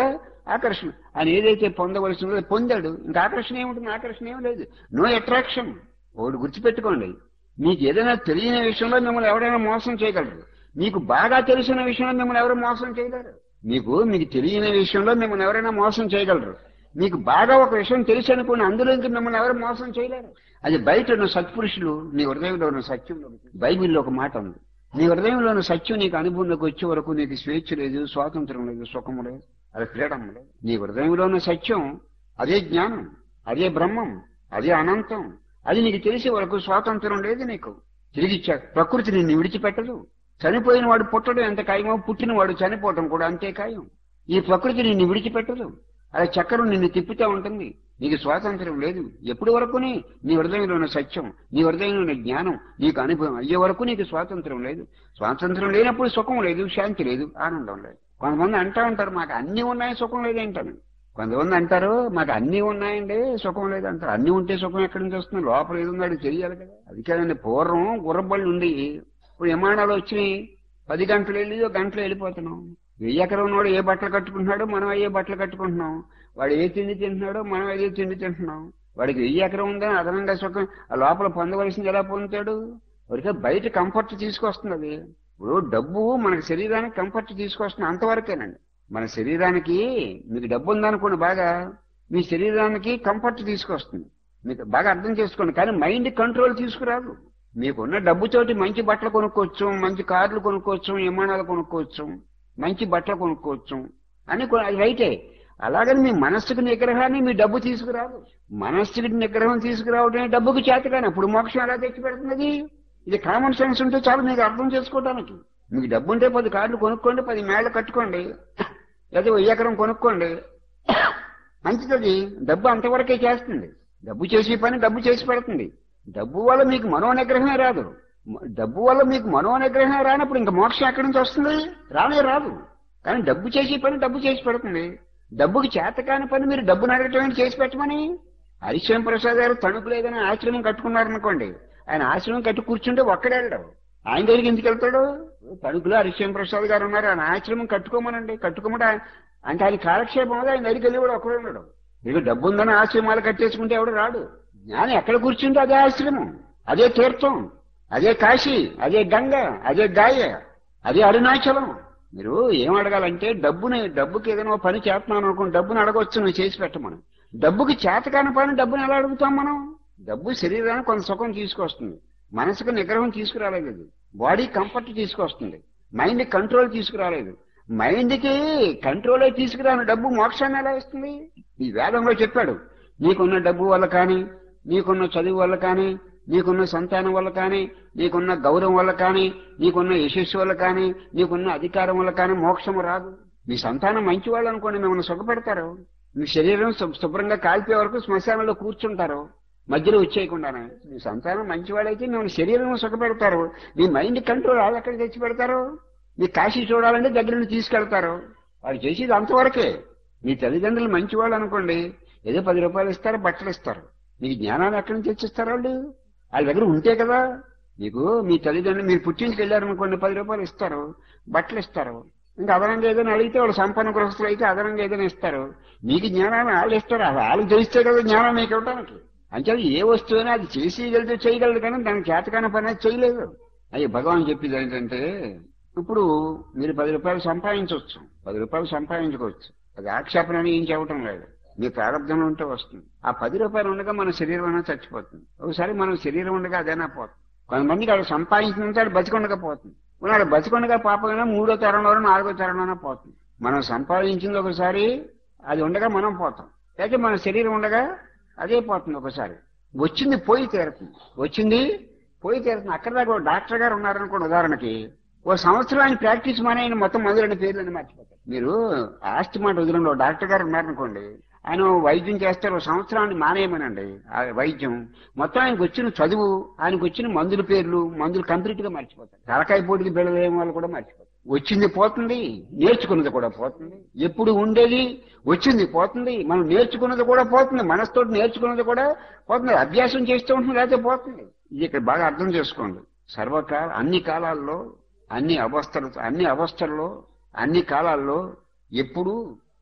ఆకర్షణ ఆయన ఏదైతే పొందవలసిందో అది పొందాడు ఇంకా ఆకర్షణ ఏముంటుంది ఆకర్షణ ఏం లేదు నో అట్రాక్షన్ ఒకటి గుర్తుపెట్టుకోండి మీకు ఏదైనా తెలియని విషయంలో మిమ్మల్ని ఎవరైనా మోసం చేయగలరు మీకు బాగా తెలిసిన విషయంలో మిమ్మల్ని ఎవరు మోసం చేయలేరు మీకు మీకు తెలియని విషయంలో మిమ్మల్ని ఎవరైనా మోసం చేయగలరు మీకు బాగా ఒక విషయం తెలిసి అనుకుని అందులో ఇంక మిమ్మల్ని ఎవరు మోసం చేయలేరు అది బయట ఉన్న సత్పురుషులు నీ హృదయంలో ఉన్న సత్యంలో బైబిల్లో ఒక మాట ఉంది నీ హృదయంలో ఉన్న సత్యం నీకు అనుభవంలోకి వచ్చే వరకు నీకు స్వేచ్ఛ లేదు స్వాతంత్రం లేదు సుఖము లేదు అది ఫ్రీడమ్ లేదు నీ హృదయంలో ఉన్న సత్యం అదే జ్ఞానం అదే బ్రహ్మం అదే అనంతం అది నీకు తెలిసే వరకు స్వాతంత్రం లేదు నీకు తిరిగి చ- ప్రకృతి నిన్ను విడిచిపెట్టదు చనిపోయిన వాడు పుట్టడం ఎంత ఖాయమో పుట్టిన వాడు చనిపోవటం కూడా అంతే ఖాయం ఈ ప్రకృతి నిన్ను విడిచిపెట్టదు అలా చక్రం నిన్ను తిప్పుతూ ఉంటుంది నీకు స్వాతంత్రం లేదు ఎప్పటి వరకుని నీ హృదయంలో ఉన్న సత్యం నీ హృదయంలో ఉన్న జ్ఞానం నీకు అనుభవం అయ్యే వరకు నీకు స్వాతంత్రం లేదు స్వాతంత్రం లేనప్పుడు సుఖం లేదు శాంతి లేదు ఆనందం లేదు కొంతమంది అంటా ఉంటారు మాకు అన్ని ఉన్నాయి సుఖం లేదేంటని కొంతమంది అంటారు మాకు అన్ని ఉన్నాయండి సుఖం లేదంటారు అన్ని ఉంటే సుఖం ఎక్కడి నుంచి వస్తుంది లోపల ఏది ఉందో అది తెలియాలి కదా అది కాదండి పూర్వం గుర్రబళ్ళు ఉండి ఇప్పుడు విమానాలు వచ్చినాయి పది గంటలు వెళ్ళి ఒక గంటలో వెళ్ళిపోతున్నాం వెయ్యి ఎకరం ఉన్నవాడు ఏ బట్టలు కట్టుకుంటున్నాడో మనం అయ్యే బట్టలు కట్టుకుంటున్నాం వాడు ఏ తిండి తింటున్నాడో మనం అదే తిండి తింటున్నాం వాడికి వెయ్యి ఎకరం ఉందని అదనంగా సుఖం ఆ లోపల పొందవలసింది ఎలా పొందుతాడు వాడికి బయట కంఫర్ట్ తీసుకొస్తుంది అది ఇప్పుడు డబ్బు మనకి శరీరానికి కంఫర్ట్ తీసుకొస్తుంది అంతవరకేనండి మన శరీరానికి మీకు డబ్బు ఉందనుకోండి బాగా మీ శరీరానికి కంఫర్ట్ తీసుకొస్తుంది మీకు బాగా అర్థం చేసుకోండి కానీ మైండ్ కంట్రోల్ తీసుకురాదు మీకున్న డబ్బుతోటి మంచి బట్టలు కొనుక్కోవచ్చు మంచి కార్లు కొనుక్కోవచ్చు విమానాలు కొనుక్కోవచ్చు మంచి బట్టలు కొనుక్కోవచ్చు అని కొ- అది రైటే అలాగని మీ మనస్సుకి నిగ్రహాన్ని మీ డబ్బు తీసుకురాదు మనస్సుకి నిగ్రహం తీసుకురావడమే డబ్బుకి చేత కానీ అప్పుడు మోక్షం ఎలా తెచ్చి పెడుతున్నది ఇది కామన్ సెన్స్ ఉంటే చాలు మీకు అర్థం చేసుకోవడానికి మీకు డబ్బు ఉంటే పది కార్లు కొనుక్కోండి పది మేళ్ళు కట్టుకోండి లేదా ఓ ఎకరం కొనుక్కోండి మంచిది డబ్బు అంతవరకే చేస్తుంది డబ్బు చేసే పని డబ్బు చేసి పెడుతుంది డబ్బు వల్ల మీకు మనోనిగ్రహమే రాదు మ- డబ్బు వల్ల మీకు మనోనిగ్రహమే రానప్పుడు ఇంకా మోక్షం ఎక్కడి నుంచి వస్తుంది రానే రాదు కానీ డబ్బు చేసే పని డబ్బు చేసి పెడుతుంది డబ్బుకి చేత కాని పని మీరు డబ్బును అడగటం ఏంటి చేసి పెట్టమని హరిశ్యం ప్రసాద్ గారు తణుకు లేదని ఆశ్రమం కట్టుకున్నారనుకోండి ఆయన ఆశ్రమం కట్టి కూర్చుంటే ఒక్కడే వెళ్ళడం ఆయన దగ్గరికి ఎందుకు వెళ్తాడు తణుకులో హరిశ్యం ప్రసాద్ గారు ఉన్నారు ఆయన ఆశ్రమం కట్టుకోమనండి కట్టుకోమంటే ఆయన- అంటే ఆయన కాలక్షేపం అది ఆయన దగ్గరికి వెళ్ళి కూడా ఒక్కడే ఉండడు మీకు డబ్బు ఉందని ఆశ్రమాలు కట్టేసుకుంటే ఎవడు రాడు జ్ఞానం ఎక్కడ కూర్చుంటే అదే ఆశ్రమం అదే తీర్థం అదే కాశీ అదే గంగ అదే గాయ అదే అరుణాచలం మీరు ఏం అడగాలంటే డబ్బుని డబ్బుకి ఏదైనా ఓ పని చేస్తున్నాను అనుకోండి డబ్బుని అడగవచ్చు నువ్వు చేసి పెట్టమని డబ్బుకి చేతకాని పని డబ్బుని ఎలా అడుగుతాం మనం డబ్బు శరీరానికి కొంత సుఖం తీసుకొస్తుంది మనసుకు నిగ్రహం తీసుకురాలేదు అది బాడీ కంఫర్ట్ తీసుకొస్తుంది మైండ్ కంట్రోల్ తీసుకురాలేదు మైండ్కి కంట్రోలే తీసుకురాని డబ్బు మోక్షాన్ని ఎలా ఇస్తుంది ఈ వేదంలో చెప్పాడు నీకున్న డబ్బు వల్ల కానీ నీకున్న చదువు వల్ల కానీ నీకున్న సంతానం వల్ల కానీ నీకున్న గౌరవం వల్ల కానీ నీకున్న యశస్సు వల్ల కానీ నీకున్న అధికారం వల్ల కానీ మోక్షము రాదు మీ సంతానం మంచి వాళ్ళు అనుకోండి మిమ్మల్ని సుఖపెడతారు మీ శరీరం శు- శుభ్రంగా కాల్పే వరకు శ్మశానంలో కూర్చుంటారు మధ్యలో వచ్చేయకుండానే మీ సంతానం మంచివాడైతే మిమ్మల్ని శరీరం సుఖపెడతారు మీ మైండ్ కంట్రోల్ వాళ్ళు ఎక్కడ తెచ్చి పెడతారు మీ కాశీ చూడాలంటే దగ్గర నుండి తీసుకెళ్తారు వాడు చేసేది అంతవరకే మీ తల్లిదండ్రులు మంచివాళ్ళు అనుకోండి ఏదో పది రూపాయలు ఇస్తారు బట్టలు ఇస్తారు మీకు జ్ఞానాన్ని ఎక్కడి నుంచి తెచ్చిస్తారు వాళ్ళు వాళ్ళ దగ్గర ఉంటే కదా మీకు మీ తల్లిదండ్రులు మీరు పుట్టింటికి వెళ్ళారనుకోండి పది రూపాయలు ఇస్తారు బట్టలు ఇస్తారు ఇంకా అదనంగా ఏదైనా అడిగితే వాళ్ళు సంపన్న గృహస్థులు అయితే అదనంగా ఏదైనా ఇస్తారు మీకు జ్ఞానాన్ని వాళ్ళు ఇస్తారు అది వాళ్ళకి తెలిస్తే కదా జ్ఞానం మీకు ఇవ్వడానికి అంటే ఏ వస్తువైనా అది చేసేయగలిగితే చేయగలదు కానీ దానికి చేతకాని పని అది చేయలేదు అయ్యి భగవాన్ చెప్పేది ఏంటంటే ఇప్పుడు మీరు పది రూపాయలు సంపాదించవచ్చు పది రూపాయలు సంపాదించుకోవచ్చు అది ఆక్షేపణ అని ఏం చెప్పటం లేదు మీ ప్రారంభంలో ఉంటే వస్తుంది ఆ పది రూపాయలు ఉండగా మన శరీరం అయినా చచ్చిపోతుంది ఒకసారి మనం శరీరం ఉండగా అదైనా పోతుంది కొంతమందికి వాడు సంపాదించినంత వాడు బతికొండగా పోతుంది వాడు బతికొండగా పాపమైనా మూడో తరంలోనో నాలుగో తరంలోనో పోతుంది మనం సంపాదించింది ఒకసారి అది ఉండగా మనం పోతాం లేకపోతే మన శరీరం ఉండగా అదే పోతుంది ఒకసారి వచ్చింది పోయి తీరుతుంది వచ్చింది పోయి తీరుతుంది అక్కడ దాకా ఓ డాక్టర్ గారు ఉన్నారనుకోండి ఉదాహరణకి ఓ సంవత్సరం ఆయన ప్రాక్టీస్ మానే ఆయన మొత్తం మందులని పేర్లని మర్చిపోతారు మీరు ఆస్తి మాట వదిలిన ఓ డాక్టర్ గారు ఉన్నారనుకోండి ఆయన వైద్యం చేస్తారు ఓ సంవత్సరాన్ని మానేయమనండి ఆ వైద్యం మొత్తం ఆయనకు వచ్చిన చదువు ఆయనకు వచ్చిన మందుల పేర్లు మందులు కంప్లీట్ గా మర్చిపోతారు తలకాయ పోటీకి బెళ్ళలేని వాళ్ళు కూడా మర్చిపోతారు వచ్చింది పోతుంది నేర్చుకున్నది కూడా పోతుంది ఎప్పుడు ఉండేది వచ్చింది పోతుంది మనం నేర్చుకున్నది కూడా పోతుంది మనసుతో నేర్చుకున్నది కూడా పోతుంది అభ్యాసం చేస్తూ ఉంటుంది లేకపోతే పోతుంది ఇది ఇక్కడ బాగా అర్థం చేసుకోండి సర్వకాల అన్ని కాలాల్లో అన్ని అవస్థలు అన్ని అవస్థల్లో అన్ని కాలాల్లో ఎప్పుడు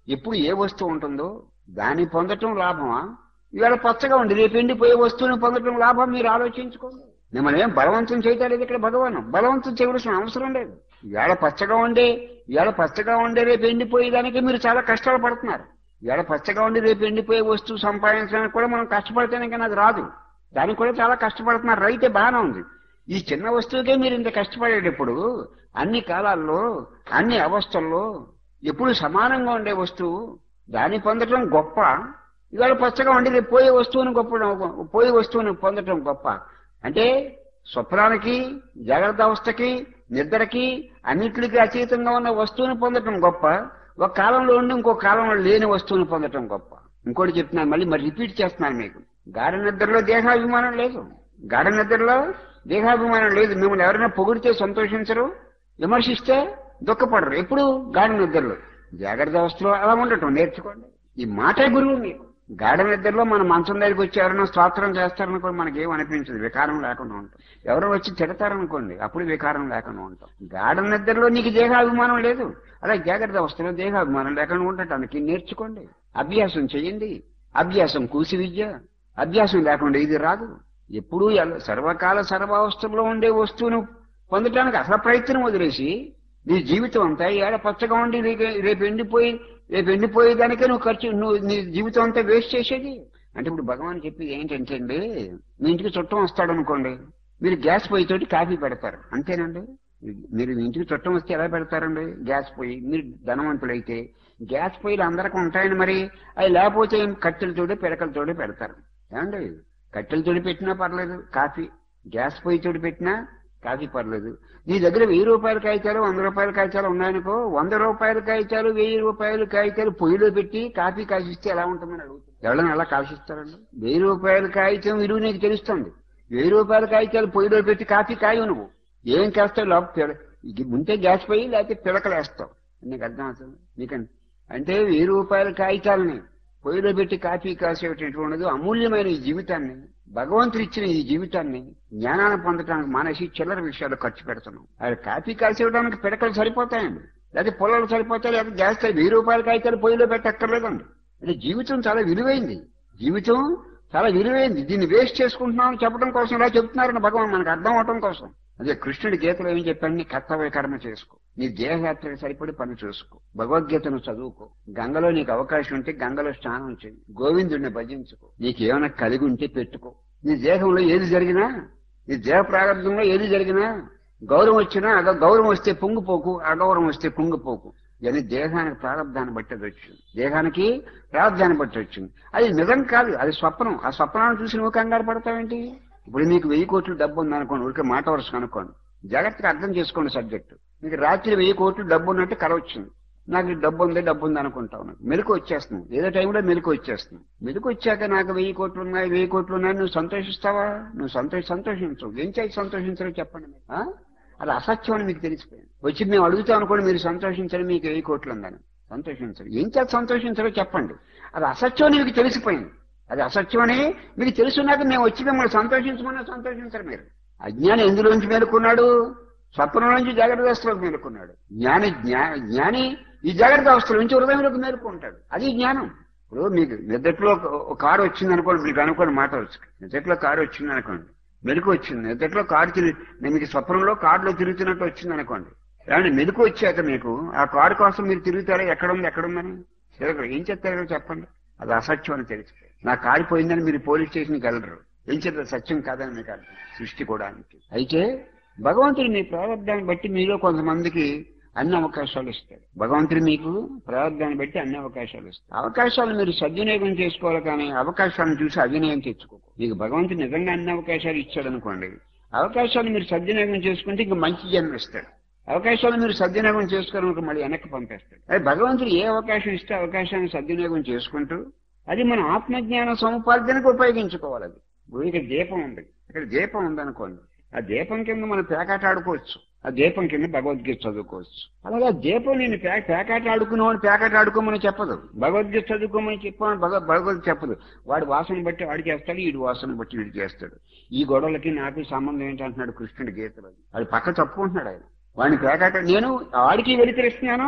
ఎప్పుడు ఏ వస్తువు ఉంటుందో దాన్ని పొందటం లాభమా ఇవాళ పచ్చగా ఉంది రేపు ఎండిపోయే వస్తువుని పొందటం లాభం మీరు ఆలోచించుకోండి మిమ్మల్ని ఏం బలవంతం చేయటం లేదు ఇక్కడ భగవాన్ బలవంతం చేయవలసిన అవసరం లేదు ఇవాళ పచ్చగా ఉండే ఇవాళ పచ్చగా ఉండే రేపు ఎండిపోయేదానికి మీరు చాలా కష్టాలు పడుతున్నారు ఇవాళ పచ్చగా ఉండి రేపు ఎండిపోయే వస్తువు సంపాదించడానికి కూడా మనం కష్టపడితేనే కానీ అది రాదు దానికి కూడా చాలా కష్టపడుతున్నారు రైతే బాగానే ఉంది ఈ చిన్న వస్తువుకే మీరు ఇంత కష్టపడేటప్పుడు అన్ని కాలాల్లో అన్ని అవస్థల్లో ఎప్పుడు సమానంగా ఉండే వస్తువు దాన్ని పొందటం గొప్ప ఇవాళ పచ్చగా ఉండి రేపు పోయే వస్తువుని గొప్ప పోయే వస్తువుని పొందటం గొప్ప అంటే స్వప్నానికి జాగ్రత్త అవస్థకి నిద్రకి అన్నిటికీ అతీతంగా ఉన్న వస్తువుని పొందటం గొప్ప ఒక కాలంలో ఉండి ఇంకో కాలంలో లేని వస్తువుని పొందటం గొప్ప ఇంకోటి చెప్తున్నాను మళ్ళీ మరి రిపీట్ చేస్తున్నాను మీకు గాఢ నిద్రలో దేహాభిమానం లేదు గాఢ నిద్రలో దేహాభిమానం లేదు మిమ్మల్ని ఎవరైనా పొగిడితే సంతోషించరు విమర్శిస్తే దుఃఖపడరు ఎప్పుడు గాఢ నిద్రలో జాగ్రత్త అవస్థలో అలా ఉండటం నేర్చుకోండి ఈ మాటే గురువు మీకు గాఢ నిద్రలో మన మంచం దగ్గరికి వచ్చి ఎవరైనా స్తోత్రం చేస్తారనుకోండి మనకి ఏం అనిపించదు వికారం లేకుండా ఉంటాం ఎవరో వచ్చి తిడతారనుకోండి అప్పుడు వికారం లేకుండా ఉంటాం గాఢ నిద్రలో నీకు దేహాభిమానం లేదు అలా జాగ్రత్త అవస్థలో దేహాభిమానం లేకుండా ఉండటానికి నేర్చుకోండి అభ్యాసం చేయండి అభ్యాసం కూసి విద్య అభ్యాసం లేకుండా ఇది రాదు ఎప్పుడూ ఎల్ల- సర్వకాల సర్వావస్థలో ఉండే వస్తువును పొందటానికి అసలు ప్రయత్నం వదిలేసి నీ జీవితం అంతా ఏడ పచ్చగా ఉండి రేపు- రేపు ఎండిపోయి రేపు ఎండిపోయేదానికే నువ్వు ఖర్చు నువ్వు నీ జీవితం అంతా వేస్ట్ చేసేది అంటే ఇప్పుడు భగవాన్ చెప్పేది ఏంటంటే అండి మీ ఇంటికి చుట్టం వస్తాడు అనుకోండి మీరు గ్యాస్ పొయ్యి తోటి కాఫీ పెడతారు అంతేనండి మీరు మీ ఇంటికి చుట్టం వస్తే ఎలా పెడతారండి గ్యాస్ పొయ్యి మీరు ధనవంతులైతే గ్యాస్ పొయ్యిలు అందరికీ ఉంటాయని మరి అవి లేకపోతే కట్టెలతోటి పిడకలతోటి పెడతారు ఏమండి కట్టెలతోటి పెట్టినా పర్లేదు కాఫీ గ్యాస్ పొయ్యి తోటి పెట్టినా కాఫీ పర్లేదు నీ దగ్గర వెయ్యి రూపాయల కాగితాలు వంద రూపాయల కాగితాలు ఉన్నాయనుకో వంద రూపాయల కాగితాలు వెయ్యి రూపాయల కాగితాలు పొయ్యిలో పెట్టి కాఫీ కాసిస్తే ఎలా ఉంటుందని అడుగుతుంది ఎవరైనా ఎలా కాసిస్తారండి వెయ్యి రూపాయల కాగితం విలువ నీకు తెలుస్తుంది వెయ్యి రూపాయల కాగితాలు పొయ్యిలో పెట్టి కాఫీ కాయవు నువ్వు ఏం చేస్తావు లోపల పిడ- ఇది ఉంటే గ్యాస్ పొయ్యి లేకపోతే పిడకలు వేస్తావు నీకు అర్థం అవుతుంది నీకండి అంటే వెయ్యి రూపాయల కాగితాలని పొయ్యిలో పెట్టి కాఫీ కాసేటటువంటిది అమూల్యమైన ఈ జీవితాన్ని భగవంతుడు ఇచ్చిన ఈ జీవితాన్ని జ్ఞానాన్ని పొందడానికి మానేసి చిల్లర విషయాలు ఖర్చు పెడుతున్నాం అది కాఫీ కాసేయడానికి పిడకలు సరిపోతాయండి లేదా పొలాలు సరిపోతాయి లేదా గ్యాస్ సరి- వెయ్యి రూపాయల కాగితాలు పొయ్యిలో పెట్టక్కర్లేదండి అంటే జీవితం చాలా విలువైంది జీవితం చాలా విలువైంది దీన్ని వేస్ట్ చేసుకుంటున్నాం చెప్పడం కోసం ఇలా చెప్తున్నారని భగవాన్ మనకు అర్థం అవటం కోసం అదే కృష్ణుడి గీతలో ఏం చెప్పాడు నీ కర్తవ్య కర్మ చేసుకో నీ దేహయాత్రకు సరిపడి పని చూసుకో భగవద్గీతను చదువుకో గంగలో నీకు అవకాశం ఉంటే గంగలో స్నానం చేయి గోవిందుడిని భజించుకో నీకు ఏమైనా కలిగి ఉంటే పెట్టుకో నీ దేహంలో ఏది జరిగినా నీ దేహ ప్రారంభంలో ఏది జరిగినా గౌరవం వచ్చినా అగ గౌరవం వస్తే పొంగిపోకు అగౌరవం వస్తే కుంగిపోకు ఇవన్నీ దేహానికి ప్రారంధాన్ని బట్టి అది వచ్చింది దేహానికి ప్రారంధాన్ని బట్టి వచ్చింది అది నిజం కాదు అది స్వప్నం ఆ స్వప్నాన్ని చూసి నువ్వు కంగారు పడతావేంటి ఇప్పుడు మీకు వెయ్యి కోట్లు డబ్బు ఉందనుకోండి ఊరికే మాట వరుస అనుకోండి జాగ్రత్తగా అర్థం చేసుకోండి సబ్జెక్ట్ మీకు రాత్రి వెయ్యి కోట్లు డబ్బు ఉన్నట్టు కల వచ్చింది నాకు ఈ డబ్బు ఉంది డబ్బు ఉంది అనుకుంటావు నాకు మెలకు వచ్చేస్తుంది ఏదో టైంలో మెలకు వచ్చేస్తుంది మెలకు వచ్చాక నాకు వెయ్యి కోట్లు ఉన్నాయి వెయ్యి కోట్లు ఉన్నాయి నువ్వు సంతోషిస్తావా నువ్వు సంతోష సంతోషించవు ఏం చేసి సంతోషించరు చెప్పండి మీరు. ఆ? అది అసత్యం అని మీకు తెలిసిపోయింది వచ్చి మేము అడుగుతాం అనుకోండి మీరు సంతోషించరు మీకు వెయ్యి కోట్లు ఉందని సంతోషించరు ఏం చేసి సంతోషించరో చెప్పండి అది అసత్యం అని మీకు తెలిసిపోయింది అది అసత్యం అని మీకు తెలుసున్నాక మేము వచ్చి మిమ్మల్ని సంతోషించమన్నా సంతోషించరు మీరు అజ్ఞాని ఎందులోంచి మేలుకున్నాడు స్వప్నం నుంచి జాగ్రత్త అవస్థలోకి మేలుకున్నాడు జ్ఞాని జ్ఞా- జ్ఞాని ఈ జాగ్రత్త అవస్థల నుంచి హృదయంలోకి మేలుకుంటాడు అది జ్ఞానం ఇప్పుడు మీకు నిద్రలో ఒక- ఒక కారు వచ్చింది అనుకోండి మీకు అనుకోని మాట వచ్చు నిద్రలో కారు వచ్చింది అనుకోండి మెలకు వచ్చింది నిద్రలో కారు తిరిగి నేను మీకు స్వప్నంలో కారులో తిరుగుతున్నట్టు వచ్చింది అనుకోండి ఏమంటే మెలకు వచ్చాక మీకు ఆ కారు కోసం మీరు తిరుగుతారా ఎక్కడ ఉంది ఎక్కడ ఉందని తిరగరు ఏం చెప్తారో చెప్పండి అది అసత్యం అని తెలిసి నా కారు పోయిందని మీరు పోలీస్ స్టేషన్కి వెళ్ళరు ఏం చెప్తారు సత్యం కాదని మీకు అర్థం సృష్టి కూడా అయితే భగవంతుడు మీ ప్రారంభాన్ని బట్టి మీలో కొంతమందికి అన్ని అవకాశాలు ఇస్తాడు భగవంతుడు మీకు ప్రారంభాన్ని బట్టి అన్ని అవకాశాలు ఇస్తాడు అవకాశాలు మీరు సద్వినియోగం చేసుకోవాలి కానీ అవకాశాలను చూసి అవినయం తెచ్చుకోకు మీకు భగవంతుడు నిజంగా అన్ని అవకాశాలు ఇచ్చాడు అనుకోండి అవకాశాలు మీరు సద్వినియోగం చేసుకుంటే ఇంకా మంచి జన్మ ఇస్తాడు అవకాశాలు మీరు సద్వినియోగం చేసుకోవడానికి మళ్ళీ వెనక్కి పంపేస్తాడు అది భగవంతుడు ఏ అవకాశం ఇస్తే అవకాశాన్ని సద్వినియోగం చేసుకుంటూ అది మన ఆత్మజ్ఞాన సముపార్జనకు ఉపయోగించుకోవాలి అది ఇప్పుడు ఇక్కడ దీపం ఉంది ఇక్కడ దీపం ఉందనుకోండి ఆ దీపం కింద మనం పేకాట ఆడుకోవచ్చు ఆ దీపం కింద భగవద్గీత చదువుకోవచ్చు అలాగే ఆ దీపం నేను పే పేకాట ఆడుకునేవాడు పేకాట ఆడుకోమని చెప్పదు భగవద్గీత చదువుకోమని చెప్పమని భగ భగవద్గీత చెప్పదు వాడి వాసన బట్టి వాడు చేస్తాడు వీడి వాసన బట్టి వీడు చేస్తాడు ఈ గొడవలకి నాకు సంబంధం ఏంటంటున్నాడు కృష్ణుడి గీతలో వాడి పక్క తప్పుకుంటున్నాడు ఆయన వాడిని పేకాట నేను ఆడికి వెలితిరిస్తున్నాను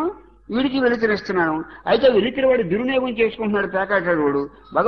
వీడికి వెలుతురిస్తున్నాను అయితే వెలుతురు వాడు దుర్వినియోగం చేసుకుంటున్నాడు పేకాటాడు వాడు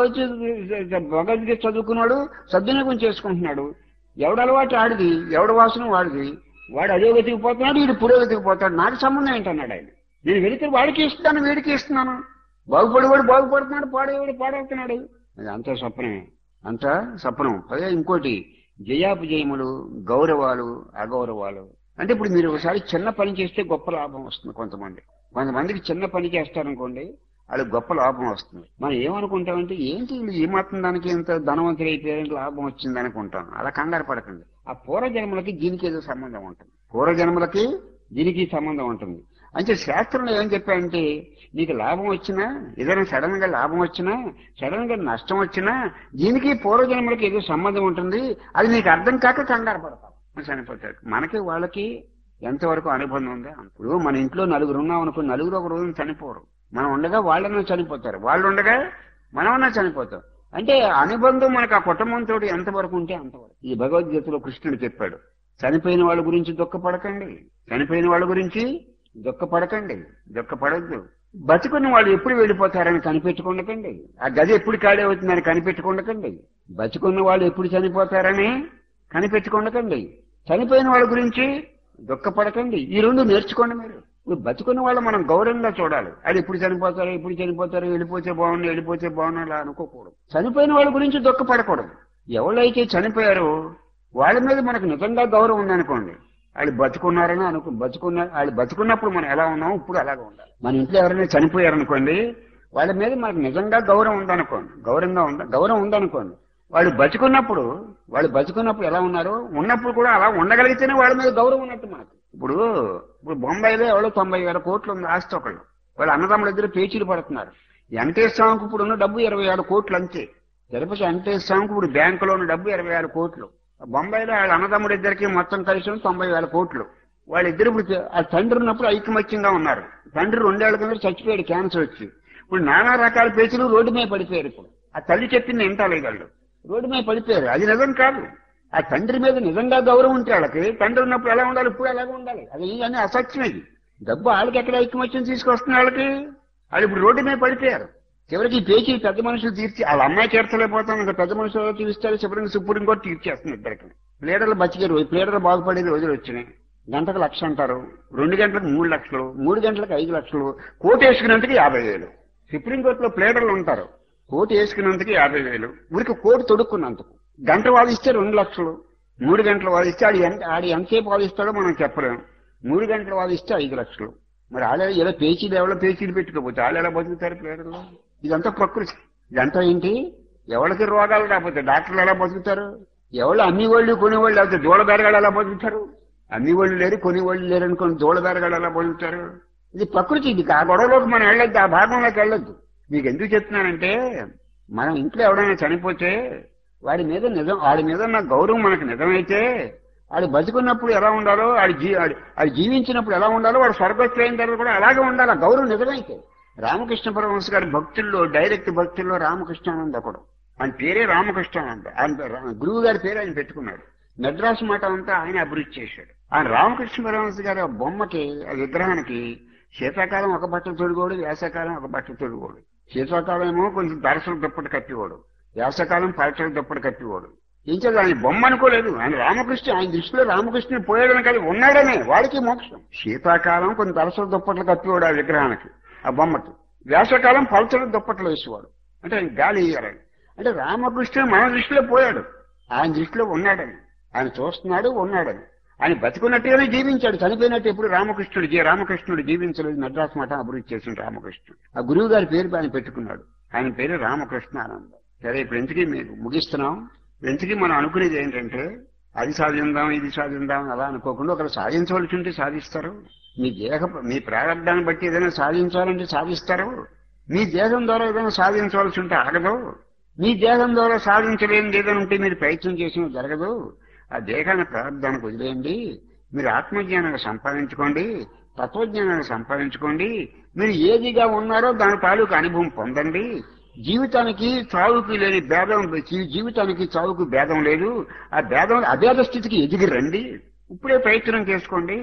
భగవద్గీత భగవద్గీత చదువుకున్నాడు సద్వినియోగం చేసుకుంటున్నాడు ఎవడ అలవాటు ఆడిది ఎవడ వాసన వాడిది వాడు అధోగతికి పోతున్నాడు వీడు పురోగతికి పోతాడు నాకు సంబంధం ఏంటన్నాడు ఆయన నేను వెలుతురు వాడికి ఇస్తున్నాను వీడికి ఇస్తున్నాను బాగుపడేవాడు బాగుపడుతున్నాడు పాడేవాడు పాడవుతున్నాడు అది అంతా స్వప్నమే అంతా స్వప్నం పైగా ఇంకోటి జయాపజయములు గౌరవాలు అగౌరవాలు అంటే ఇప్పుడు మీరు ఒకసారి చిన్న పని చేస్తే గొప్ప లాభం వస్తుంది కొంతమంది కొంతమందికి చిన్న పని చేస్తారనుకోండి వాళ్ళకి గొప్ప లాభం వస్తుంది మనం ఏమనుకుంటామంటే ఏంటి వీళ్ళు ఈ మాత్రం దానికి ఇంత ధనవంతులు అయిపోయారంటే లాభం వచ్చింది అనుకుంటాం అలా కంగారు పడకండి ఆ పూర్వజన్మలకి దీనికి ఏదో సంబంధం ఉంటుంది పూర్వజన్మలకి దీనికి సంబంధం ఉంటుంది అంటే శాస్త్రంలో ఏం చెప్పారంటే నీకు లాభం వచ్చినా ఏదైనా సడన్ గా లాభం వచ్చినా సడన్ గా నష్టం వచ్చినా దీనికి పూర్వజన్మలకి ఏదో సంబంధం ఉంటుంది అది నీకు అర్థం కాక కంగారు పడతాం చనిపోతాడు మనకి వాళ్ళకి ఎంతవరకు అనుబంధం ఉందో ఇప్పుడు మన ఇంట్లో నలుగురు ఉన్నాం అనుకో నలుగురు ఒక రోజు చనిపోరు మనం ఉండగా వాళ్ళన్నా చనిపోతారు వాళ్ళు ఉండగా మనమన్నా చనిపోతాం అంటే అనుబంధం మనకు ఆ కుటుంబంతో ఎంతవరకు ఉంటే అంతవరకు ఈ భగవద్గీతలో కృష్ణుడు చెప్పాడు చనిపోయిన వాళ్ళ గురించి దుఃఖపడకండి చనిపోయిన వాళ్ళ గురించి దుఃఖపడకండి దుఃఖపడద్దు బతుకున్న వాళ్ళు ఎప్పుడు వెళ్ళిపోతారని కనిపెట్టుకుండకండి ఆ గది ఎప్పుడు ఖాళీ అవుతుందని కనిపెట్టుకుండకండి బతుకున్న వాళ్ళు ఎప్పుడు చనిపోతారని కనిపెట్టుకుండకండి చనిపోయిన వాళ్ళ గురించి దుఃఖపడకండి ఈ రెండు నేర్చుకోండి మీరు ఇప్పుడు బతుకున్న వాళ్ళు మనం గౌరవంగా చూడాలి అది ఎప్పుడు చనిపోతారో ఎప్పుడు చనిపోతారో వెళ్ళిపోతే బాగుండు వెళ్ళిపోతే బాగుండు అలా అనుకోకూడదు చనిపోయిన వాళ్ళ గురించి దుఃఖపడకూడదు ఎవరైతే చనిపోయారో వాళ్ళ మీద మనకు నిజంగా గౌరవం ఉందనుకోండి వాళ్ళు బతుకున్నారని అనుకో బతుకున్న వాళ్ళు బతుకున్నప్పుడు మనం ఎలా ఉన్నామో ఇప్పుడు అలాగే ఉండాలి మన ఇంట్లో ఎవరైనా చనిపోయారనుకోండి వాళ్ళ మీద మనకు నిజంగా గౌరవం ఉందనుకోండి గౌరవంగా ఉంద గౌరవం ఉందనుకోండి వాళ్ళు బతుకున్నప్పుడు వాళ్ళు బతుకున్నప్పుడు ఎలా ఉన్నారో ఉన్నప్పుడు కూడా అలా ఉండగలిగితేనే వాళ్ళ మీద గౌరవం ఉన్నట్టు మనకు ఇప్పుడు ఇప్పుడు బొంబాయిలో ఎవరో తొంభై వేల కోట్లు ఉంది ఆస్తి ఒకళ్ళు వాళ్ళ అన్నదమ్ముల ఇద్దరు పేచీలు పడుతున్నారు వెంకటేశ్వర స్వామికి ఇప్పుడు ఉన్న డబ్బు ఇరవై ఆరు కోట్లు అంతే తిరుపతి వెంకటేశ్వర స్వామికి ఇప్పుడు బ్యాంకులో ఉన్న డబ్బు ఇరవై ఆరు కోట్లు బొంబాయిలో వాళ్ళ అన్నదమ్ముడు ఇద్దరికి మొత్తం కలిసి ఉన్న తొంభై వేల కోట్లు వాళ్ళిద్దరు ఇప్పుడు ఆ తండ్రి ఉన్నప్పుడు ఐకమత్యంగా ఉన్నారు తండ్రి రెండేళ్ల కింద చచ్చిపోయాడు క్యాన్సర్ వచ్చి ఇప్పుడు నానా రకాల పేచీలు రోడ్డు మీద పడిపోయారు ఇప్పుడు ఆ తల్లి చెప్పింది వింటాలి వాళ్ళు రోడ్డు మీద పడిపోయారు అది నిజం కాదు ఆ తండ్రి మీద నిజంగా గౌరవం ఉంటే వాళ్ళకి తండ్రి ఉన్నప్పుడు ఎలా ఉండాలి ఇప్పుడు అలాగే ఉండాలి అది అని అసత్యం ఇది డబ్బు వాళ్ళకి ఎక్కడ ఐకమత్యం తీసుకొస్తున్న వాళ్ళకి వాళ్ళు ఇప్పుడు రోడ్డు మీద పడిపోయారు చివరికి ఈ పేచీ పెద్ద మనుషులు తీర్చి వాళ్ళ అమ్మాయి తీర్చలేకపోతాం ఇంకా పెద్ద మనుషులు ఎవరో తీరుస్తారు చివరికి సుప్రీం కోర్టు తీర్చేస్తుంది ఇద్దరికి ప్లేడర్లు బతికే రోజు ప్లేడర్లు బాగుపడే రోజులు వచ్చినాయి గంటకు లక్ష అంటారు రెండు గంటలకు మూడు లక్షలు మూడు గంటలకు ఐదు లక్షలు కోర్టు వేసుకున్నందుకు యాభై వేలు సుప్రీంకోర్టులో ప్లేడర్లు ఉంటారు కోర్టు వేసుకున్నందుకు యాభై వేలు ఊరికి కోర్టు తొడుక్కున్నందుకు గంట వాదిస్తే రెండు లక్షలు మూడు గంటలు వాదిస్తే ఆడి ఎంత ఆడి ఎంతసేపు వాదిస్తాడో మనం చెప్పలేము మూడు గంటలు వాదిస్తే ఐదు లక్షలు మరి ఆడ ఎలా పేచీలు ఎవరో పేచీలు పెట్టుకోపోతే వాళ్ళు ఎలా బతుకుతారు ప్లేడర్లు ఇదంతా ప్రకృతి ఇదంతా ఏంటి ఎవరికి రోగాలు రాకపోతే డాక్టర్లు ఎలా బతుకుతారు ఎవరు అన్ని వాళ్ళు కొనేవాళ్ళు లేకపోతే దూడ బెరగాడు ఎలా బతుకుతారు అన్ని వాళ్ళు లేరు కొని వాళ్ళు లేరు అనుకోని దూడ బెరగాడు ఎలా బతుకుతారు ఇది ప్రకృతి ఇది ఆ గొడవలోకి మనం వెళ్ళొద్దు ఆ భాగంలోకి వెళ్ళొద్దు మీకు ఎందుకు చెప్తున్నానంటే మనం ఇంట్లో ఎవడైనా చనిపోతే వాడి మీద నిజం వాడి మీద ఉన్న గౌరవం మనకు నిజమైతే వాడు బతుకున్నప్పుడు ఎలా ఉండాలో వాడి జీ వాడి వాడు జీవించినప్పుడు ఎలా ఉండాలో వాడు స్వర్గస్థులు అయిన తర్వాత కూడా అలాగే ఉండాలి ఆ గౌరవం నిజమైతే రామకృష్ణ పరమహంస గారి భక్తుల్లో డైరెక్ట్ భక్తుల్లో రామకృష్ణానంద ఒకడు ఆయన పేరే రామకృష్ణానంద ఆయన రా- గురువు గారి పేరు ఆయన పెట్టుకున్నాడు మెడ్రాస్ మాట అంతా ఆయన అభివృద్ధి చేశాడు ఆయన రామకృష్ణ పరమహంస గారి ఆ బొమ్మకి ఆ విగ్రహానికి శీతాకాలం ఒక బట్టలు తొడుగోడు వేసవకాలం ఒక బట్టలు తొడుగోడు శీతాకాలం ఏమో కొంచెం దరసలు దుప్పటి కట్టివాడు వేసవకాలం పరచలు దుప్పటి కట్టివాడు ఏం చేయాలి ఆయన బొమ్మ అనుకోలేదు ఆయన రామకృష్ణ ఆయన దృష్టిలో రామకృష్ణుడు పోయాడని కాదు ఉన్నాడనే వాడికి మోక్షం శీతాకాలం కొన్ని దరసల దుప్పట్లు కట్టివాడు ఆ విగ్రహానికి ఆ బొమ్మకి వేసవకాలం పలచలు దుప్పట్లు వేసేవాడు అంటే ఆయన గాలి ఇయ్యాలని అంటే రామకృష్ణుడు మన దృష్టిలో పోయాడు ఆయన దృష్టిలో ఉన్నాడని ఆయన చూస్తున్నాడు ఉన్నాడని ఆయన బతికున్నట్టుగానే జీవించాడు చనిపోయినట్టు ఎప్పుడు రామకృష్ణుడు జీ- రామకృష్ణుడు జీవించలేదు మద్రాసు మఠం అభివృద్ధి చేసిన రామకృష్ణుడు ఆ గురువు గారి పేరు ఆయన పెట్టుకున్నాడు ఆయన పేరు రామకృష్ణ ఆనంద్ సరే ఇప్పుడు ఎందుకు మీకు ముగిస్తున్నాం ఎందుకు మనం అనుకునేది ఏంటంటే అది సాధిందాం ఇది సాధిందాం అలా అనుకోకుండా ఒకరు సాధించవలసి ఉంటే సాధిస్తారు మీ దేహ మీ ప్రారంభాన్ని బట్టి ఏదైనా సాధించాలంటే సాధిస్తారు మీ దేహం ద్వారా ఏదైనా సాధించవలసి ఉంటే ఆగదు మీ దేహం ద్వారా సాధించలేనిది ఏదైనా ఉంటే మీరు ప్రయత్నం చేసినా జరగదు ఆ దేహాన్ని ప్రారంభానికి వదిలేయండి మీరు ఆత్మజ్ఞానాన్ని సంపాదించుకోండి తత్వజ్ఞానాన్ని సంపాదించుకోండి మీరు ఏదిగా ఉన్నారో దాని తాలూకు అనుభవం పొందండి జీవితానికి చావుకి లేని భేదం జీ- జీవితానికి చావుకు భేదం లేదు ఆ భేదం అభేద స్థితికి ఎదిగి రండి ఇప్పుడే ప్రయత్నం చేసుకోండి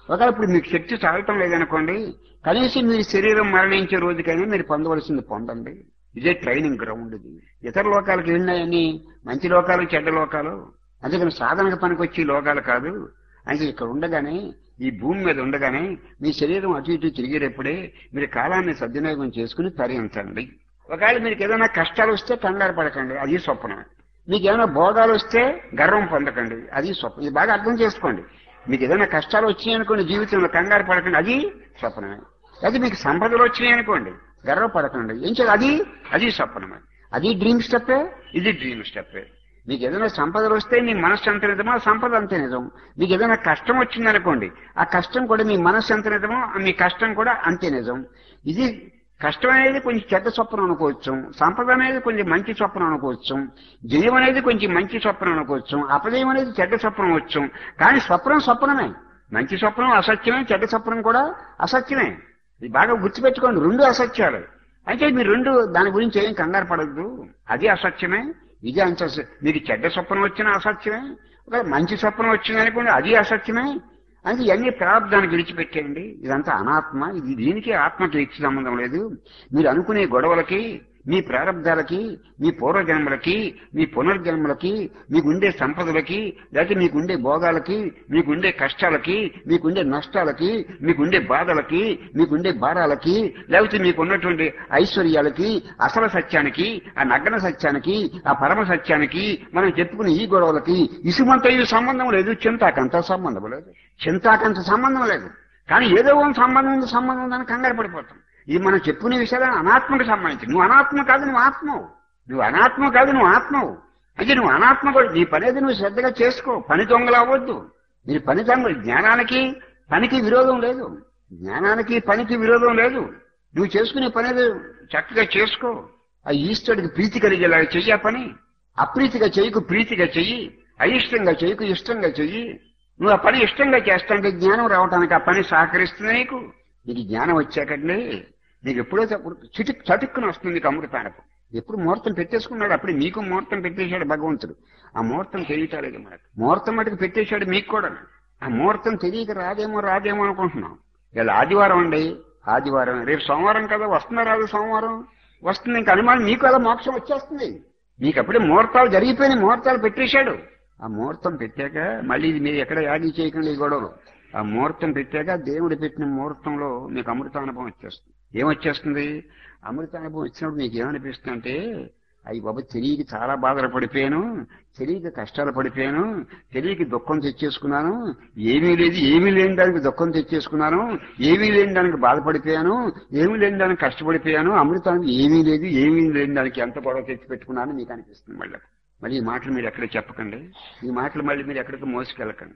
ఒకవేళ ఇప్పుడు మీకు శక్తి చాలటం లేదనుకోండి కనీసం మీరు శరీరం మరణించే రోజుకైనా మీరు పొందవలసింది పొందండి ఇదే ట్రైనింగ్ గ్రౌండ్ ఇది ఇతర లోకాలకు వెళ్ళినాయని మంచి లోకాలు చెడ్డ లోకాలు అందుకని సాధనకు పనికొచ్చే లోకాలు కాదు అంటే ఇక్కడ ఉండగానే ఈ భూమి మీద ఉండగానే మీ శరీరం అటు ఇటు తిరిగేటప్పుడే మీరు కాలాన్ని సద్వినియోగం చేసుకుని తరించండి ఒకవేళ మీకు ఏదైనా కష్టాలు వస్తే కంగారు పడకండి అది స్వప్నమే మీకు ఏమైనా భోగాలు వస్తే గర్వం పొందకండి అది స్వప్నం ఇది బాగా అర్థం చేసుకోండి మీకు ఏదైనా కష్టాలు వచ్చినాయనుకోండి జీవితంలో కంగారు పడకండి అది స్వప్నమే అది మీకు సంపదలు వచ్చినాయనుకోండి గర్వపడకండి ఏం చేయాలి అది అది స్వప్నమే అది డ్రీమ్ స్టెప్పే ఇది డ్రీమ్ స్టెప్పే మీకు ఏదైనా సంపదలు వస్తే మీ మనస్సు ఎంత నిజమో ఆ సంపద అంతే నిజం మీకు ఏదైనా కష్టం వచ్చిందనుకోండి ఆ కష్టం కూడా మీ మనస్సు ఎంత నిజమో ఆ మీ కష్టం కూడా అంతే నిజం ఇది కష్టం అనేది కొంచెం చెడ్డ స్వప్నం అనుకోవచ్చు సంపద అనేది కొంచెం మంచి స్వప్నం అనుకోవచ్చు జయం అనేది కొంచెం మంచి స్వప్నం అనుకోవచ్చు అపజయం అనేది చెడ్డ స్వప్నం వచ్చు కానీ స్వప్నం స్వప్నమే మంచి స్వప్నం అసత్యమే చెడ్డ స్వప్నం కూడా అసత్యమే ఇది బాగా గుర్తుపెట్టుకోండి రెండు అసత్యాలు అయితే మీరు రెండు దాని గురించి ఏం కంగారు పడద్దు అది అసత్యమే ఇది అంత అస- మీకు చెడ్డ స్వప్నం వచ్చినా అసత్యమే ఒక మంచి స్వప్నం వచ్చింది అనుకోండి అది అసత్యమే అంటే ఇవన్నీ ప్రారంధాన్ని విడిచిపెట్టేయండి ఇదంతా అనాత్మ ఇది దీనికి ఆత్మకి ఇచ్చి సంబంధం లేదు మీరు అనుకునే గొడవలకి మీ ప్రారంధాలకి మీ పూర్వజన్మలకి మీ పునర్జన్మలకి మీకుండే సంపదలకి లేకపోతే మీకుండే భోగాలకి మీకుండే కష్టాలకి మీకుండే నష్టాలకి మీకుండే బాధలకి మీకుండే భారాలకి లేకపోతే మీకున్నటువంటి ఐశ్వర్యాలకి అసలు సత్యానికి ఆ నగ్న సత్యానికి ఆ పరమ సత్యానికి మనం చెప్పుకునే ఈ గొడవలకి ఇసుమంత ఈ సంబంధం లేదు చింతాకంత సంబంధం లేదు చింతాకంత సంబంధం లేదు కానీ ఏదో ఒక సంబంధం ఉంది సంబంధం ఉందని కంగారు పడిపోతాం ఇది మనం చెప్పుకునే విషయాలు అనాత్మకు సంబంధించి నువ్వు అనాత్మ కాదు నువ్వు ఆత్మవు నువ్వు అనాత్మ కాదు నువ్వు ఆత్మవు అంటే నువ్వు అనాత్మ కూడా నీ పనేది నువ్వు శ్రద్ధగా చేసుకో పని దొంగలు అవ్వద్దు మీరు పని దొంగ జ్ఞానానికి పనికి విరోధం లేదు జ్ఞానానికి పనికి విరోధం లేదు నువ్వు చేసుకునే పనేది చక్కగా చేసుకో ఆ ఈశ్వరుడికి ప్రీతి కలిగేలాగా చెయ్యి ఆ పని అప్రీతిగా చెయ్యకు ప్రీతిగా చెయ్యి అయిష్టంగా చెయ్యకు ఇష్టంగా చెయ్యి నువ్వు ఆ పని ఇష్టంగా చేస్తాంటే జ్ఞానం రావడానికి ఆ పని సహకరిస్తుంది నీకు నీకు జ్ఞానం వచ్చాకండి నీకు ఎప్పుడో చిటిక్ చటుక్కున వస్తుంది నీకు అమృతానపు ఎప్పుడు ముహూర్తం పెట్టేసుకున్నాడు అప్పుడు మీకు ముహూర్తం పెట్టేశాడు భగవంతుడు ఆ ముహూర్తం తెలియటాలేదు మనకు ముహూర్తం మటుకు పెట్టేశాడు మీకు కూడా ఆ ముహూర్తం తెలియక రాదేమో రాదేమో అనుకుంటున్నాం ఇలా ఆదివారం అండి ఆదివారం రేపు సోమవారం కదా వస్తుందా రాదు సోమవారం వస్తుంది ఇంకా అనుమానం మీకు అలా మోక్షం వచ్చేస్తుంది మీకు అప్పుడే ముహూర్తాలు జరిగిపోయిన ముహూర్తాలు పెట్టేశాడు ఆ ముహూర్తం పెట్టాక మళ్ళీ ఇది మీరు ఎక్కడ యాగి చేయకండి ఈ గొడవలు ఆ ముహూర్తం పెట్టాక దేవుడు పెట్టిన ముహూర్తంలో మీకు అమృతానుభవం వచ్చేస్తుంది ఏమొచ్చేస్తుంది అమృతానుభవం వచ్చినప్పుడు మీకు ఏమనిపిస్తుంది అంటే అయ్యి బాబా తెలియక చాలా బాధలు పడిపోయాను తెలియక కష్టాలు పడిపోయాను తెలియక దుఃఖం తెచ్చేసుకున్నాను ఏమీ లేదు ఏమీ లేని దానికి దుఃఖం తెచ్చేసుకున్నాను ఏమీ లేని దానికి బాధపడిపోయాను ఏమీ లేని దానికి కష్టపడిపోయాను అమృతానికి ఏమీ లేదు ఏమీ లేని దానికి ఎంత గొడవ తెచ్చి పెట్టుకున్నాను మీకు అనిపిస్తుంది మళ్ళీ మళ్ళీ ఈ మాటలు మీరు ఎక్కడ చెప్పకండి ఈ మాటలు మళ్ళీ మీరు ఎక్కడికి మోసుకెళ్ళకండి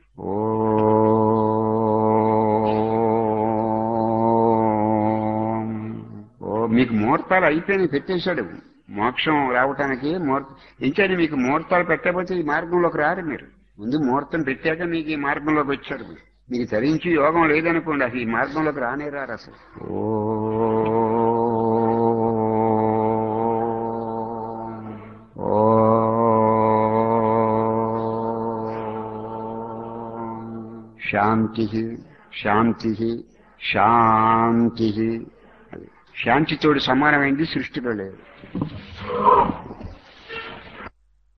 ఓ మీకు ముహూర్తాలు అయిపోయినాయి పెట్టేశాడు మోక్షం రావటానికి ముహూర్తం ఇంకేది మీకు ముహూర్తాలు పెట్టకపోతే ఈ మార్గంలోకి రారు మీరు ముందు ముహూర్తం పెట్టాక మీకు ఈ మార్గంలోకి వచ్చారు మీరు మీకు ధరించి యోగం లేదనుకోండి అసలు ఈ మార్గంలోకి రానే రారు అసలు శాంతి శాంతి శాంతి అది శాంతితోడు సమానమైంది సృష్టిలో లేదు